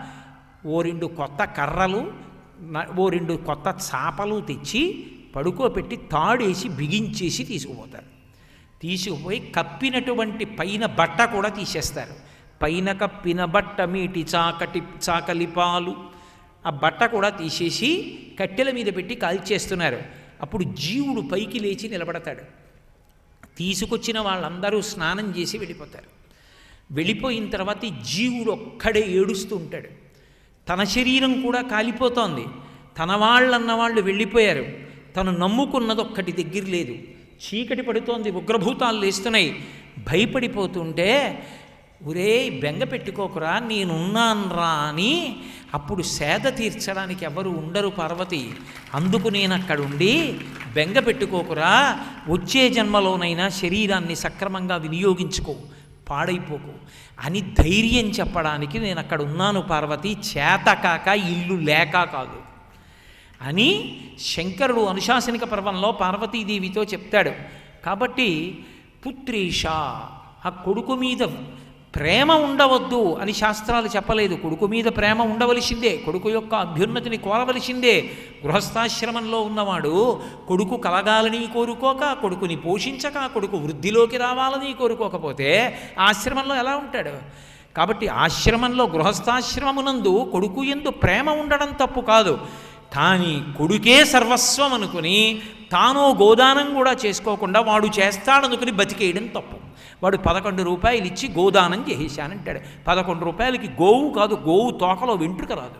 ఓ రెండు కొత్త కర్రలు న- ఓ రెండు కొత్త చాపలు తెచ్చి పడుకోబెట్టి తాడేసి బిగించేసి తీసుకుపోతారు తీసుకుపోయి కప్పినటువంటి పైన బట్ట కూడా తీసేస్తారు పైన కప్పిన బట్ట మీటి చాకటి చాకలి పాలు ఆ బట్ట కూడా తీసేసి కట్టెల మీద పెట్టి కాల్చేస్తున్నారు అప్పుడు జీవుడు పైకి లేచి నిలబడతాడు తీసుకొచ్చిన వాళ్ళందరూ స్నానం చేసి వెళ్ళిపోతారు వెళ్ళిపోయిన తర్వాత ఈ జీవుడు ఒక్కడే ఏడుస్తూ ఉంటాడు తన శరీరం కూడా కాలిపోతోంది తన వాళ్ళన్న వాళ్ళు వెళ్ళిపోయారు తను నమ్ముకున్నది ఒక్కటి దగ్గర లేదు చీకటి పడుతోంది ఉగ్రభూతాలు లేస్తున్నాయి భయపడిపోతుంటే ఒరే బెంగ పెట్టుకోకురా నేనున్నాన్రా అని అప్పుడు సేద తీర్చడానికి ఎవరు ఉండరు పార్వతి అందుకు నేను అక్కడుండి బెంగ పెట్టుకోకురా వచ్చే జన్మలోనైనా శరీరాన్ని సక్రమంగా వినియోగించుకో పాడైపోకు అని ధైర్యం చెప్పడానికి నేను అక్కడ ఉన్నాను పార్వతి చేత కాక ఇల్లు లేక కాదు అని శంకరుడు అనుశాసనిక పర్వంలో పార్వతీదేవితో చెప్తాడు కాబట్టి పుత్రీష ఆ కొడుకు మీద ప్రేమ ఉండవద్దు అని శాస్త్రాలు చెప్పలేదు కొడుకు మీద ప్రేమ ఉండవలసిందే కొడుకు యొక్క అభ్యున్నతిని కోరవలసిందే గృహస్థాశ్రమంలో ఉన్నవాడు కొడుకు కలగాలని కోరుకోక కొడుకుని పోషించక కొడుకు వృద్ధిలోకి రావాలని కోరుకోకపోతే ఆశ్రమంలో ఎలా ఉంటాడు కాబట్టి ఆశ్రమంలో గృహస్థాశ్రమమునందు కొడుకు ఎందు ప్రేమ ఉండడం తప్పు కాదు కానీ కొడుకే సర్వస్వం అనుకుని తాను గోదానం కూడా చేసుకోకుండా వాడు చేస్తాడనుకుని బతికేయడం తప్పు వాడు పదకొండు రూపాయలు ఇచ్చి గోదానం చేసేశానంటాడు పదకొండు రూపాయలకి గోవు కాదు గోవు తోకలో వెంట్రుక రాదు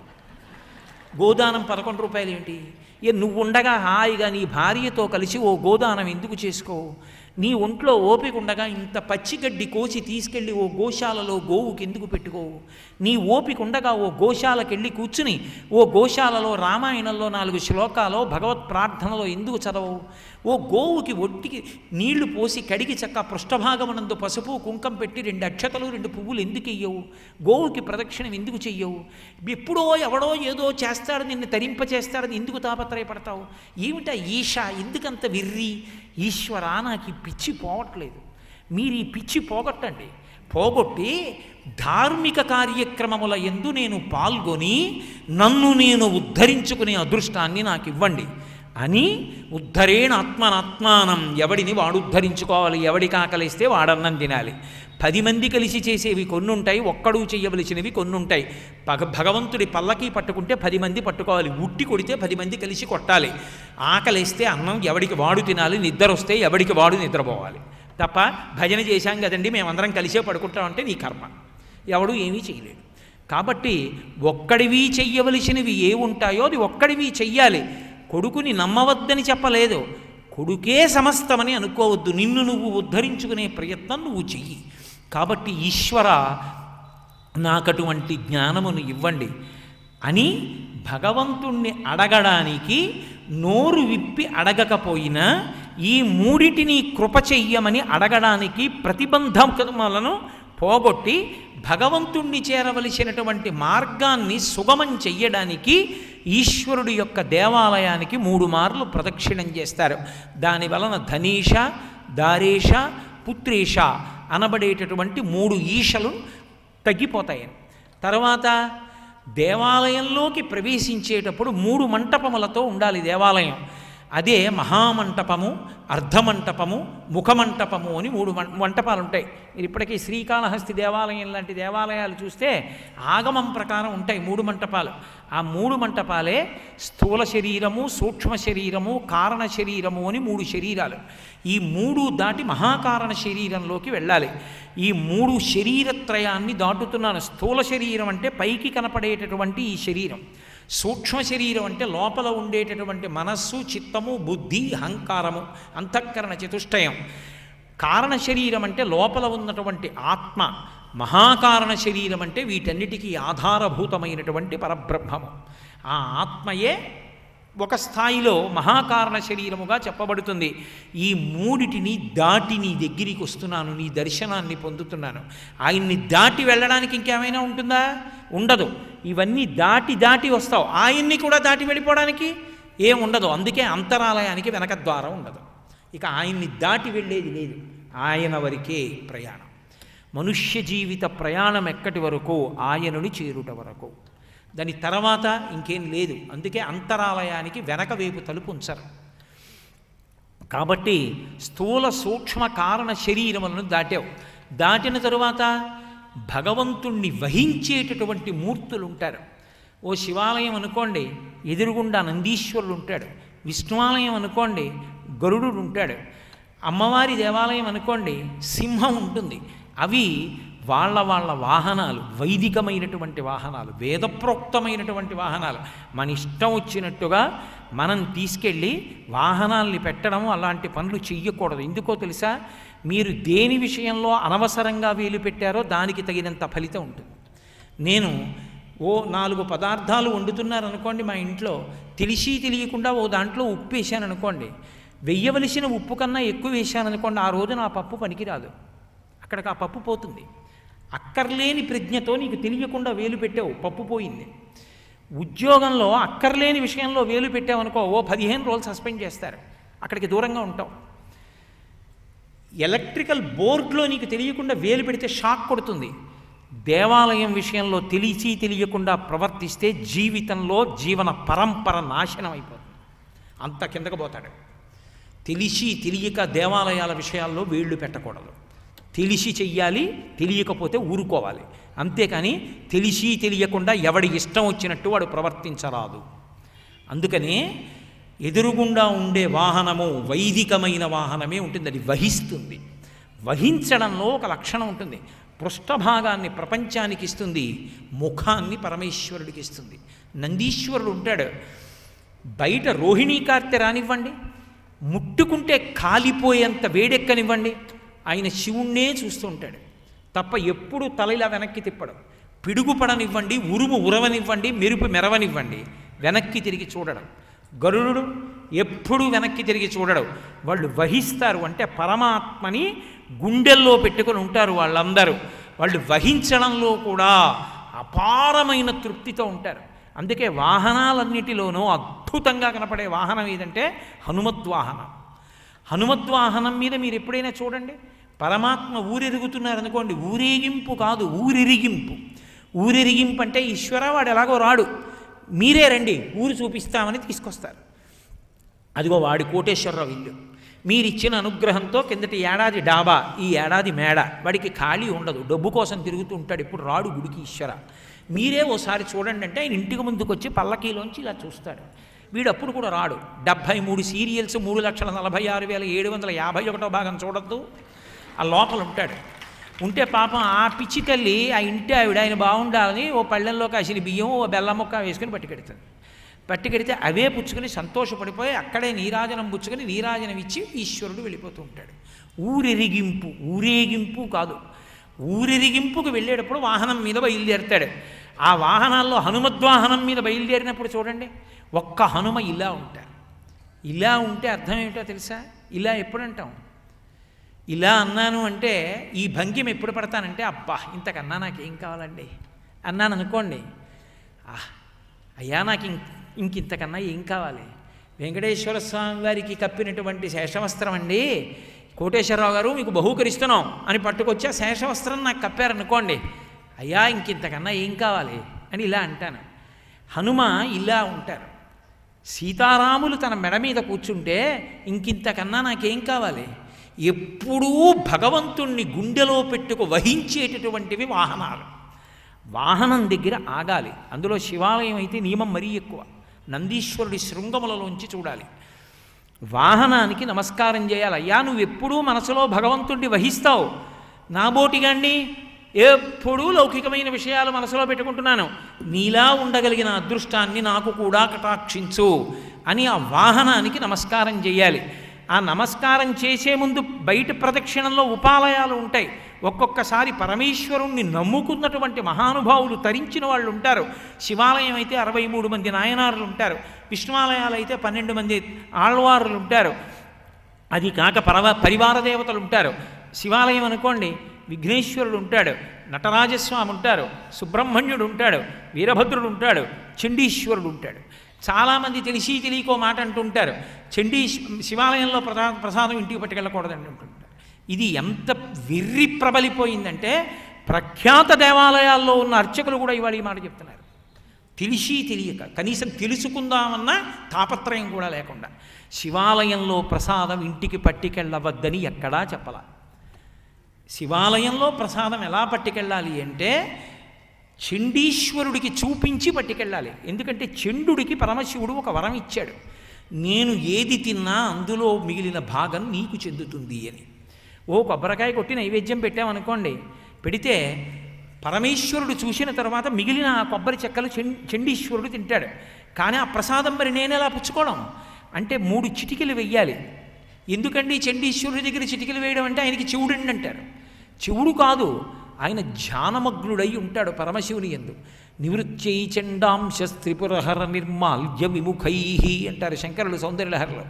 గోదానం పదకొండు రూపాయలు ఏంటి ఏ నువ్వు ఉండగా హాయిగా నీ భార్యతో కలిసి ఓ గోదానం ఎందుకు చేసుకోవు నీ ఒంట్లో ఓపిక ఉండగా ఇంత పచ్చిగడ్డి కోసి తీసుకెళ్ళి ఓ గోశాలలో గోవుకి ఎందుకు పెట్టుకోవు నీ ఓపిక ఉండగా ఓ గోశాలకెళ్ళి కూర్చుని ఓ గోశాలలో రామాయణంలో నాలుగు శ్లోకాలో భగవత్ ప్రార్థనలో ఎందుకు చదవవు ఓ గోవుకి ఒట్టికి నీళ్లు పోసి కడిగి చక్క పృష్ఠభాగమునందు పసుపు కుంకం పెట్టి రెండు అక్షతలు రెండు పువ్వులు ఎందుకు ఇయ్యవు గోవుకి ప్రదక్షిణం ఎందుకు చెయ్యవు ఎప్పుడో ఎవడో ఏదో చేస్తాడు నిన్ను తరింప చేస్తాడని ఎందుకు తాపత్రయపడతావు ఏమిటా ఈష ఎందుకంత విర్రి ఈశ్వరా నాకు ఈ పిచ్చి పోవట్లేదు మీరు ఈ పిచ్చి పోగొట్టండి పోగొట్టి ధార్మిక కార్యక్రమముల ఎందు నేను పాల్గొని నన్ను నేను ఉద్ధరించుకునే అదృష్టాన్ని నాకు ఇవ్వండి అని ఉద్ధరేణ ఆత్మనాత్మానం ఎవడిని వాడు ఉద్ధరించుకోవాలి ఎవడికి ఆకలిస్తే వాడన్నం తినాలి పది మంది కలిసి చేసేవి కొన్ని ఉంటాయి ఒక్కడు చేయవలసినవి కొన్ని ఉంటాయి భగ భగవంతుడి పల్లకి పట్టుకుంటే పది మంది పట్టుకోవాలి ఉట్టి కొడితే పది మంది కలిసి కొట్టాలి ఆకలిస్తే అన్నం ఎవడికి వాడు తినాలి నిద్ర వస్తే ఎవడికి వాడు నిద్రపోవాలి తప్ప భజన చేశాం కదండి మేమందరం కలిసే పడుకుంటామంటే నీ కర్మ ఎవడు ఏమీ చేయలేడు కాబట్టి ఒక్కడివి చెయ్యవలసినవి ఏ ఉంటాయో అది ఒక్కడివి చెయ్యాలి కొడుకుని నమ్మవద్దని చెప్పలేదు కొడుకే సమస్తమని అనుకోవద్దు నిన్ను నువ్వు ఉద్ధరించుకునే ప్రయత్నం నువ్వు చెయ్యి కాబట్టి ఈశ్వర నాకటువంటి జ్ఞానమును ఇవ్వండి అని భగవంతుణ్ణి అడగడానికి నోరు విప్పి అడగకపోయినా ఈ మూడిటిని కృప చెయ్యమని అడగడానికి ప్రతిబంధకములను పోగొట్టి భగవంతుణ్ణి చేరవలసినటువంటి మార్గాన్ని సుగమం చెయ్యడానికి ఈశ్వరుడి యొక్క దేవాలయానికి మూడు మార్లు ప్రదక్షిణం చేస్తారు దాని వలన ధనీష దారేష పుత్రేష అనబడేటటువంటి మూడు ఈశలు తగ్గిపోతాయి తర్వాత దేవాలయంలోకి ప్రవేశించేటప్పుడు మూడు మంటపములతో ఉండాలి దేవాలయం అదే మహామంటపము అర్ధమంటపము ముఖమంటపము అని మూడు మం- మంటపాలు ఉంటాయి మీరు ఇప్పటికీ శ్రీకాళహస్తి దేవాలయం లాంటి దేవాలయాలు చూస్తే ఆగమం ప్రకారం ఉంటాయి మూడు మంటపాలు ఆ మూడు మంటపాలే స్థూల శరీరము సూక్ష్మ శరీరము కారణ శరీరము అని మూడు శరీరాలు ఈ మూడు దాటి మహాకారణ శరీరంలోకి వెళ్ళాలి ఈ మూడు శరీరత్రయాన్ని దాటుతున్నాను స్థూల శరీరం అంటే పైకి కనపడేటటువంటి ఈ శరీరం సూక్ష్మ శరీరం అంటే లోపల ఉండేటటువంటి మనస్సు చిత్తము బుద్ధి అహంకారము అంతఃకరణ చతుష్టయం కారణ శరీరం అంటే లోపల ఉన్నటువంటి ఆత్మ మహాకారణ శరీరం అంటే వీటన్నిటికీ ఆధారభూతమైనటువంటి పరబ్రహ్మము ఆ ఆత్మయే ఒక స్థాయిలో మహాకారణ శరీరముగా చెప్పబడుతుంది ఈ మూడిటిని దాటి నీ దగ్గరికి వస్తున్నాను నీ దర్శనాన్ని పొందుతున్నాను ఆయన్ని దాటి వెళ్ళడానికి ఇంకేమైనా ఉంటుందా ఉండదు ఇవన్నీ దాటి దాటి వస్తావు ఆయన్ని కూడా దాటి వెళ్ళిపోవడానికి ఏం ఉండదు అందుకే అంతరాలయానికి వెనక ద్వారం ఉండదు ఇక ఆయన్ని దాటి వెళ్ళేది లేదు ఆయన వరకే ప్రయాణం మనుష్య జీవిత ప్రయాణం ఎక్కటి వరకు ఆయనని చేరుట వరకు దాని తర్వాత ఇంకేం లేదు అందుకే అంతరాలయానికి వెనక వైపు తలుపు ఉంచరు కాబట్టి స్థూల సూక్ష్మ కారణ శరీరములను దాటావు దాటిన తరువాత భగవంతుణ్ణి వహించేటటువంటి మూర్తులు ఉంటారు ఓ శివాలయం అనుకోండి ఎదురుగుండా నందీశ్వరుడు ఉంటాడు విష్ణువాలయం అనుకోండి గరుడు ఉంటాడు అమ్మవారి దేవాలయం అనుకోండి సింహం ఉంటుంది అవి వాళ్ళ వాళ్ళ వాహనాలు వైదికమైనటువంటి వాహనాలు వేదప్రోక్తమైనటువంటి వాహనాలు మన ఇష్టం వచ్చినట్టుగా మనం తీసుకెళ్ళి వాహనాల్ని పెట్టడం అలాంటి పనులు చెయ్యకూడదు ఎందుకో తెలుసా మీరు దేని విషయంలో అనవసరంగా వేలు పెట్టారో దానికి తగినంత ఫలితం ఉంటుంది నేను ఓ నాలుగు పదార్థాలు వండుతున్నారనుకోండి మా ఇంట్లో తెలిసి తెలియకుండా ఓ దాంట్లో ఉప్పు వేసాను అనుకోండి వెయ్యవలసిన ఉప్పు కన్నా ఎక్కువ వేసాను అనుకోండి ఆ రోజు నా పప్పు పనికిరాదు అక్కడికి ఆ పప్పు పోతుంది అక్కర్లేని ప్రజ్ఞతో నీకు తెలియకుండా వేలు పెట్టావు పప్పు పోయింది ఉద్యోగంలో అక్కర్లేని విషయంలో వేలు పెట్టావనుకో ఓ పదిహేను రోజులు సస్పెండ్ చేస్తారు అక్కడికి దూరంగా ఉంటావు ఎలక్ట్రికల్ బోర్డులో నీకు తెలియకుండా వేలు పెడితే షాక్ కొడుతుంది దేవాలయం విషయంలో తెలిసి తెలియకుండా ప్రవర్తిస్తే జీవితంలో జీవన పరంపర నాశనం అయిపోతుంది అంత కిందకు పోతాడు తెలిసి తెలియక దేవాలయాల విషయాల్లో వేళ్ళు పెట్టకూడదు తెలిసి చెయ్యాలి తెలియకపోతే ఊరుకోవాలి అంతేకాని తెలిసి తెలియకుండా ఎవడి ఇష్టం వచ్చినట్టు వాడు ప్రవర్తించరాదు అందుకనే ఎదురుగుండా ఉండే వాహనము వైదికమైన వాహనమే ఉంటుంది అది వహిస్తుంది వహించడంలో ఒక లక్షణం ఉంటుంది పృష్ఠభాగాన్ని ప్రపంచానికి ఇస్తుంది ముఖాన్ని పరమేశ్వరుడికి ఇస్తుంది నందీశ్వరుడు ఉంటాడు బయట రోహిణీ కార్తె రానివ్వండి ముట్టుకుంటే కాలిపోయేంత వేడెక్కనివ్వండి ఆయన శివుణ్ణే చూస్తూ ఉంటాడు తప్ప ఎప్పుడు తల ఇలా వెనక్కి తిప్పడం పిడుగుపడనివ్వండి ఉరుము ఉరవనివ్వండి మెరుపు మెరవనివ్వండి వెనక్కి తిరిగి చూడడం గరుడు ఎప్పుడూ వెనక్కి తిరిగి చూడడం వాళ్ళు వహిస్తారు అంటే పరమాత్మని గుండెల్లో పెట్టుకొని ఉంటారు వాళ్ళందరూ వాళ్ళు వహించడంలో కూడా అపారమైన తృప్తితో ఉంటారు అందుకే వాహనాలన్నిటిలోనూ అద్భుతంగా కనపడే వాహనం ఏదంటే హనుమద్వాహనం హనుమద్వాహనం మీద మీరు ఎప్పుడైనా చూడండి పరమాత్మ ఊరెరుగుతున్నారనుకోండి ఊరేగింపు కాదు ఊరిరిగింపు ఊరిరిగింపు అంటే ఈశ్వర వాడు ఎలాగో రాడు మీరే రండి ఊరు చూపిస్తామని తీసుకొస్తారు అదిగో వాడి కోటేశ్వరరావు ఇల్లు మీరిచ్చిన అనుగ్రహంతో కిందటి ఏడాది డాబా ఈ ఏడాది మేడ వాడికి ఖాళీ ఉండదు డబ్బు కోసం తిరుగుతూ ఉంటాడు ఇప్పుడు రాడు గుడికి ఈశ్వర మీరే ఓసారి చూడండి అంటే ఆయన ఇంటికి ముందుకు వచ్చి పల్లకీలోంచి ఇలా చూస్తాడు వీడు అప్పుడు కూడా రాడు డెబ్భై మూడు సీరియల్స్ మూడు లక్షల నలభై ఆరు వేల ఏడు వందల యాభై ఒకటో భాగం చూడద్దు ఆ లోపల ఉంటాడు ఉంటే పాపం ఆ పిచ్చి తల్లి ఆ ఇంటి ఆవిడ ఆయన బాగుండాలని ఓ పళ్ళెంలో కాసిన బియ్యం ఓ బెల్లం ముక్క వేసుకుని పట్టుకెడుతుంది పట్టుకెడితే అవే పుచ్చుకొని సంతోషపడిపోయి అక్కడే నీరాజనం పుచ్చుకొని నీరాజనం ఇచ్చి ఈశ్వరుడు వెళ్ళిపోతూ ఉంటాడు ఊరెరిగింపు ఊరేగింపు కాదు ఊరెరిగింపుకు వెళ్ళేటప్పుడు వాహనం మీద బయలుదేరుతాడు ఆ వాహనాల్లో హనుమద్వాహనం మీద బయలుదేరినప్పుడు చూడండి ఒక్క హనుమ ఇలా ఉంటారు ఇలా ఉంటే అర్థం ఏమిటో తెలుసా ఇలా ఎప్పుడు అంటాం ఇలా అన్నాను అంటే ఈ భంగిమ ఎప్పుడు పడతానంటే అబ్బా ఇంతకన్నా నాకేం కావాలండి అన్నాను అనుకోండి ఆహ్ అయ్యా నాకు ఇంక ఇంకింతకన్నా ఏం కావాలి వెంకటేశ్వర స్వామి వారికి కప్పినటువంటి శేషవస్త్రం అండి కోటేశ్వరరావు గారు మీకు బహూకరిస్తున్నాం అని పట్టుకొచ్చి ఆ శేషవస్త్రం నాకు కప్పారనుకోండి అయ్యా ఇంకింతకన్నా ఏం కావాలి అని ఇలా అంటాను హనుమ ఇలా ఉంటారు సీతారాములు తన మెడ మీద కూర్చుంటే ఇంకింతకన్నా నాకేం కావాలి ఎప్పుడూ భగవంతుణ్ణి గుండెలో పెట్టుకు వహించేటటువంటివి వాహనాలు వాహనం దగ్గర ఆగాలి అందులో శివాలయం అయితే నియమం మరీ ఎక్కువ నందీశ్వరుడి శృంగములలోంచి చూడాలి వాహనానికి నమస్కారం చేయాలి అయ్యా నువ్వు ఎప్పుడూ మనసులో భగవంతుణ్ణి వహిస్తావు నా బోటిగాండి ఎప్పుడూ లౌకికమైన విషయాలు మనసులో పెట్టుకుంటున్నాను నీలా ఉండగలిగిన అదృష్టాన్ని నాకు కూడా కటాక్షించు అని ఆ వాహనానికి నమస్కారం చేయాలి ఆ నమస్కారం చేసే ముందు బయట ప్రదక్షిణంలో ఉపాలయాలు ఉంటాయి ఒక్కొక్కసారి పరమేశ్వరుణ్ణి నమ్ముకున్నటువంటి మహానుభావులు తరించిన వాళ్ళు ఉంటారు శివాలయం అయితే అరవై మూడు మంది నాయనారులు ఉంటారు విష్ణువాలయాలు అయితే పన్నెండు మంది ఆళ్వారులు ఉంటారు అది కాక పరవ పరివార దేవతలు ఉంటారు శివాలయం అనుకోండి విఘ్నేశ్వరుడు ఉంటాడు నటరాజస్వామి ఉంటారు సుబ్రహ్మణ్యుడు ఉంటాడు వీరభద్రుడు ఉంటాడు చండీశ్వరుడు ఉంటాడు చాలామంది తెలిసి తెలియకో మాట అంటుంటారు చండీ శివాలయంలో ప్రసా ప్రసాదం ఇంటికి పట్టుకెళ్ళకూడదని అంటుంటారు ఇది ఎంత వెర్రి ప్రబలిపోయిందంటే ప్రఖ్యాత దేవాలయాల్లో ఉన్న అర్చకులు కూడా ఇవాళ ఈ మాట చెప్తున్నారు తెలిసి తెలియక కనీసం తెలుసుకుందామన్న తాపత్రయం కూడా లేకుండా శివాలయంలో ప్రసాదం ఇంటికి పట్టుకెళ్ళవద్దని ఎక్కడా చెప్పలా శివాలయంలో ప్రసాదం ఎలా పట్టుకెళ్ళాలి అంటే చండీశ్వరుడికి చూపించి పట్టుకెళ్ళాలి ఎందుకంటే చండుడికి పరమశివుడు ఒక వరం ఇచ్చాడు నేను ఏది తిన్నా అందులో మిగిలిన భాగం నీకు చెందుతుంది అని ఓ కొబ్బరికాయ కొట్టి నైవేద్యం పెట్టామనుకోండి పెడితే పరమేశ్వరుడు చూసిన తర్వాత మిగిలిన ఆ కొబ్బరి చెక్కలు చెం- చండీశ్వరుడు తింటాడు కానీ ఆ ప్రసాదం మరి నేను ఎలా పుచ్చుకోవడం అంటే మూడు చిటికెలు వెయ్యాలి ఎందుకండి చండీశ్వరుడి దగ్గర చిటికెలు వేయడం అంటే ఆయనకి చెవుడండి అంటారు చెవుడు కాదు ఆయన ధ్యానమగ్నుడై ఉంటాడు పరమశివుని ఎందు నివృత్యై చండాంశ త్రిపురహర నిర్మాల్య విముఖై అంటారు శంకరులు సౌందర్యలహరిలో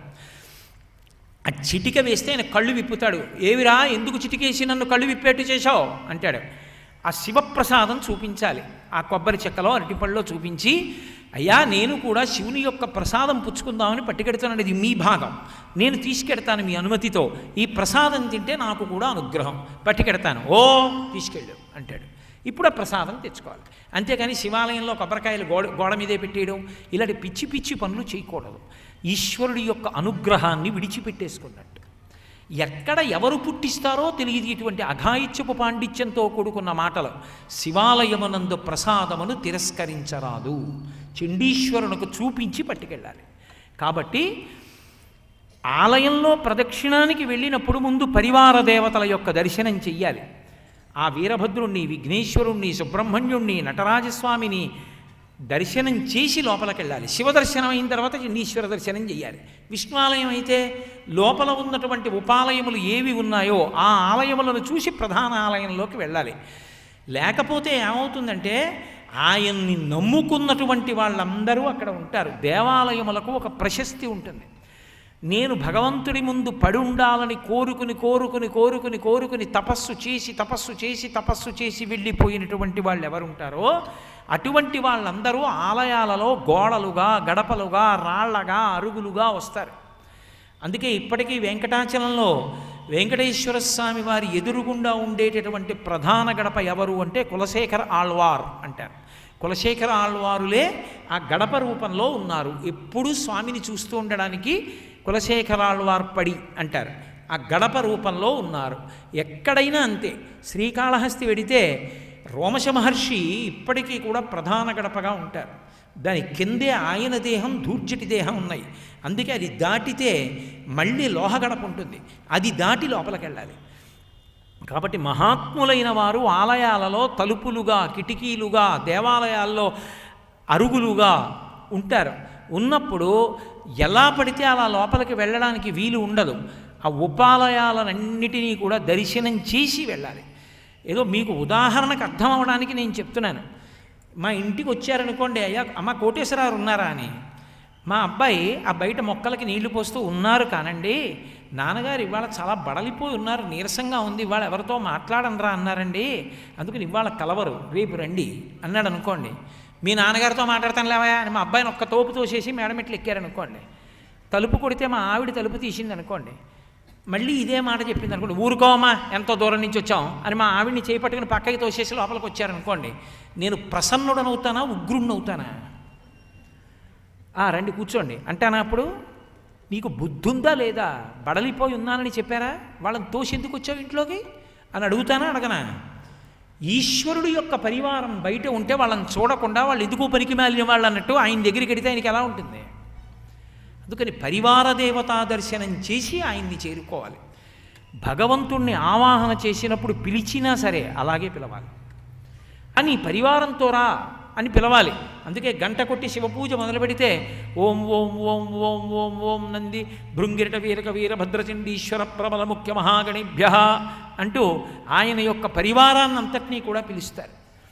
ఆ చిటిక వేస్తే ఆయన కళ్ళు విప్పుతాడు ఏవిరా ఎందుకు చిటికేసి నన్ను కళ్ళు విప్పేట్టు చేశావు అంటాడు ఆ శివప్రసాదం చూపించాలి ఆ కొబ్బరి చెక్కలో అరటిపళ్ళలో చూపించి అయ్యా నేను కూడా శివుని యొక్క ప్రసాదం పుచ్చుకుందామని పట్టుకెడుతున్నాను ఇది మీ భాగం నేను తీసుకెడతాను మీ అనుమతితో ఈ ప్రసాదం తింటే నాకు కూడా అనుగ్రహం పట్టుకెడతాను ఓ తీసుకెళ్ళు అంటాడు ఇప్పుడు ఆ ప్రసాదం తెచ్చుకోవాలి అంతేకాని శివాలయంలో కొబ్బరికాయలు గోడ గోడ మీదే పెట్టేయడం ఇలాంటి పిచ్చి పిచ్చి పనులు చేయకూడదు ఈశ్వరుడి యొక్క అనుగ్రహాన్ని విడిచిపెట్టేసుకున్నట్టు ఎక్కడ ఎవరు పుట్టిస్తారో తెలియదు ఇటువంటి అఘాయిత్యపు పాండిత్యంతో కూడుకున్న మాటలు శివాలయమునందు ప్రసాదమును తిరస్కరించరాదు చండీశ్వరునికి చూపించి పట్టుకెళ్ళాలి కాబట్టి ఆలయంలో ప్రదక్షిణానికి వెళ్ళినప్పుడు ముందు పరివార దేవతల యొక్క దర్శనం చెయ్యాలి ఆ వీరభద్రుణ్ణి విఘ్నేశ్వరుణ్ణి సుబ్రహ్మణ్యుణ్ణి నటరాజస్వామిని దర్శనం చేసి లోపలికి వెళ్ళాలి శివ దర్శనం అయిన తర్వాత చండీశ్వర దర్శనం చేయాలి విష్ణువాలయం అయితే లోపల ఉన్నటువంటి ఉపాలయములు ఏవి ఉన్నాయో ఆ ఆలయములను చూసి ప్రధాన ఆలయంలోకి వెళ్ళాలి లేకపోతే ఏమవుతుందంటే ఆయన్ని నమ్ముకున్నటువంటి వాళ్ళందరూ అక్కడ ఉంటారు దేవాలయములకు ఒక ప్రశస్తి ఉంటుంది నేను భగవంతుడి ముందు పడి ఉండాలని కోరుకుని కోరుకుని కోరుకుని కోరుకుని తపస్సు చేసి తపస్సు చేసి తపస్సు చేసి వెళ్ళిపోయినటువంటి వాళ్ళు ఎవరుంటారో అటువంటి వాళ్ళందరూ ఆలయాలలో గోడలుగా గడపలుగా రాళ్లగా అరుగులుగా వస్తారు అందుకే ఇప్పటికీ వెంకటాచలంలో వెంకటేశ్వర స్వామి వారి ఎదురుగుండా ఉండేటటువంటి ప్రధాన గడప ఎవరు అంటే కులశేఖర ఆళ్వార్ అంటారు కులశేఖర ఆళ్వారులే ఆ గడప రూపంలో ఉన్నారు ఎప్పుడూ స్వామిని చూస్తూ ఉండడానికి కులశేఖర ఆళ్వార్ పడి అంటారు ఆ గడప రూపంలో ఉన్నారు ఎక్కడైనా అంతే శ్రీకాళహస్తి వెడితే రోమశ మహర్షి ఇప్పటికీ కూడా ప్రధాన గడపగా ఉంటారు దాని కిందే ఆయన దేహం దూర్జటి దేహం ఉన్నాయి అందుకే అది దాటితే మళ్ళీ లోహ గడప ఉంటుంది అది దాటి లోపలికి వెళ్ళాలి కాబట్టి మహాత్ములైన వారు ఆలయాలలో తలుపులుగా కిటికీలుగా దేవాలయాల్లో అరుగులుగా ఉంటారు ఉన్నప్పుడు ఎలా పడితే అలా లోపలికి వెళ్ళడానికి వీలు ఉండదు ఆ ఉపాలయాలన్నిటినీ కూడా దర్శనం చేసి వెళ్ళాలి ఏదో మీకు ఉదాహరణకు అర్థం అవడానికి నేను చెప్తున్నాను మా ఇంటికి వచ్చారనుకోండి అయ్యా అమ్మ కోటేశ్వరరావు ఉన్నారా అని మా అబ్బాయి ఆ బయట మొక్కలకి నీళ్లు పోస్తూ ఉన్నారు కానండి నాన్నగారు ఇవాళ చాలా బడలిపోయి ఉన్నారు నీరసంగా ఉంది ఇవాళ ఎవరితో మాట్లాడనరా అన్నారండి అందుకని ఇవాళ కలవరు రేపు రండి అన్నాడు అనుకోండి మీ నాన్నగారితో మాట్లాడతాను లేవా అని మా అబ్బాయిని ఒక్క తోపు తోసేసి మేడమెట్లు ఎక్కారనుకోండి తలుపు కొడితే మా ఆవిడ తలుపు తీసింది అనుకోండి మళ్ళీ ఇదే మాట చెప్పింది అనుకోండి ఊరుకోమా ఎంతో దూరం నుంచి వచ్చాం అని మా ఆవిడ్ని చేపట్టుకుని పక్కకి తోసేసి లోపలికి వచ్చారనుకోండి నేను ప్రసన్నుడనవుతానా ఉగ్రుణ్ణవుతానా "ఆ, రండి కూర్చోండి అంటానా అప్పుడు నీకు బుద్ధి ఉందా లేదా బడలిపోయి ఉన్నానని చెప్పారా వాళ్ళని తోసి ఎందుకు వచ్చావు ఇంట్లోకి అని అడుగుతానా అడగనా ఈశ్వరుడు యొక్క పరివారం బయట ఉంటే వాళ్ళని చూడకుండా వాళ్ళు ఎందుకు పనికి మాలిన వాళ్ళు అన్నట్టు ఆయన దగ్గరికి వెడితే ఆయనకి ఎలా ఉంటుంది అందుకని పరివార దేవతా దర్శనం చేసి ఆయన్ని చేరుకోవాలి భగవంతుణ్ణి ఆవాహన చేసినప్పుడు పిలిచినా సరే అలాగే పిలవాలి అని పరివారంతో రా అని పిలవాలి అందుకే గంట కొట్టి శివపూజ మొదలు పెడితే ఓం ఓం ఓం ఓం ఓం ఓం నంది భృంగిరట వీరక వీరభద్రచండీశ్వర ప్రబల ముఖ్య మహాగణిభ్య అంటూ ఆయన యొక్క పరివారాన్నంతటినీ కూడా పిలుస్తారు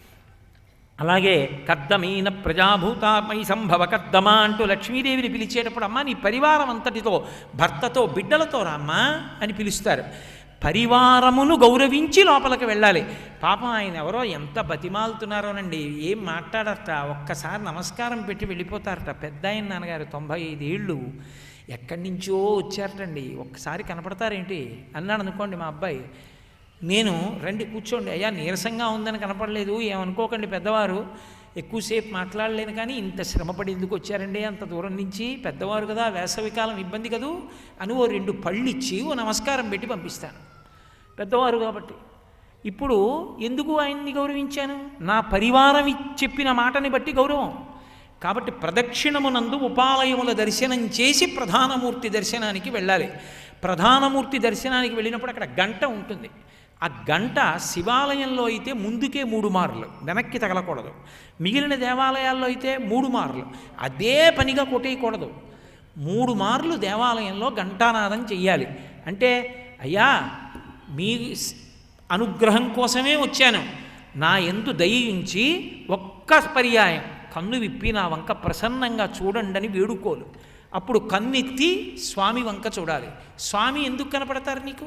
అలాగే కద్దమీన ప్రజాభూతామై సంభవ కద్దమ అంటూ లక్ష్మీదేవిని పిలిచేటప్పుడు అమ్మ నీ పరివారం అంతటితో భర్తతో బిడ్డలతో రామ్మా అని పిలుస్తారు పరివారమును గౌరవించి లోపలికి వెళ్ళాలి పాపం ఆయన ఎవరో ఎంత బతిమాలుతున్నారోనండి ఏం మాట్లాడట ఒక్కసారి నమస్కారం పెట్టి వెళ్ళిపోతారట పెద్ద ఆయన నాన్నగారు తొంభై ఐదేళ్ళు ఎక్కడి నుంచో వచ్చారటండి ఒక్కసారి కనపడతారేంటి అన్నాడు అనుకోండి మా అబ్బాయి నేను రండి కూర్చోండి అయ్యా నీరసంగా ఉందని కనపడలేదు ఏమనుకోకండి పెద్దవారు ఎక్కువసేపు మాట్లాడలేను కానీ ఇంత శ్రమపడి ఎందుకు వచ్చారండి అంత దూరం నుంచి పెద్దవారు కదా వేసవికాలం ఇబ్బంది కదూ అని ఓ రెండు పళ్ళు ఇచ్చి ఓ నమస్కారం పెట్టి పంపిస్తాను పెద్దవారు కాబట్టి ఇప్పుడు ఎందుకు ఆయన్ని గౌరవించాను నా పరివారం ఇ- చెప్పిన మాటని బట్టి గౌరవం కాబట్టి ప్రదక్షిణమునందు ఉపాలయముల దర్శనం చేసి ప్రధానమూర్తి దర్శనానికి వెళ్ళాలి ప్రధానమూర్తి దర్శనానికి వెళ్ళినప్పుడు అక్కడ గంట ఉంటుంది ఆ గంట శివాలయంలో అయితే ముందుకే మూడు మార్లు వెనక్కి తగలకూడదు మిగిలిన దేవాలయాల్లో అయితే మూడు మార్లు అదే పనిగా కొట్టేయకూడదు మూడు మార్లు దేవాలయంలో ఘంటానాదం చెయ్యాలి అంటే అయ్యా మీ స్- అనుగ్రహం కోసమే వచ్చాను నా ఎందు దయించి ఒక్క పర్యాయం కన్ను విప్పి నా వంక ప్రసన్నంగా చూడండి వేడుకోలు అప్పుడు కన్నెత్తి స్వామి వంక చూడాలి స్వామి ఎందుకు కనపడతారు నీకు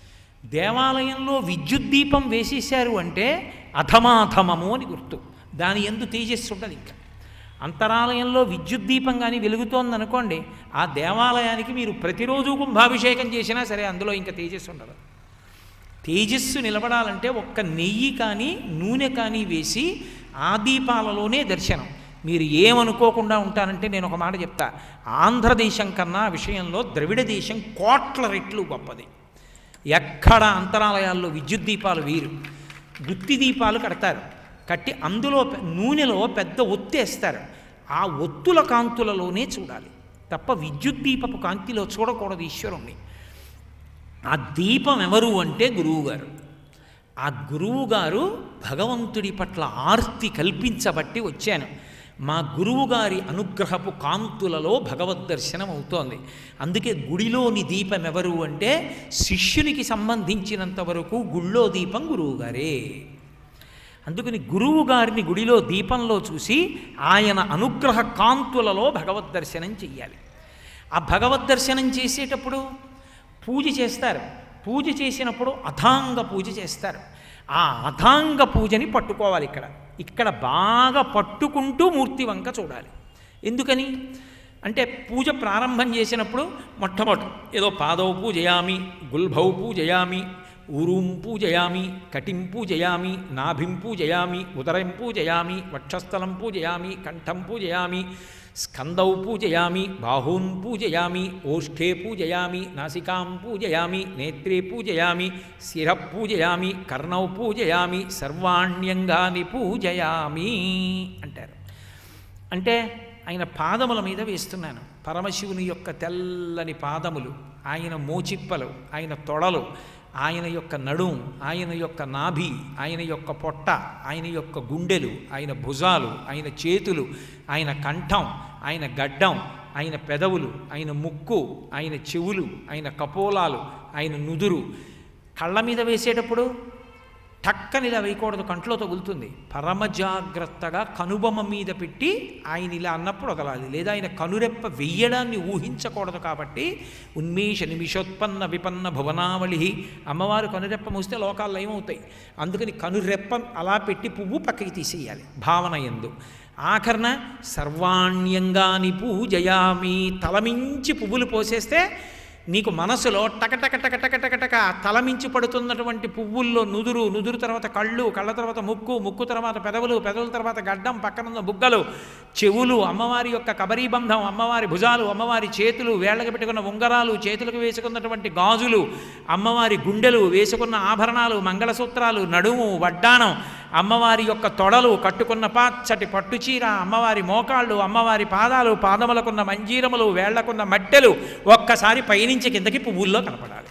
దేవాలయంలో విద్యుత్ దీపం వేసేశారు అంటే అధమాధమము అని గుర్తు దాని ఎందు తేజస్సు ఉండదు ఇంకా అంతరాలయంలో విద్యుత్ దీపం కానీ వెలుగుతోంది అనుకోండి ఆ దేవాలయానికి మీరు ప్రతిరోజు కుంభాభిషేకం చేసినా సరే అందులో ఇంకా తేజస్సు ఉండదు తేజస్సు నిలబడాలంటే ఒక్క నెయ్యి కానీ నూనె కానీ వేసి ఆ దీపాలలోనే దర్శనం మీరు ఏమనుకోకుండా ఉంటానంటే నేను ఒక మాట చెప్తా ఆంధ్రదేశం కన్నా ఆ విషయంలో ద్రవిడ దేశం కోట్ల రెట్లు గొప్పది ఎక్కడ అంతరాలయాల్లో విద్యుత్ దీపాలు వీరు గుత్తి దీపాలు కడతారు కట్టి అందులో పె- నూనెలో పెద్ద ఒత్తి వేస్తారు ఆ ఒత్తుల కాంతులలోనే చూడాలి తప్ప విద్యుత్ దీపపు కాంతిలో చూడకూడదు ఈశ్వరుణ్ణి ఆ దీపం ఎవరు అంటే గురువుగారు ఆ గురువుగారు భగవంతుడి పట్ల ఆర్తి కల్పించబట్టి వచ్చాను మా గురువుగారి అనుగ్రహపు కాంతులలో భగవద్ దర్శనం అవుతోంది అందుకే గుడిలోని దీపం ఎవరు అంటే శిష్యునికి సంబంధించినంత వరకు గుళ్ళో దీపం గురువుగారే అందుకని గురువు గారిని గుడిలో దీపంలో చూసి ఆయన అనుగ్రహ కాంతులలో భగవద్ దర్శనం చెయ్యాలి ఆ భగవద్ దర్శనం చేసేటప్పుడు పూజ చేస్తారు పూజ చేసినప్పుడు అథాంగ పూజ చేస్తారు ఆ అథాంగ పూజని పట్టుకోవాలి ఇక్కడ ఇక్కడ బాగా పట్టుకుంటూ మూర్తి వంక చూడాలి ఎందుకని అంటే పూజ ప్రారంభం చేసినప్పుడు మొట్టమొదటి ఏదో పాదౌ పూజయామి గుల్భౌ పూజయామి ఊరుం పూజయామి కటిం పూజయామి నాభిం పూజయామి ఉదరం పూజయామి వక్షస్థలం పూజయామి కంఠం పూజయామి స్కందౌ పూజయామి బాహూన్ పూజయామి ఓష్ఠే పూజయామి నాసికాం పూజయామి నేత్రే పూజయామి శిర పూజయామి కర్ణౌ పూజయామి సర్వాణ్యంగాని పూజయామి అంటారు అంటే ఆయన పాదముల మీద వేస్తున్నాను పరమశివుని యొక్క తెల్లని పాదములు ఆయన మోచిప్పలు ఆయన తొడలు ఆయన యొక్క నడుం ఆయన యొక్క నాభి ఆయన యొక్క పొట్ట ఆయన యొక్క గుండెలు ఆయన భుజాలు ఆయన చేతులు ఆయన కంఠం ఆయన గడ్డం ఆయన పెదవులు ఆయన ముక్కు ఆయన చెవులు ఆయన కపోలాలు ఆయన నుదురు కళ్ళ మీద వేసేటప్పుడు టక్కని ఇలా వేయకూడదు కంట్లో తగులుతుంది పరమ జాగ్రత్తగా కనుబొమ్మ మీద పెట్టి ఆయన ఇలా అన్నప్పుడు వదలాలి లేదా ఆయన కనురెప్ప వెయ్యడాన్ని ఊహించకూడదు కాబట్టి ఉన్మేష నిమిషోత్పన్న విపన్న భువనావళి అమ్మవారు కనురెప్ప మూస్తే లోకాలు లయమవుతాయి అందుకని కనురెప్ప అలా పెట్టి పువ్వు పక్కకి తీసేయాలి భావన ఎందు ఆఖరణ సర్వాణ్యంగాని పూజయామి తలమించి పువ్వులు పోసేస్తే నీకు మనసులో టక టక టక టక టక టక చక్కగా తలమించి పడుతున్నటువంటి పువ్వుల్లో నుదురు నుదురు తర్వాత కళ్ళు కళ్ళ తర్వాత ముక్కు ముక్కు తర్వాత పెదవులు పెదవుల తర్వాత గడ్డం పక్కనున్న బుగ్గలు చెవులు అమ్మవారి యొక్క కబరీబంధం అమ్మవారి భుజాలు అమ్మవారి చేతులు వేళ్ళకి పెట్టుకున్న ఉంగరాలు చేతులకు వేసుకున్నటువంటి గాజులు అమ్మవారి గుండెలు వేసుకున్న ఆభరణాలు మంగళసూత్రాలు నడుము వడ్డాణం అమ్మవారి యొక్క తొడలు కట్టుకున్న పచ్చటి పట్టుచీర అమ్మవారి మోకాళ్ళు అమ్మవారి పాదాలు పాదములకున్న మంజీరములు వేళ్లకున్న మట్టెలు ఒక్కసారి పైనుంచి కిందకి పువ్వుల్లో కనపడాలి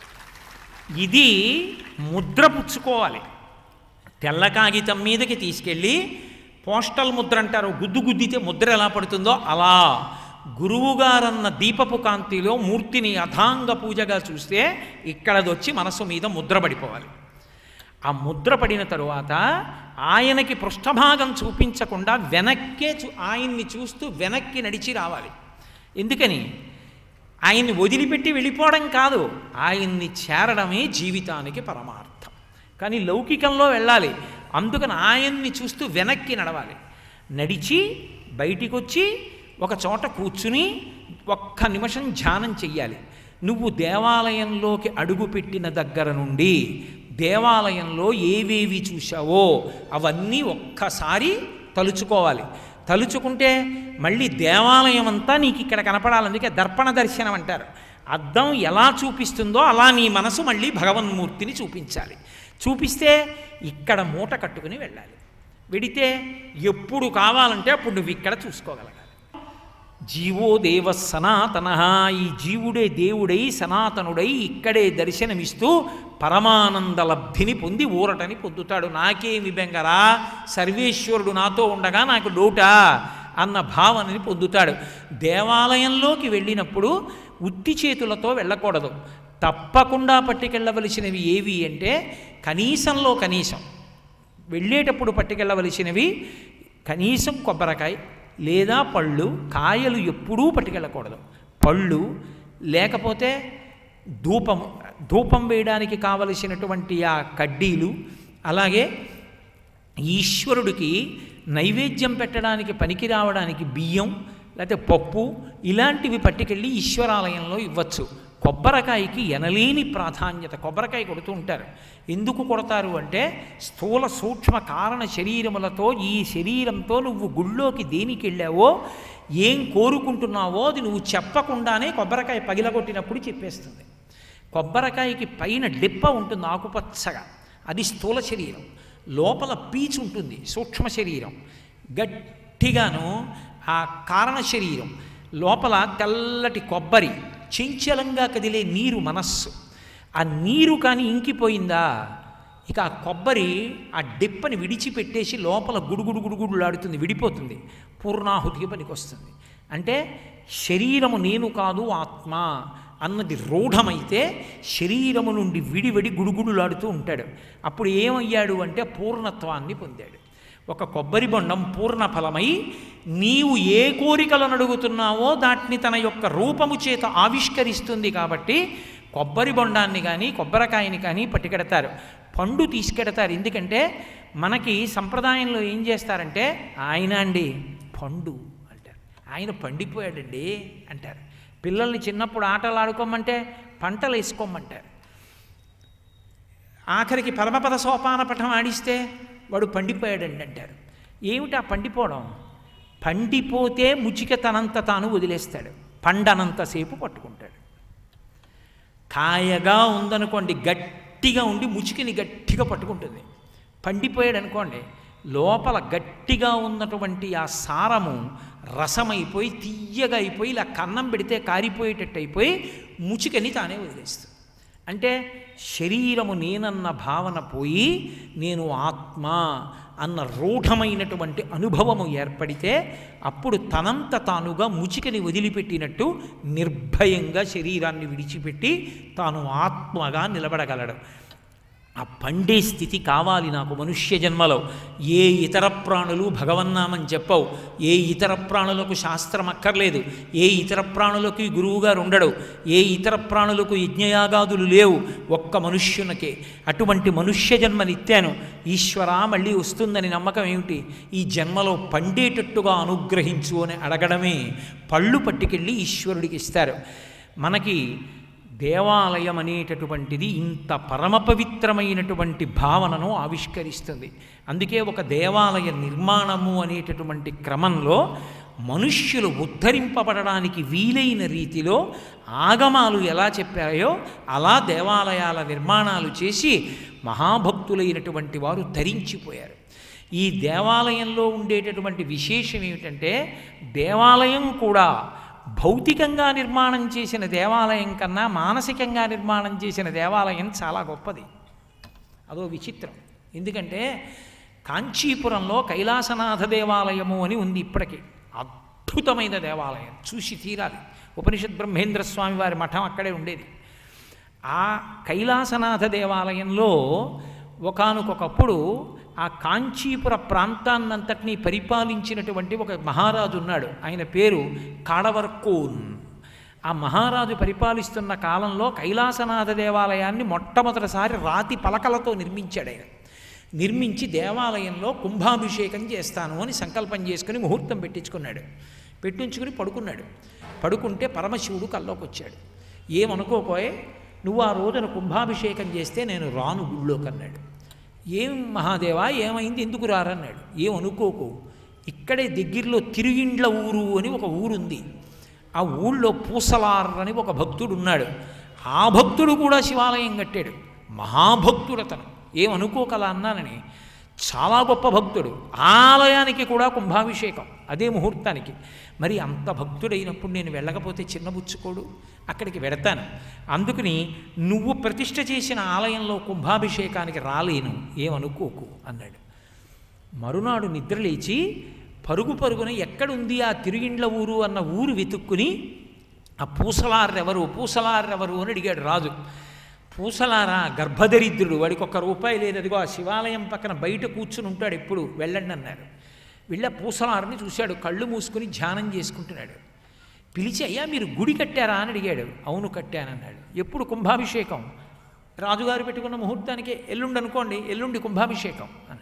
ఇది ముద్ర పుచ్చుకోవాలి తెల్ల కాగితం మీదకి తీసుకెళ్ళి పోస్టల్ ముద్ర అంటారు గుద్దు గుద్దితే ముద్ర ఎలా పడుతుందో అలా గురువుగారన్న దీపపు కాంతిలో మూర్తిని అథాంగ పూజగా చూస్తే ఇక్కడదొచ్చి మనసు మీద ముద్ర పడిపోవాలి ఆ ముద్ర పడిన తరువాత ఆయనకి పృష్ఠభాగం చూపించకుండా వెనక్కే చూ ఆయన్ని చూస్తూ వెనక్కి నడిచి రావాలి ఎందుకని ఆయన్ని వదిలిపెట్టి వెళ్ళిపోవడం కాదు ఆయన్ని చేరడమే జీవితానికి పరమార్థం కానీ లౌకికంలో వెళ్ళాలి అందుకని ఆయన్ని చూస్తూ వెనక్కి నడవాలి నడిచి బయటికి వచ్చి ఒక చోట కూర్చుని ఒక్క నిమిషం ధ్యానం చెయ్యాలి నువ్వు దేవాలయంలోకి అడుగుపెట్టిన దగ్గర నుండి దేవాలయంలో ఏవేవి చూశావో అవన్నీ ఒక్కసారి తలుచుకోవాలి తలుచుకుంటే మళ్ళీ దేవాలయం అంతా నీకు ఇక్కడ కనపడాలి అందుకే దర్పణ దర్శనం అంటారు అద్దం ఎలా చూపిస్తుందో అలా నీ మనసు మళ్ళీ భగవన్మూర్తిని చూపించాలి చూపిస్తే ఇక్కడ మూట కట్టుకుని వెళ్ళాలి వెడితే ఎప్పుడు కావాలంటే అప్పుడు నువ్వు ఇక్కడ చూసుకోగలగాలి జీవో దేవ సనాతన ఈ జీవుడే దేవుడై సనాతనుడై ఇక్కడే దర్శనమిస్తూ పరమానంద లబ్ధిని పొంది ఊరటని పొందుతాడు నాకేమి బెంగరా సర్వేశ్వరుడు నాతో ఉండగా నాకు డోటా అన్న భావనని పొందుతాడు దేవాలయంలోకి వెళ్ళినప్పుడు ఉత్తి చేతులతో వెళ్ళకూడదు తప్పకుండా పట్టుకెళ్ళవలసినవి ఏవి అంటే కనీసంలో కనీసం వెళ్ళేటప్పుడు పట్టుకెళ్ళవలసినవి కనీసం కొబ్బరికాయ లేదా పళ్ళు కాయలు ఎప్పుడూ పట్టుకెళ్ళకూడదు పళ్ళు లేకపోతే ధూపం ధూపం వేయడానికి కావలసినటువంటి ఆ కడ్డీలు అలాగే ఈశ్వరుడికి నైవేద్యం పెట్టడానికి పనికి రావడానికి బియ్యం లేకపోతే పప్పు ఇలాంటివి పట్టుకెళ్ళి ఈశ్వరాలయంలో ఇవ్వచ్చు కొబ్బరికాయకి ఎనలేని ప్రాధాన్యత కొబ్బరికాయ కొడుతూ ఉంటారు ఎందుకు కొడతారు అంటే స్థూల సూక్ష్మ కారణ శరీరములతో ఈ శరీరంతో నువ్వు గుళ్ళోకి దేనికి వెళ్ళావో ఏం కోరుకుంటున్నావో అది నువ్వు చెప్పకుండానే కొబ్బరికాయ పగిలగొట్టినప్పుడు చెప్పేస్తుంది కొబ్బరికాయకి పైన డిప్ప ఉంటుంది ఆకుపచ్చగా అది స్థూల శరీరం లోపల పీచు ఉంటుంది సూక్ష్మ శరీరం గట్టిగాను ఆ కారణ శరీరం లోపల తెల్లటి కొబ్బరి చంచలంగా కదిలే నీరు మనస్సు ఆ నీరు కానీ ఇంకిపోయిందా ఇక ఆ కొబ్బరి ఆ డిప్పని విడిచిపెట్టేసి లోపల గుడుగుడు గుడుగుడులాడుతుంది విడిపోతుంది పూర్ణాహుతికి పనికొస్తుంది అంటే శరీరము నేను కాదు ఆత్మ అన్నది రూఢమైతే శరీరము నుండి విడివిడి గుడుగుడులాడుతూ ఉంటాడు అప్పుడు ఏమయ్యాడు అంటే పూర్ణత్వాన్ని పొందాడు ఒక కొబ్బరి బొండం పూర్ణ ఫలమై నీవు ఏ కోరికలను అడుగుతున్నావో దాటిని తన యొక్క రూపము చేత ఆవిష్కరిస్తుంది కాబట్టి కొబ్బరి బొండాన్ని కానీ కొబ్బరికాయని కానీ పట్టుకెడతారు పండు తీసుకెడతారు ఎందుకంటే మనకి సంప్రదాయంలో ఏం చేస్తారంటే ఆయన అండి పండు అంటారు ఆయన పండిపోయాడండి అంటారు పిల్లల్ని చిన్నప్పుడు ఆటలు ఆడుకోమంటే పంటలు వేసుకోమంటారు ఆఖరికి పరమపద సోపాన పఠం ఆడిస్తే వాడు పండిపోయాడండి అంటారు ఏమిటి ఆ పండిపోవడం పండిపోతే ముచిక తనంత తాను వదిలేస్తాడు పండనంతసేపు పట్టుకుంటాడు కాయగా ఉందనుకోండి గట్టిగా ఉండి ముచికిని గట్టిగా పట్టుకుంటుంది పండిపోయాడు అనుకోండి లోపల గట్టిగా ఉన్నటువంటి ఆ సారము రసమైపోయి తీయగా అయిపోయి ఇలా కన్నం పెడితే కారిపోయేటట్టు అయిపోయి ముచికని తానే వదిలేస్తుంది అంటే శరీరము నేనన్న భావన పోయి నేను ఆత్మ అన్న రూఢమైనటువంటి అనుభవము ఏర్పడితే అప్పుడు తనంత తానుగా ముచికని వదిలిపెట్టినట్టు నిర్భయంగా శరీరాన్ని విడిచిపెట్టి తాను ఆత్మగా నిలబడగలడు ఆ పండే స్థితి కావాలి నాకు మనుష్య జన్మలో ఏ ఇతర ప్రాణులు భగవన్నామని చెప్పవు ఏ ఇతర ప్రాణులకు శాస్త్రం అక్కర్లేదు ఏ ఇతర ప్రాణులకి గురువుగారు ఉండడు ఏ ఇతర ప్రాణులకు యజ్ఞయాగాదులు లేవు ఒక్క మనుష్యునకే అటువంటి మనుష్య జన్మనిత్తాను ఈశ్వర మళ్ళీ వస్తుందని నమ్మకం ఏమిటి ఈ జన్మలో పండేటట్టుగా అనుగ్రహించు అని అడగడమే పళ్ళు పట్టుకెళ్ళి ఈశ్వరుడికి ఇస్తారు మనకి దేవాలయం అనేటటువంటిది ఇంత పరమ పవిత్రమైనటువంటి భావనను ఆవిష్కరిస్తుంది అందుకే ఒక దేవాలయ నిర్మాణము అనేటటువంటి క్రమంలో మనుష్యులు ఉద్ధరింపబడడానికి వీలైన రీతిలో ఆగమాలు ఎలా చెప్పాయో అలా దేవాలయాల నిర్మాణాలు చేసి మహాభక్తులైనటువంటి వారు ధరించిపోయారు ఈ దేవాలయంలో ఉండేటటువంటి విశేషం ఏమిటంటే దేవాలయం కూడా భౌతికంగా నిర్మాణం చేసిన దేవాలయం కన్నా మానసికంగా నిర్మాణం చేసిన దేవాలయం చాలా గొప్పది అదో విచిత్రం ఎందుకంటే కాంచీపురంలో కైలాసనాథ దేవాలయము అని ఉంది ఇప్పటికీ అద్భుతమైన దేవాలయం చూసి తీరాలి ఉపనిషత్ బ్రహ్మేంద్ర స్వామి వారి మఠం అక్కడే ఉండేది ఆ కైలాసనాథ దేవాలయంలో ఒకానొకప్పుడు ఆ కాంచీపుర ప్రాంతాన్నంతటినీ పరిపాలించినటువంటి ఒక మహారాజు ఉన్నాడు ఆయన పేరు కాడవర్కోన్ ఆ మహారాజు పరిపాలిస్తున్న కాలంలో కైలాసనాథ దేవాలయాన్ని మొట్టమొదటిసారి రాతి పలకలతో నిర్మించాడు ఆయన నిర్మించి దేవాలయంలో కుంభాభిషేకం చేస్తాను అని సంకల్పం చేసుకుని ముహూర్తం పెట్టించుకున్నాడు పెట్టించుకుని పడుకున్నాడు పడుకుంటే పరమశివుడు కల్లోకి వచ్చాడు ఏమనుకోపోయే నువ్వు ఆ రోజున కుంభాభిషేకం చేస్తే నేను రాను గుళ్ళోకి అన్నాడు ఏం మహాదేవా ఏమైంది ఎందుకు రారన్నాడు ఏం అనుకోకు ఇక్కడే దగ్గరలో తిరుగిండ్ల ఊరు అని ఒక ఊరుంది ఆ ఊళ్ళో పూసలార్ అని ఒక భక్తుడు ఉన్నాడు ఆ భక్తుడు కూడా శివాలయం కట్టాడు మహాభక్తుడు అతను ఏమనుకోకలా అన్నానని చాలా గొప్ప భక్తుడు ఆలయానికి కూడా కుంభాభిషేకం అదే ముహూర్తానికి మరి అంత భక్తుడైనప్పుడు నేను వెళ్ళకపోతే చిన్నబుచ్చుకోడు అక్కడికి వెడతాను అందుకని నువ్వు ప్రతిష్ఠ చేసిన ఆలయంలో కుంభాభిషేకానికి రాలేను ఏమనుకోకు అన్నాడు మరునాడు నిద్రలేచి పరుగు పరుగున ఎక్కడుంది ఆ తిరుగిండ్ల ఊరు అన్న ఊరు వెతుక్కుని ఆ పూసలారెవరు పూసలారెవరు అని అడిగాడు రాజు పూసలారా గర్భదరిద్రుడు వాడికి ఒక్క రూపాయి లేదు అదిగో ఆ శివాలయం పక్కన బయట కూర్చుని ఉంటాడు ఎప్పుడు వెళ్ళండి అన్నారు వెళ్ళి ఆ పూసలారని చూశాడు కళ్ళు మూసుకుని ధ్యానం చేసుకుంటున్నాడు పిలిచి అయ్యా మీరు గుడి కట్టారా అని అడిగాడు అవును కట్టానన్నాడు ఎప్పుడు కుంభాభిషేకం రాజుగారు పెట్టుకున్న ముహూర్తానికి ఎల్లుండి అనుకోండి ఎల్లుండి కుంభాభిషేకం అన్నాడు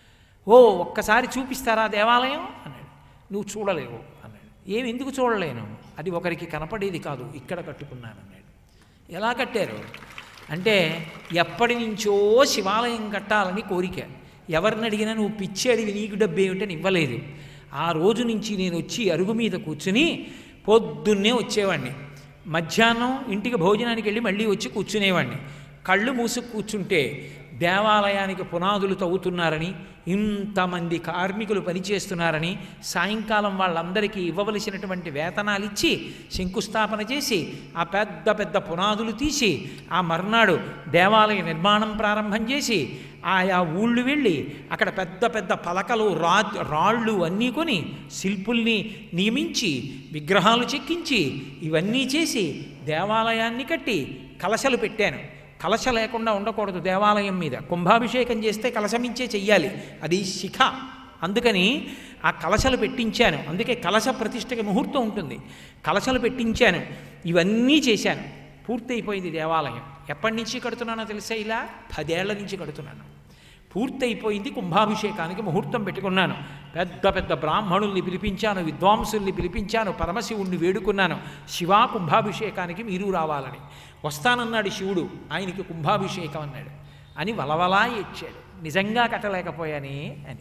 ఓ ఒక్కసారి చూపిస్తారా దేవాలయం అన్నాడు నువ్వు చూడలేవు అన్నాడు ఏమి ఎందుకు చూడలేను అది ఒకరికి కనపడేది కాదు ఇక్కడ కట్టుకున్నాను అన్నాడు ఎలా కట్టారు అంటే ఎప్పటి నుంచో శివాలయం కట్టాలని కోరిక ఎవరిని అడిగినా నువ్వు పిచ్చేడివి నీకు డబ్బు ఏమిటని ఇవ్వలేదు ఆ రోజు నుంచి నేను వచ్చి అరుగు మీద కూర్చుని పొద్దున్నే వచ్చేవాడిని మధ్యాహ్నం ఇంటికి భోజనానికి వెళ్ళి మళ్ళీ వచ్చి కూర్చునేవాడిని కళ్ళు మూసుకు కూర్చుంటే దేవాలయానికి పునాదులు తవ్వుతున్నారని ఇంతమంది కార్మికులు పనిచేస్తున్నారని సాయంకాలం వాళ్ళందరికీ ఇవ్వవలసినటువంటి వేతనాలు ఇచ్చి శంకుస్థాపన చేసి ఆ పెద్ద పెద్ద పునాదులు తీసి ఆ మర్నాడు దేవాలయ నిర్మాణం ప్రారంభం చేసి ఆయా ఊళ్ళు వెళ్ళి అక్కడ పెద్ద పెద్ద పలకలు రా రాళ్ళు అన్నీ కొని శిల్పుల్ని నియమించి విగ్రహాలు చెక్కించి ఇవన్నీ చేసి దేవాలయాన్ని కట్టి కలశలు పెట్టాను కలశ లేకుండా ఉండకూడదు దేవాలయం మీద కుంభాభిషేకం చేస్తే కలశమించే చెయ్యాలి అది శిఖ అందుకని ఆ కలశలు పెట్టించాను అందుకే కలశ ప్రతిష్టకి ముహూర్తం ఉంటుంది కలశలు పెట్టించాను ఇవన్నీ చేశాను పూర్తయిపోయింది దేవాలయం ఎప్పటి నుంచి కడుతున్నానో తెలుసా ఇలా పదేళ్ల నుంచి కడుతున్నాను పూర్తయిపోయింది కుంభాభిషేకానికి ముహూర్తం పెట్టుకున్నాను పెద్ద పెద్ద బ్రాహ్మణుల్ని పిలిపించాను విద్వాంసుల్ని పిలిపించాను పరమశివుణ్ణి వేడుకున్నాను శివా కుంభాభిషేకానికి మీరు రావాలని వస్తానన్నాడు శివుడు ఆయనకి కుంభాభిషేకం అన్నాడు అని వలవలా ఇచ్చాడు నిజంగా కట్టలేకపోయానే అని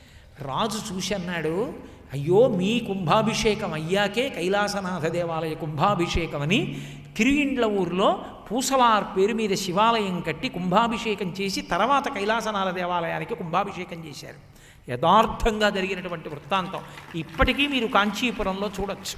రాజు చూసి అన్నాడు అయ్యో మీ కుంభాభిషేకం అయ్యాకే కైలాసనాథ దేవాలయ కుంభాభిషేకం అని తిరుగిండ్ల ఊరిలో పూసలార్ పేరు మీద శివాలయం కట్టి కుంభాభిషేకం చేసి తర్వాత కైలాసనాథ దేవాలయానికి కుంభాభిషేకం చేశారు యథార్థంగా జరిగినటువంటి వృత్తాంతం ఇప్పటికీ మీరు కాంచీపురంలో చూడొచ్చు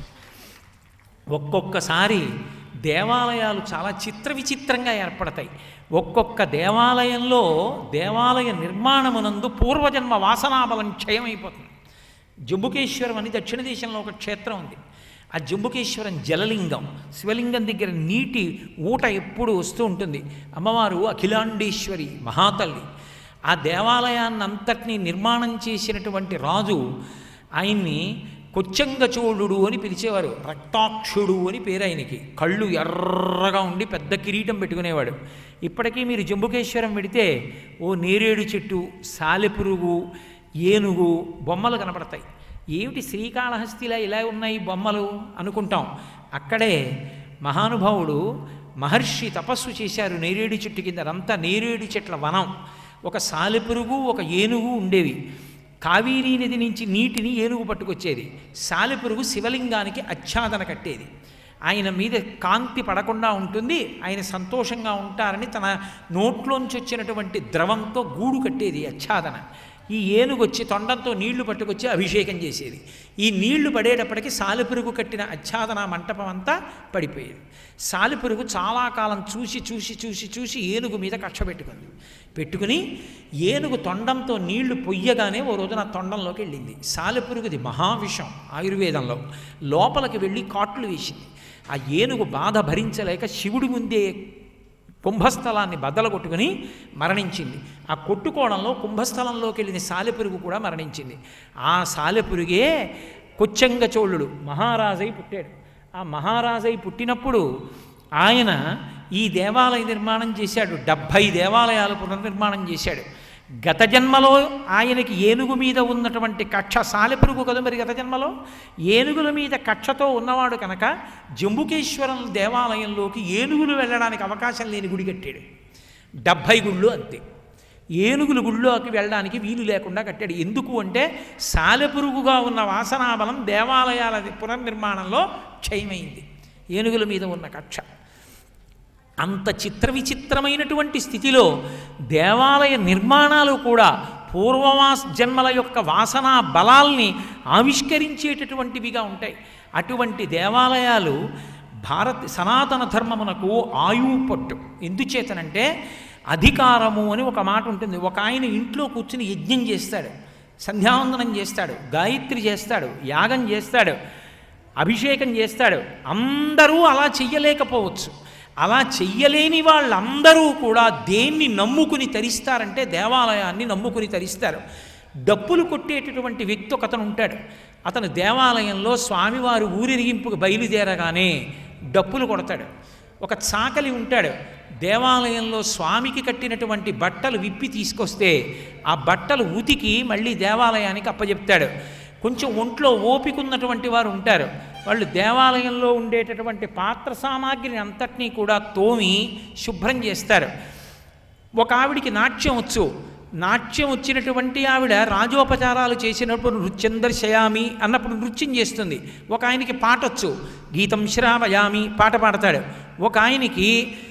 ఒక్కొక్కసారి దేవాలయాలు చాలా చిత్ర విచిత్రంగా ఏర్పడతాయి ఒక్కొక్క దేవాలయంలో దేవాలయ నిర్మాణమునందు పూర్వజన్మ వాసనాబలం క్షయమైపోతుంది జంబుకేశ్వరం అని దక్షిణ దేశంలో ఒక క్షేత్రం ఉంది ఆ జంబుకేశ్వరం జలలింగం శివలింగం దగ్గర నీటి ఊట ఎప్పుడు వస్తూ ఉంటుంది అమ్మవారు అఖిలాండేశ్వరి మహాతల్లి ఆ దేవాలయాన్ని అంతటినీ నిర్మాణం చేసినటువంటి రాజు ఆయన్ని కొచ్చంగచోళుడు అని పిలిచేవారు రక్తాక్షుడు అని పేరు ఆయనకి కళ్ళు ఎర్రగా ఉండి పెద్ద కిరీటం పెట్టుకునేవాడు ఇప్పటికీ మీరు జంబుకేశ్వరం పెడితే ఓ నేరేడు చెట్టు సాలెపురుగు ఏనుగు బొమ్మలు కనపడతాయి ఏమిటి శ్రీకాళహస్తిలా ఇలా ఉన్నాయి బొమ్మలు అనుకుంటాం అక్కడే మహానుభావుడు మహర్షి తపస్సు చేశారు నేరేడు చెట్టు కింద అదంతా నేరేడు చెట్ల వనం ఒక సాలెపురుగు ఒక ఏనుగు ఉండేవి కావేరీ నది నుంచి నీటిని ఏనుగు పట్టుకొచ్చేది సాలెపురుగు శివలింగానికి ఆచ్ఛాదన కట్టేది ఆయన మీద కాంతి పడకుండా ఉంటుంది ఆయన సంతోషంగా ఉంటారని తన నోట్లోంచి వచ్చినటువంటి ద్రవంతో గూడు కట్టేది ఆచ్ఛాదన ఈ ఏనుగు వచ్చి తొండంతో నీళ్లు పట్టుకొచ్చి అభిషేకం చేసేది ఈ నీళ్లు పడేటప్పటికి సాలెపురుగు కట్టిన ఆచ్ఛాదన మంటపం అంతా పడిపోయేది సాలెపురుగు చాలా కాలం చూసి చూసి చూసి చూసి ఏనుగు మీద కక్ష పెట్టుకుంది పెట్టుకుని ఏనుగు తొండంతో నీళ్లు పొయ్యగానే ఓ రోజున తొండంలోకి వెళ్ళింది సాలెపురుగుది మహావిషం ఆయుర్వేదంలో లోపలికి వెళ్ళి కాట్లు వేసింది ఆ ఏనుగు బాధ భరించలేక శివుడి ముందే కుంభస్థలాన్ని బద్దలు కొట్టుకుని మరణించింది ఆ కొట్టుకోవడంలో కుంభస్థలంలోకి వెళ్ళిన సాలెపురుగు కూడా మరణించింది ఆ సాలెపురుగే కొచ్చంగ చోళుడు మహారాజై పుట్టాడు ఆ మహారాజై పుట్టినప్పుడు ఆయన ఈ దేవాలయ నిర్మాణం చేశాడు డెబ్భై దేవాలయాలు పునర్నిర్మాణం చేశాడు గత జన్మలో ఆయనకి ఏనుగు మీద ఉన్నటువంటి కక్ష సాలెపురుగు కదా మరి గత జన్మలో ఏనుగుల మీద కక్షతో ఉన్నవాడు కనుక జంబుకేశ్వరం దేవాలయంలోకి ఏనుగులు వెళ్ళడానికి అవకాశం లేని గుడి కట్టాడు డెబ్భై గుళ్ళు అంతే ఏనుగుల గుళ్ళోకి వెళ్ళడానికి వీలు లేకుండా కట్టాడు ఎందుకు అంటే సాలెపురుగుగా ఉన్న వాసనాబలం దేవాలయాల పునర్నిర్మాణంలో క్షయమైంది ఏనుగుల మీద ఉన్న కక్ష అంత చిత్ర విచిత్రమైనటువంటి స్థితిలో దేవాలయ నిర్మాణాలు కూడా పూర్వవాస జన్మల యొక్క వాసనా బలాల్ని ఆవిష్కరించేటటువంటివిగా ఉంటాయి అటువంటి దేవాలయాలు భారత్ సనాతన ధర్మమునకు ఆయువు పట్టు ఎందుచేతనంటే అధికారము అని ఒక మాట ఉంటుంది ఒక ఆయన ఇంట్లో కూర్చుని యజ్ఞం చేస్తాడు సంధ్యావందనం చేస్తాడు గాయత్రి చేస్తాడు యాగం చేస్తాడు అభిషేకం చేస్తాడు అందరూ అలా చెయ్యలేకపోవచ్చు అలా చెయ్యలేని వాళ్ళందరూ కూడా దేన్ని నమ్ముకుని తరిస్తారంటే దేవాలయాన్ని నమ్ముకుని తరిస్తారు డప్పులు కొట్టేటటువంటి వ్యక్తి ఒకతను ఉంటాడు అతను దేవాలయంలో స్వామివారు ఊరిరిగింపుకు బయలుదేరగానే డప్పులు కొడతాడు ఒక చాకలి ఉంటాడు దేవాలయంలో స్వామికి కట్టినటువంటి బట్టలు విప్పి తీసుకొస్తే ఆ బట్టలు ఉతికి మళ్ళీ దేవాలయానికి అప్పచెప్తాడు కొంచెం ఒంట్లో ఓపిక ఉన్నటువంటి వారు ఉంటారు వాళ్ళు దేవాలయంలో ఉండేటటువంటి పాత్ర సామాగ్రిని అంతటినీ కూడా తోమి శుభ్రం చేస్తారు ఒక ఆవిడికి నాట్యం వచ్చు నాట్యం వచ్చినటువంటి ఆవిడ రాజోపచారాలు చేసినప్పుడు నృత్యం దర్శయామి అన్నప్పుడు నృత్యం చేస్తుంది ఒక ఆయనకి పాట వచ్చు గీతం శ్రావయామి పాట పాడతాడు ఒక ఆయనకి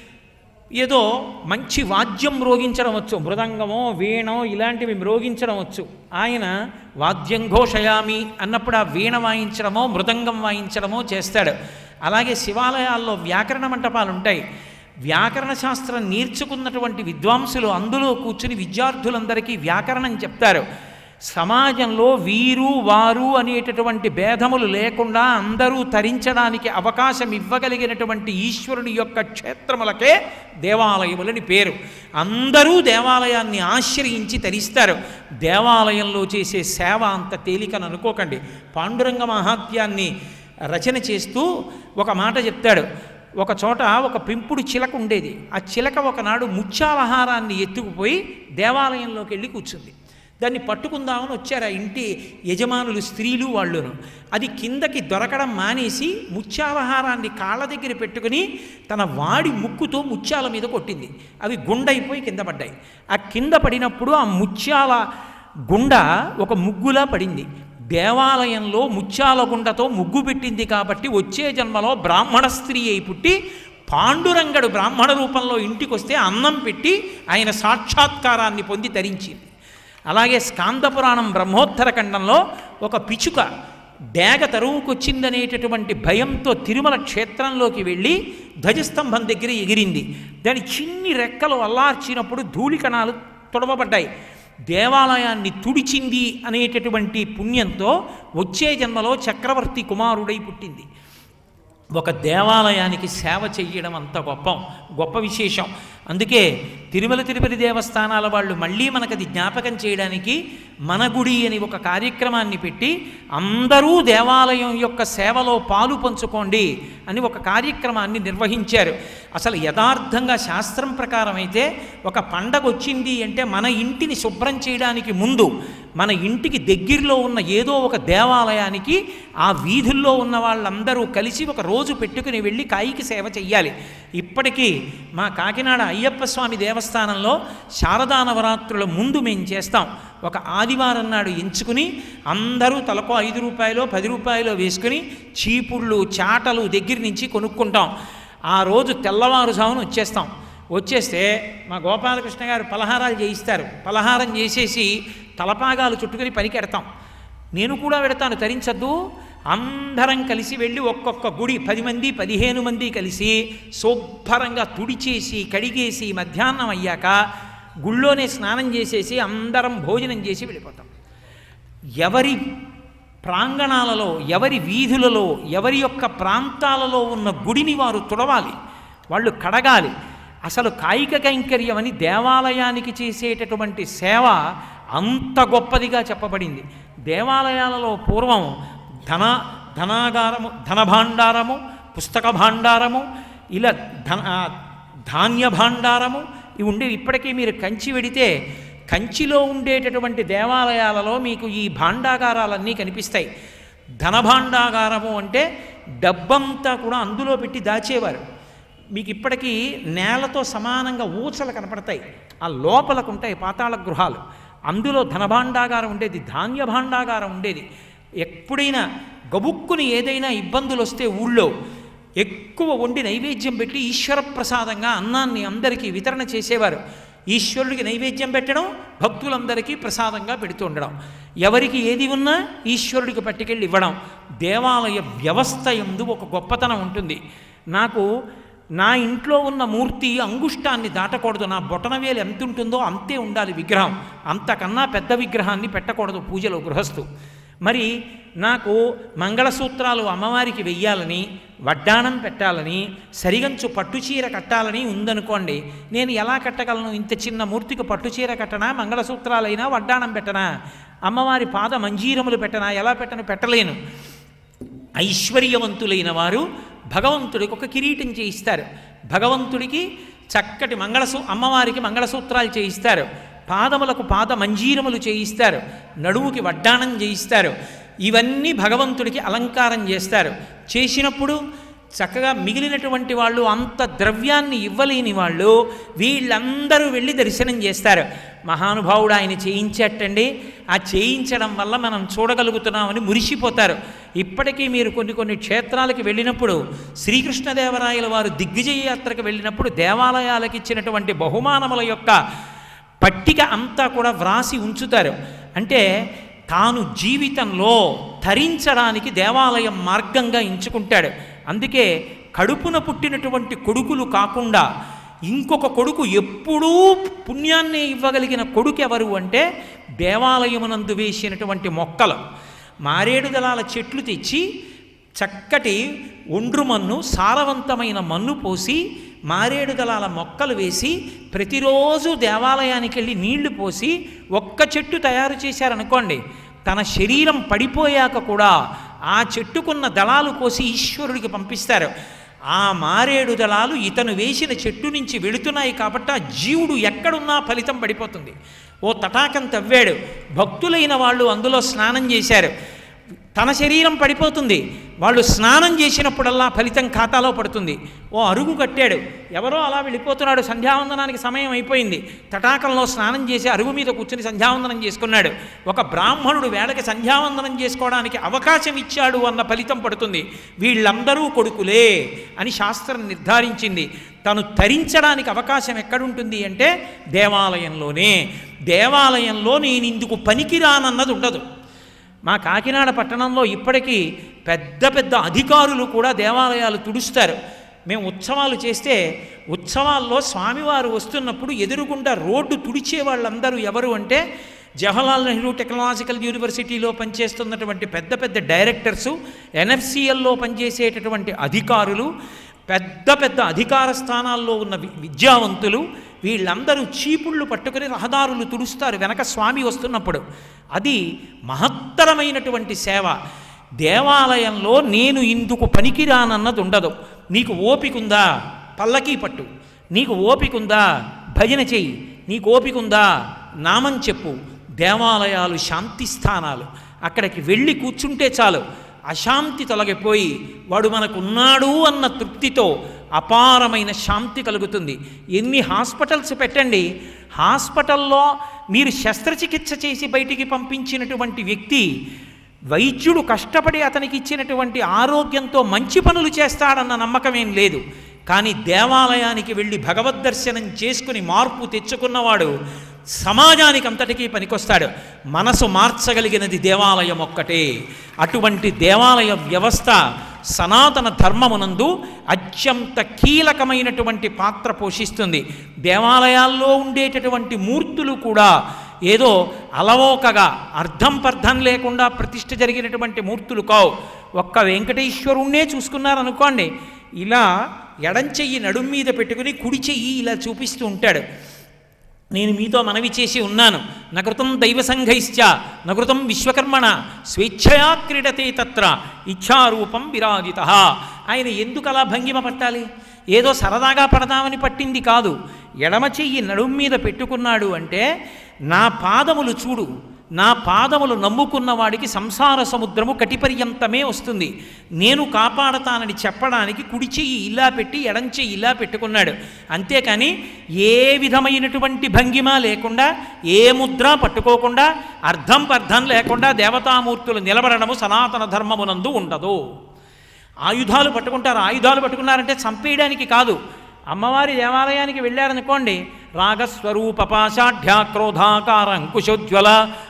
ఏదో మంచి వాద్యం మ్రోగించడం వచ్చు మృదంగమో వీణో ఇలాంటివి మ్రోగించడం వచ్చు ఆయన వాద్యం ఘోషయామి అన్నప్పుడు ఆ వీణ వాయించడమో మృదంగం వాయించడమో చేస్తాడు అలాగే శివాలయాల్లో వ్యాకరణ మంటపాలు ఉంటాయి వ్యాకరణ శాస్త్రం నేర్చుకున్నటువంటి విద్వాంసులు అందులో కూర్చుని విద్యార్థులందరికీ వ్యాకరణం చెప్తారు సమాజంలో వీరు వారు అనేటటువంటి భేదములు లేకుండా అందరూ తరించడానికి అవకాశం ఇవ్వగలిగినటువంటి ఈశ్వరుని యొక్క క్షేత్రములకే దేవాలయములని పేరు అందరూ దేవాలయాన్ని ఆశ్రయించి తరిస్తారు దేవాలయంలో చేసే సేవ అంత తేలికని అనుకోకండి పాండురంగ మహాత్యాన్ని రచన చేస్తూ ఒక మాట చెప్తాడు ఒక చోట ఒక పెంపుడు చిలక ఉండేది ఆ చిలక ఒకనాడు ముత్యాలహారాన్ని ఎత్తుకుపోయి దేవాలయంలోకి వెళ్ళి కూర్చుంది దాన్ని పట్టుకుందామని వచ్చారు ఆ ఇంటి యజమానులు స్త్రీలు వాళ్ళును అది కిందకి దొరకడం మానేసి ముత్యాలహారాన్ని కాళ్ళ దగ్గర పెట్టుకుని తన వాడి ముక్కుతో ముత్యాల మీద కొట్టింది అవి గుండైపోయి కింద పడ్డాయి ఆ కింద పడినప్పుడు ఆ ముత్యాల గుండ ఒక ముగ్గులా పడింది దేవాలయంలో ముత్యాల గుండతో ముగ్గు పెట్టింది కాబట్టి వచ్చే జన్మలో బ్రాహ్మణ స్త్రీ అయి పుట్టి పాండురంగడు బ్రాహ్మణ రూపంలో ఇంటికి వస్తే అన్నం పెట్టి ఆయన సాక్షాత్కారాన్ని పొంది తరించింది అలాగే స్కాందపురాణం బ్రహ్మోత్తర ఖండంలో ఒక పిచుక డేగ తరువుకొచ్చిందనేటటువంటి భయంతో తిరుమల క్షేత్రంలోకి వెళ్ళి ధ్వజస్తంభం దగ్గర ఎగిరింది దాని చిన్ని రెక్కలు అల్లార్చినప్పుడు ధూళికణాలు తొడవబడ్డాయి దేవాలయాన్ని తుడిచింది అనేటటువంటి పుణ్యంతో వచ్చే జన్మలో చక్రవర్తి కుమారుడై పుట్టింది ఒక దేవాలయానికి సేవ చెయ్యడం అంత గొప్ప గొప్ప విశేషం అందుకే తిరుమల తిరుపతి దేవస్థానాల వాళ్ళు మళ్ళీ మనకు అది జ్ఞాపకం చేయడానికి మన గుడి అని ఒక కార్యక్రమాన్ని పెట్టి అందరూ దేవాలయం యొక్క సేవలో పాలు పంచుకోండి అని ఒక కార్యక్రమాన్ని నిర్వహించారు అసలు యథార్థంగా శాస్త్రం ప్రకారం అయితే ఒక పండగ వచ్చింది అంటే మన ఇంటిని శుభ్రం చేయడానికి ముందు మన ఇంటికి దగ్గరలో ఉన్న ఏదో ఒక దేవాలయానికి ఆ వీధుల్లో ఉన్న వాళ్ళందరూ కలిసి ఒక రోజు పెట్టుకుని వెళ్ళి కాయికి సేవ చెయ్యాలి ఇప్పటికీ మా కాకినాడ అయ్యప్ప స్వామి దేవస్థానంలో శారదా నవరాత్రుల ముందు మేము చేస్తాం ఒక ఆదివారం నాడు ఎంచుకుని అందరూ తలకు ఐదు రూపాయలు పది రూపాయలు వేసుకుని చీపుళ్ళు చాటలు దగ్గర నుంచి కొనుక్కుంటాం ఆ రోజు తెల్లవారుజామున వచ్చేస్తాం వచ్చేస్తే మా గోపాలకృష్ణ గారు పలహారాలు చేయిస్తారు పలహారం చేసేసి తలపాగాలు చుట్టుకుని పనికెడతాం నేను కూడా పెడతాను తరించద్దు అందరం కలిసి వెళ్ళి ఒక్కొక్క గుడి పది మంది పదిహేను మంది కలిసి శుభ్రంగా తుడిచేసి కడిగేసి మధ్యాహ్నం అయ్యాక గుళ్ళోనే స్నానం చేసేసి అందరం భోజనం చేసి వెళ్ళిపోతాం ఎవరి ప్రాంగణాలలో ఎవరి వీధులలో ఎవరి యొక్క ప్రాంతాలలో ఉన్న గుడిని వారు తుడవాలి వాళ్ళు కడగాలి అసలు కాయిక కైంకర్యం అని దేవాలయానికి చేసేటటువంటి సేవ అంత గొప్పదిగా చెప్పబడింది దేవాలయాలలో పూర్వం ధన ధనాగారము ధన భాండారము పుస్తక భాండారము ఇలా ధన ఆ, ధాన్య భాండారము ఇవి ఉండేవి ఇప్పటికీ మీరు కంచి వెడితే కంచిలో ఉండేటటువంటి దేవాలయాలలో మీకు ఈ భాండాగారాలన్నీ కనిపిస్తాయి ధన భాండాగారము అంటే డబ్బంతా కూడా అందులో పెట్టి దాచేవారు మీకు ఇప్పటికీ నేలతో సమానంగా ఊచలు కనపడతాయి ఆ లోపలకు ఉంటాయి పాతాళ గృహాలు అందులో ధనభాండాగారం ఉండేది ధాన్య భాండాగారం ఉండేది ఎప్పుడైనా గబుక్కుని ఏదైనా ఇబ్బందులు వస్తే ఊళ్ళో ఎక్కువ వండి నైవేద్యం పెట్టి ఈశ్వర ప్రసాదంగా అన్నాన్ని అందరికీ వితరణ చేసేవారు ఈశ్వరుడికి నైవేద్యం పెట్టడం భక్తులందరికీ ప్రసాదంగా పెడుతూ ఉండడం ఎవరికి ఏది ఉన్నా ఈశ్వరుడికి పట్టుకెళ్ళి ఇవ్వడం దేవాలయ వ్యవస్థ ఎందు ఒక గొప్పతనం ఉంటుంది నాకు నా ఇంట్లో ఉన్న మూర్తి అంగుష్టాన్ని దాటకూడదు నా బొటనవేలు ఎంత ఉంటుందో అంతే ఉండాలి విగ్రహం అంతకన్నా పెద్ద విగ్రహాన్ని పెట్టకూడదు పూజలో గృహస్థు మరి నాకు మంగళసూత్రాలు అమ్మవారికి వెయ్యాలని వడ్డాణం పెట్టాలని సరిగంచు పట్టుచీర కట్టాలని ఉందనుకోండి నేను ఎలా కట్టగలను ఇంత చిన్న మూర్తికి పట్టుచీర కట్టనా మంగళసూత్రాలైనా వడ్డాణం పెట్టనా అమ్మవారి పాద మంజీరములు పెట్టనా ఎలా పెట్టను పెట్టలేను ఐశ్వర్యవంతులైన వారు భగవంతుడికి ఒక కిరీటం చేయిస్తారు భగవంతుడికి చక్కటి మంగళసూ అమ్మవారికి మంగళసూత్రాలు చేయిస్తారు పాదములకు పాద మంజీరములు చేయిస్తారు నడువుకి వడ్డాణం చేయిస్తారు ఇవన్నీ భగవంతుడికి అలంకారం చేస్తారు చేసినప్పుడు చక్కగా మిగిలినటువంటి వాళ్ళు అంత ద్రవ్యాన్ని ఇవ్వలేని వాళ్ళు వీళ్ళందరూ వెళ్ళి దర్శనం చేస్తారు మహానుభావుడు ఆయన చేయించేటండి ఆ చేయించడం వల్ల మనం చూడగలుగుతున్నామని మురిసిపోతారు ఇప్పటికీ మీరు కొన్ని కొన్ని క్షేత్రాలకు వెళ్ళినప్పుడు శ్రీకృష్ణదేవరాయల వారు దిగ్విజయ యాత్రకు వెళ్ళినప్పుడు దేవాలయాలకు ఇచ్చినటువంటి బహుమానముల యొక్క పట్టిక అంతా కూడా వ్రాసి ఉంచుతారు అంటే తాను జీవితంలో తరించడానికి దేవాలయం మార్గంగా ఎంచుకుంటాడు అందుకే కడుపున పుట్టినటువంటి కొడుకులు కాకుండా ఇంకొక కొడుకు ఎప్పుడూ పుణ్యాన్ని ఇవ్వగలిగిన కొడుకు ఎవరు అంటే దేవాలయమునందు వేసినటువంటి మొక్కలు మారేడు దళాల చెట్లు తెచ్చి చక్కటి ఒండ్రు మన్ను సారవంతమైన మన్ను పోసి మారేడు దళాల మొక్కలు వేసి ప్రతిరోజు దేవాలయానికి వెళ్ళి నీళ్లు పోసి ఒక్క చెట్టు తయారు చేశారనుకోండి తన శరీరం పడిపోయాక కూడా ఆ చెట్టుకున్న దళాలు కోసి ఈశ్వరుడికి పంపిస్తారు ఆ మారేడు దళాలు ఇతను వేసిన చెట్టు నుంచి వెళుతున్నాయి కాబట్టి ఆ జీవుడు ఎక్కడున్నా ఫలితం పడిపోతుంది ఓ తటాకం తవ్వాడు భక్తులైన వాళ్ళు అందులో స్నానం చేశారు తన శరీరం పడిపోతుంది వాళ్ళు స్నానం చేసినప్పుడల్లా ఫలితం ఖాతాలో పడుతుంది ఓ అరుగు కట్టాడు ఎవరో అలా వెళ్ళిపోతున్నాడు సంధ్యావందనానికి సమయం అయిపోయింది తటాకంలో స్నానం చేసి అరుగు మీద కూర్చుని సంధ్యావందనం చేసుకున్నాడు ఒక బ్రాహ్మణుడు వేళకి సంధ్యావందనం చేసుకోవడానికి అవకాశం ఇచ్చాడు అన్న ఫలితం పడుతుంది వీళ్ళందరూ కొడుకులే అని శాస్త్రం నిర్ధారించింది తను తరించడానికి అవకాశం ఎక్కడుంటుంది అంటే దేవాలయంలోనే దేవాలయంలో నేను ఇందుకు పనికిరానన్నది ఉండదు మా కాకినాడ పట్టణంలో ఇప్పటికీ పెద్ద పెద్ద అధికారులు కూడా దేవాలయాలు తుడుస్తారు మేము ఉత్సవాలు చేస్తే ఉత్సవాల్లో స్వామివారు వస్తున్నప్పుడు ఎదురుగుండా రోడ్డు తుడిచే వాళ్ళందరూ ఎవరు అంటే జవహర్లాల్ నెహ్రూ టెక్నాలజికల్ యూనివర్సిటీలో పనిచేస్తున్నటువంటి పెద్ద పెద్ద డైరెక్టర్సు ఎన్ఎఫ్సిఎల్లో పనిచేసేటటువంటి అధికారులు పెద్ద పెద్ద అధికార స్థానాల్లో ఉన్న వి- విద్యావంతులు వీళ్ళందరూ చీపుళ్ళు పట్టుకుని రహదారులు తుడుస్తారు వెనక స్వామి వస్తున్నప్పుడు అది మహత్తరమైనటువంటి సేవ దేవాలయంలో నేను ఇందుకు పనికిరానన్నది ఉండదు నీకు ఓపికందా పల్లకీ పట్టు నీకు ఓపికందా భజన చెయ్యి నీకు ఓపికందా నామం చెప్పు దేవాలయాలు శాంతి స్థానాలు అక్కడికి వెళ్ళి కూర్చుంటే చాలు అశాంతి తొలగిపోయి వాడు మనకున్నాడు అన్న తృప్తితో అపారమైన శాంతి కలుగుతుంది ఎన్ని హాస్పిటల్స్ పెట్టండి హాస్పిటల్లో మీరు శస్త్రచికిత్స చేసి బయటికి పంపించినటువంటి వ్యక్తి వైద్యుడు కష్టపడి అతనికి ఇచ్చినటువంటి ఆరోగ్యంతో మంచి పనులు చేస్తాడన్న నమ్మకం ఏం లేదు కానీ దేవాలయానికి వెళ్ళి భగవద్ దర్శనం చేసుకుని మార్పు తెచ్చుకున్నవాడు సమాజానికి అంతటికీ పనికొస్తాడు మనసు మార్చగలిగినది దేవాలయం ఒక్కటే అటువంటి దేవాలయ వ్యవస్థ సనాతన ధర్మమునందు అత్యంత కీలకమైనటువంటి పాత్ర పోషిస్తుంది దేవాలయాల్లో ఉండేటటువంటి మూర్తులు కూడా ఏదో అలవోకగా అర్థం పర్థం లేకుండా ప్రతిష్ఠ జరిగినటువంటి మూర్తులు కావు ఒక్క వెంకటేశ్వరుణ్ణే చూసుకున్నారనుకోండి ఇలా ఎడం చెయ్యి నడుం మీద పెట్టుకుని కుడి చెయ్యి ఇలా చూపిస్తూ ఉంటాడు నేను మీతో మనవి చేసి ఉన్నాను నకృతం దైవ సంఘైశ్చ నకృతం విశ్వకర్మణ స్వేచ్ఛయా క్రీడతే తత్ర ఇచ్ఛారూపం విరాజిత ఆయన ఎందుకు అలా భంగిమ పట్టాలి ఏదో సరదాగా పడదామని పట్టింది కాదు ఎడమ చెయ్యి నడుం మీద పెట్టుకున్నాడు అంటే నా పాదములు చూడు నా పాదములు నమ్ముకున్న వాడికి సంసార సముద్రము కటిపర్యంతమే వస్తుంది నేను కాపాడతానని చెప్పడానికి కుడి చెయ్యి ఇలా పెట్టి ఎడం చెయ్యి ఇలా పెట్టుకున్నాడు అంతేకాని ఏ విధమైనటువంటి భంగిమ లేకుండా ఏ ముద్ర పట్టుకోకుండా అర్థం పర్థం లేకుండా దేవతామూర్తులు నిలబడము సనాతన ధర్మమునందు ఉండదు ఆయుధాలు పట్టుకుంటారు ఆయుధాలు పట్టుకున్నారంటే చంపేయడానికి కాదు అమ్మవారి దేవాలయానికి వెళ్ళారనుకోండి రాగస్వరూప పాశాఢ్యా క్రోధాకార అంకుశోజ్వల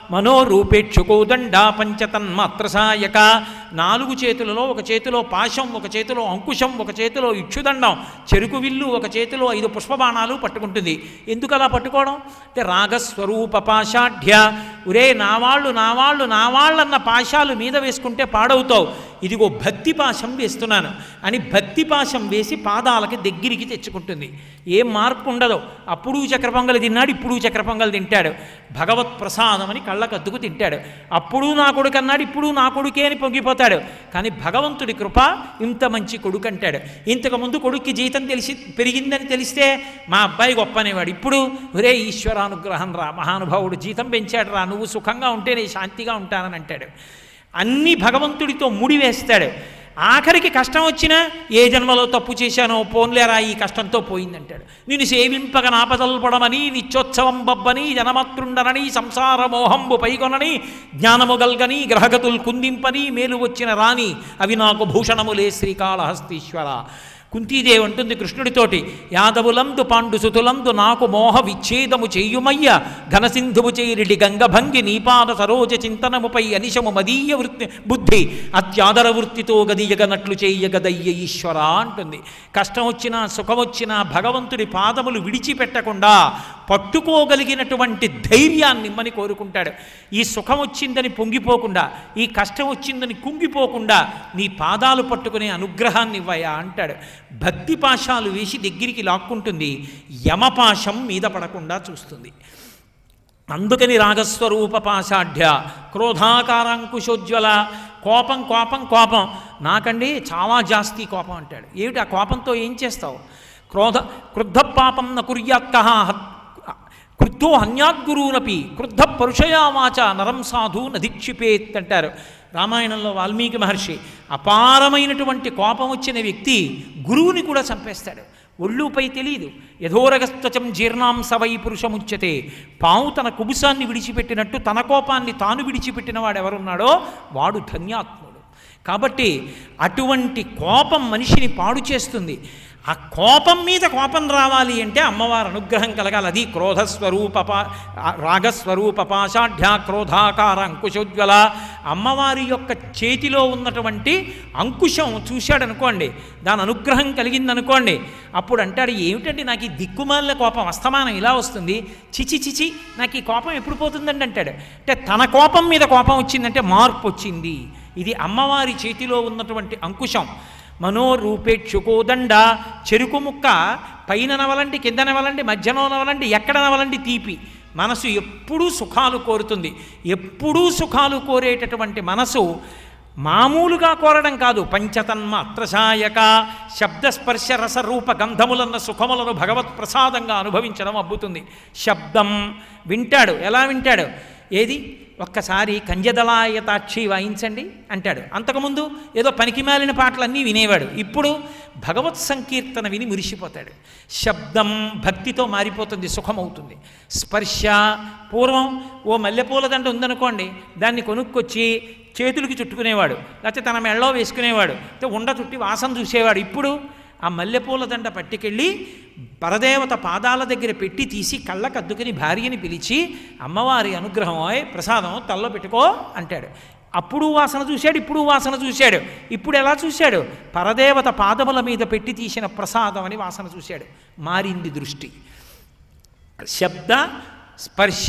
మనోరూపేక్షుకోదండ పంచతన్మాత్రసాయక నాలుగు చేతులలో ఒక చేతిలో పాశం ఒక చేతిలో అంకుశం ఒక చేతిలో ఇక్షుదండం చెరుకు విల్లు ఒక చేతిలో ఐదు పుష్పబాణాలు పట్టుకుంటుంది ఎందుకు అలా పట్టుకోవడం అంటే రాగస్వరూప పాశాఢ్య ఒరే నావాళ్ళు నావాళ్ళు నావాళ్ళన్న పాశాలు మీద వేసుకుంటే పాడవుతావు ఇదిగో భక్తి పాశం వేస్తున్నాను అని భక్తి పాశం వేసి పాదాలకి దగ్గరికి తెచ్చుకుంటుంది ఏం మార్పు ఉండదు అప్పుడు చక్ర పొంగలి తిన్నాడు ఇప్పుడు చక్ర పొంగలి తింటాడు భగవత్ ప్రసాదం అని కళ్ళకద్దుకు తింటాడు అప్పుడు నా కొడుకు అన్నాడు ఇప్పుడు నా కొడుకే అని పొంగిపోతాడు కానీ భగవంతుడి కృప ఇంత మంచి కొడుకు అంటాడు ఇంతకుముందు కొడుక్కి జీతం తెలిసి పెరిగిందని తెలిస్తే మా అబ్బాయి గొప్ప అనేవాడు ఇప్పుడు ఒరే ఈశ్వరానుగ్రహం రా మహానుభావుడు జీతం పెంచాడు రా నువ్వు సుఖంగా ఉంటే నేను శాంతిగా ఉంటానని అంటాడు అన్ని భగవంతుడితో ముడివేస్తాడు ఆఖరికి కష్టం వచ్చినా ఏ జన్మలో తప్పు చేశానో పోన్లేరా ఈ కష్టంతో పోయిందంటాడు నేను సేవింపగ నాపదల్పడమని నిత్యోత్సవం బబ్బని జనమత్రుండనని సంసార మోహంబు పైకొనని జ్ఞానము గల్గని గ్రహగతులు కుందింపని మేలు వచ్చిన రాని అవి నాకు భూషణములే శ్రీకాళహస్తీశ్వర కుంతీదేవి అంటుంది కృష్ణుడితోటి యాదవులందు పాండు సుతులందు నాకు మోహ విచ్ఛేదము చేయుమయ్య ఘనసింధువు చేరిడి గంగభంగి నీపాద సరోజ చింతనముపై అనిశము మదీయ వృత్తి బుద్ధి అత్యాదర వృత్తితో గదియగనట్లు చేయగదయ్య ఈశ్వర అంటుంది కష్టం వచ్చినా సుఖం వచ్చినా భగవంతుడి పాదములు విడిచిపెట్టకుండా పట్టుకోగలిగినటువంటి ధైర్యాన్ని ఇమ్మని కోరుకుంటాడు ఈ సుఖం వచ్చిందని పొంగిపోకుండా ఈ కష్టం వచ్చిందని కుంగిపోకుండా నీ పాదాలు పట్టుకునే అనుగ్రహాన్ని ఇవ్వయా అంటాడు భక్తి పాశాలు వేసి దగ్గరికి లాక్కుంటుంది యమపాశం మీద పడకుండా చూస్తుంది అందుకని రాగస్వరూప పాశాఢ్య క్రోధాకారాంకుశోజ్వల కోపం కోపం కోపం నాకండి చాలా జాస్తి కోపం అంటాడు ఏమిటి ఆ కోపంతో ఏం చేస్తావు క్రోధ క్రుద్ధ పాపం న కుర్యాత్క క్రుద్ధో హన్యాద్గురువునపి క్రుద్ధ పరుషయావాచ నరం సాధు నధిక్షిపేత్ అంటారు రామాయణంలో వాల్మీకి మహర్షి అపారమైనటువంటి కోపం వచ్చిన వ్యక్తి గురువుని కూడా చంపేస్తాడు ఒళ్ళుపై తెలియదు యథోరగస్త్వచం జీర్ణాం సవై పురుషముచ్యతే పాము తన కుబుసాన్ని విడిచిపెట్టినట్టు తన కోపాన్ని తాను విడిచిపెట్టిన వాడు ఎవరున్నాడో వాడు ధన్యాత్ముడు కాబట్టి అటువంటి కోపం మనిషిని పాడు చేస్తుంది ఆ కోపం మీద కోపం రావాలి అంటే అమ్మవారి అనుగ్రహం కలగాలి అది క్రోధస్వరూప రాగస్వరూప పాశాఢ్య క్రోధాకార అంకుశోజ్వల అమ్మవారి యొక్క చేతిలో ఉన్నటువంటి అంకుశం చూశాడనుకోండి దాని అనుగ్రహం కలిగిందనుకోండి అప్పుడు అంటాడు ఏమిటండి నాకు ఈ దిక్కుమాలిన కోపం అస్తమానం ఇలా వస్తుంది చిచి చిచి నాకు ఈ కోపం ఎప్పుడు పోతుందండి అంటాడు అంటే తన కోపం మీద కోపం వచ్చిందంటే మార్పు వచ్చింది ఇది అమ్మవారి చేతిలో ఉన్నటువంటి అంకుశం మనోరూపేక్షుకోదండ చెరుకు ముక్క పైన నవలండి కింద నవలండి మధ్యలో నవలండి ఎక్కడ నవలండి తీపి మనసు ఎప్పుడూ సుఖాలు కోరుతుంది ఎప్పుడూ సుఖాలు కోరేటటువంటి మనసు మామూలుగా కోరడం కాదు పంచతన్మాత్రసాయక శబ్దస్పర్శ రసరూప గంధములన్న సుఖములను భగవత్ ప్రసాదంగా అనుభవించడం అబ్బుతుంది శబ్దం వింటాడు ఎలా వింటాడు ఏది ఒక్కసారి కంజదలాయతాక్షి వాయించండి అంటాడు అంతకుముందు ఏదో పనికిమాలిన పాటలన్నీ వినేవాడు ఇప్పుడు భగవత్ సంకీర్తన విని మురిసిపోతాడు శబ్దం భక్తితో మారిపోతుంది సుఖమవుతుంది స్పర్శ పూర్వం ఓ మల్లెపూల దండ ఉందనుకోండి దాన్ని కొనుక్కొచ్చి చేతులకి చుట్టుకునేవాడు లేకపోతే తన మెళ్ళో వేసుకునేవాడు లేకపోతే ఉండ చుట్టి వాసన చూసేవాడు ఇప్పుడు ఆ మల్లెపూల దండ పట్టుకెళ్ళి పరదేవత పాదాల దగ్గర పెట్టి తీసి కళ్ళకు అద్దుకుని భార్యని పిలిచి అమ్మవారి అనుగ్రహం ఓయ్ ప్రసాదం తల్లో పెట్టుకో అంటాడు అప్పుడు వాసన చూశాడు ఇప్పుడు వాసన చూశాడు ఇప్పుడు ఎలా చూశాడు పరదేవత పాదముల మీద పెట్టి తీసిన ప్రసాదం అని వాసన చూశాడు మారింది దృష్టి శబ్ద స్పర్శ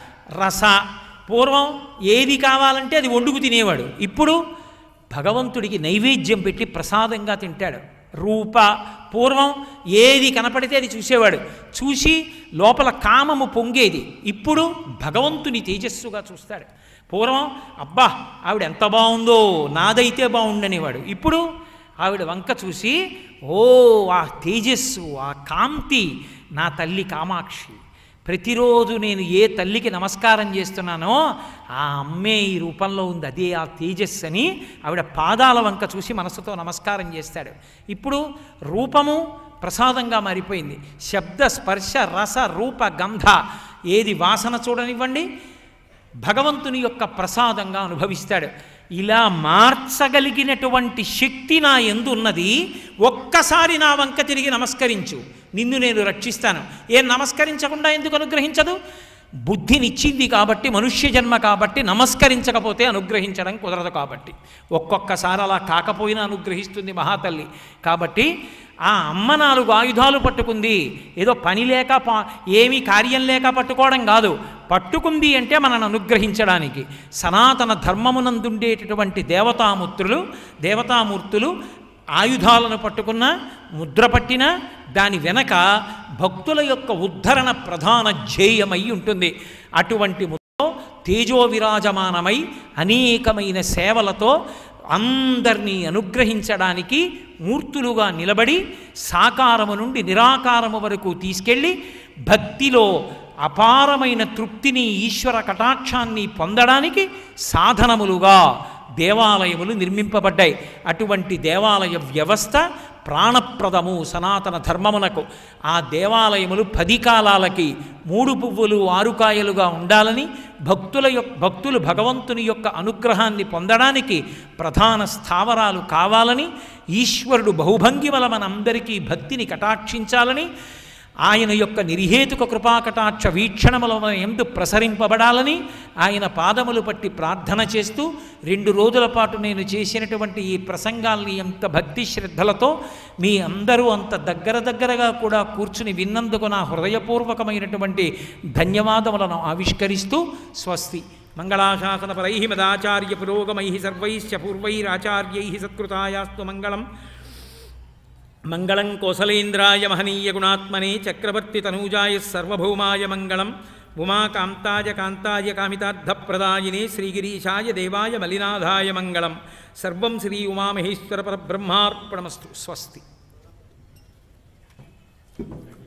రస పూర్వం ఏది కావాలంటే అది వండుకు తినేవాడు ఇప్పుడు భగవంతుడికి నైవేద్యం పెట్టి ప్రసాదంగా తింటాడు రూప పూర్వం ఏది కనపడితే అది చూసేవాడు చూసి లోపల కామము పొంగేది ఇప్పుడు భగవంతుని తేజస్సుగా చూస్తాడు పూర్వం అబ్బా ఆవిడ ఎంత బాగుందో నాదైతే బాగుండనేవాడు ఇప్పుడు ఆవిడ వంక చూసి ఓ ఆ తేజస్సు ఆ కాంతి నా తల్లి కామాక్షి ప్రతిరోజు నేను ఏ తల్లికి నమస్కారం చేస్తున్నానో ఆ అమ్మే ఈ రూపంలో ఉంది అదే ఆ తేజస్సు అని ఆవిడ పాదాల వంక చూసి మనసుతో నమస్కారం చేస్తాడు ఇప్పుడు రూపము ప్రసాదంగా మారిపోయింది శబ్ద స్పర్శ రస రూప గంధ ఏది వాసన చూడనివ్వండి భగవంతుని యొక్క ప్రసాదంగా అనుభవిస్తాడు ఇలా మార్చగలిగినటువంటి శక్తి నా ఎందు ఉన్నది ఒక్కసారి నా వంక తిరిగి నమస్కరించు నిన్ను నేను రక్షిస్తాను ఏం నమస్కరించకుండా ఎందుకు అనుగ్రహించదు బుద్ధినిచ్చింది కాబట్టి మనుష్య జన్మ కాబట్టి నమస్కరించకపోతే అనుగ్రహించడం కుదరదు కాబట్టి ఒక్కొక్కసారి అలా కాకపోయినా అనుగ్రహిస్తుంది మహాతల్లి కాబట్టి ఆ అమ్మ నాలుగు ఆయుధాలు పట్టుకుంది ఏదో పని లేక పా ఏమీ కార్యం లేక పట్టుకోవడం కాదు పట్టుకుంది అంటే మనను అనుగ్రహించడానికి సనాతన ధర్మమునందుండేటటువంటి దేవతామూర్తులు దేవతామూర్తులు ఆయుధాలను పట్టుకున్న ముద్ర పట్టిన దాని వెనక భక్తుల యొక్క ఉద్ధరణ ప్రధాన ధ్యేయమై ఉంటుంది అటువంటి ముద్రలో తేజో విరాజమానమై అనేకమైన సేవలతో అందరినీ అనుగ్రహించడానికి మూర్తులుగా నిలబడి సాకారము నుండి నిరాకారము వరకు తీసుకెళ్ళి భక్తిలో అపారమైన తృప్తిని ఈశ్వర కటాక్షాన్ని పొందడానికి సాధనములుగా దేవాలయములు నిర్మింపబడ్డాయి అటువంటి దేవాలయ వ్యవస్థ ప్రాణప్రదము సనాతన ధర్మమునకు ఆ దేవాలయములు పది కాలాలకి మూడు పువ్వులు ఆరుకాయలుగా ఉండాలని భక్తుల యొక్క భక్తులు భగవంతుని యొక్క అనుగ్రహాన్ని పొందడానికి ప్రధాన స్థావరాలు కావాలని ఈశ్వరుడు బహుభంగిమల మనందరికీ భక్తిని కటాక్షించాలని ఆయన యొక్క నిర్హేతుక కృపాకటాక్ష వీక్షణముల ఎందు ప్రసరింపబడాలని ఆయన పాదములు పట్టి ప్రార్థన చేస్తూ రెండు రోజుల పాటు నేను చేసినటువంటి ఈ ప్రసంగాల్ని ఎంత భక్తి శ్రద్ధలతో మీ అందరూ అంత దగ్గర దగ్గరగా కూడా కూర్చుని విన్నందుకు నా హృదయపూర్వకమైనటువంటి ధన్యవాదములను ఆవిష్కరిస్తూ స్వస్తి మంగళాశాసనపరై మదాచార్య పురోగమై సర్వైశ్చ పూర్వైరాచార్యై సత్కృతాయాస్తు మంగళం మంగళం కోసలేంద్రాయ మహనీయ గుణాత్మనే చక్రవర్తి తనూజాయ సర్వభౌమాయ మంగళం ఉమాకాంతాయ కాంతాయ కామితార్థప్రదాయినే శ్రీగిరీశాయ దేవాయ మలినాథాయ మంగళం సర్వం శ్రీ ఉమామహేశ్వర పరబ్రహ్మార్పణమస్తు స్వస్తి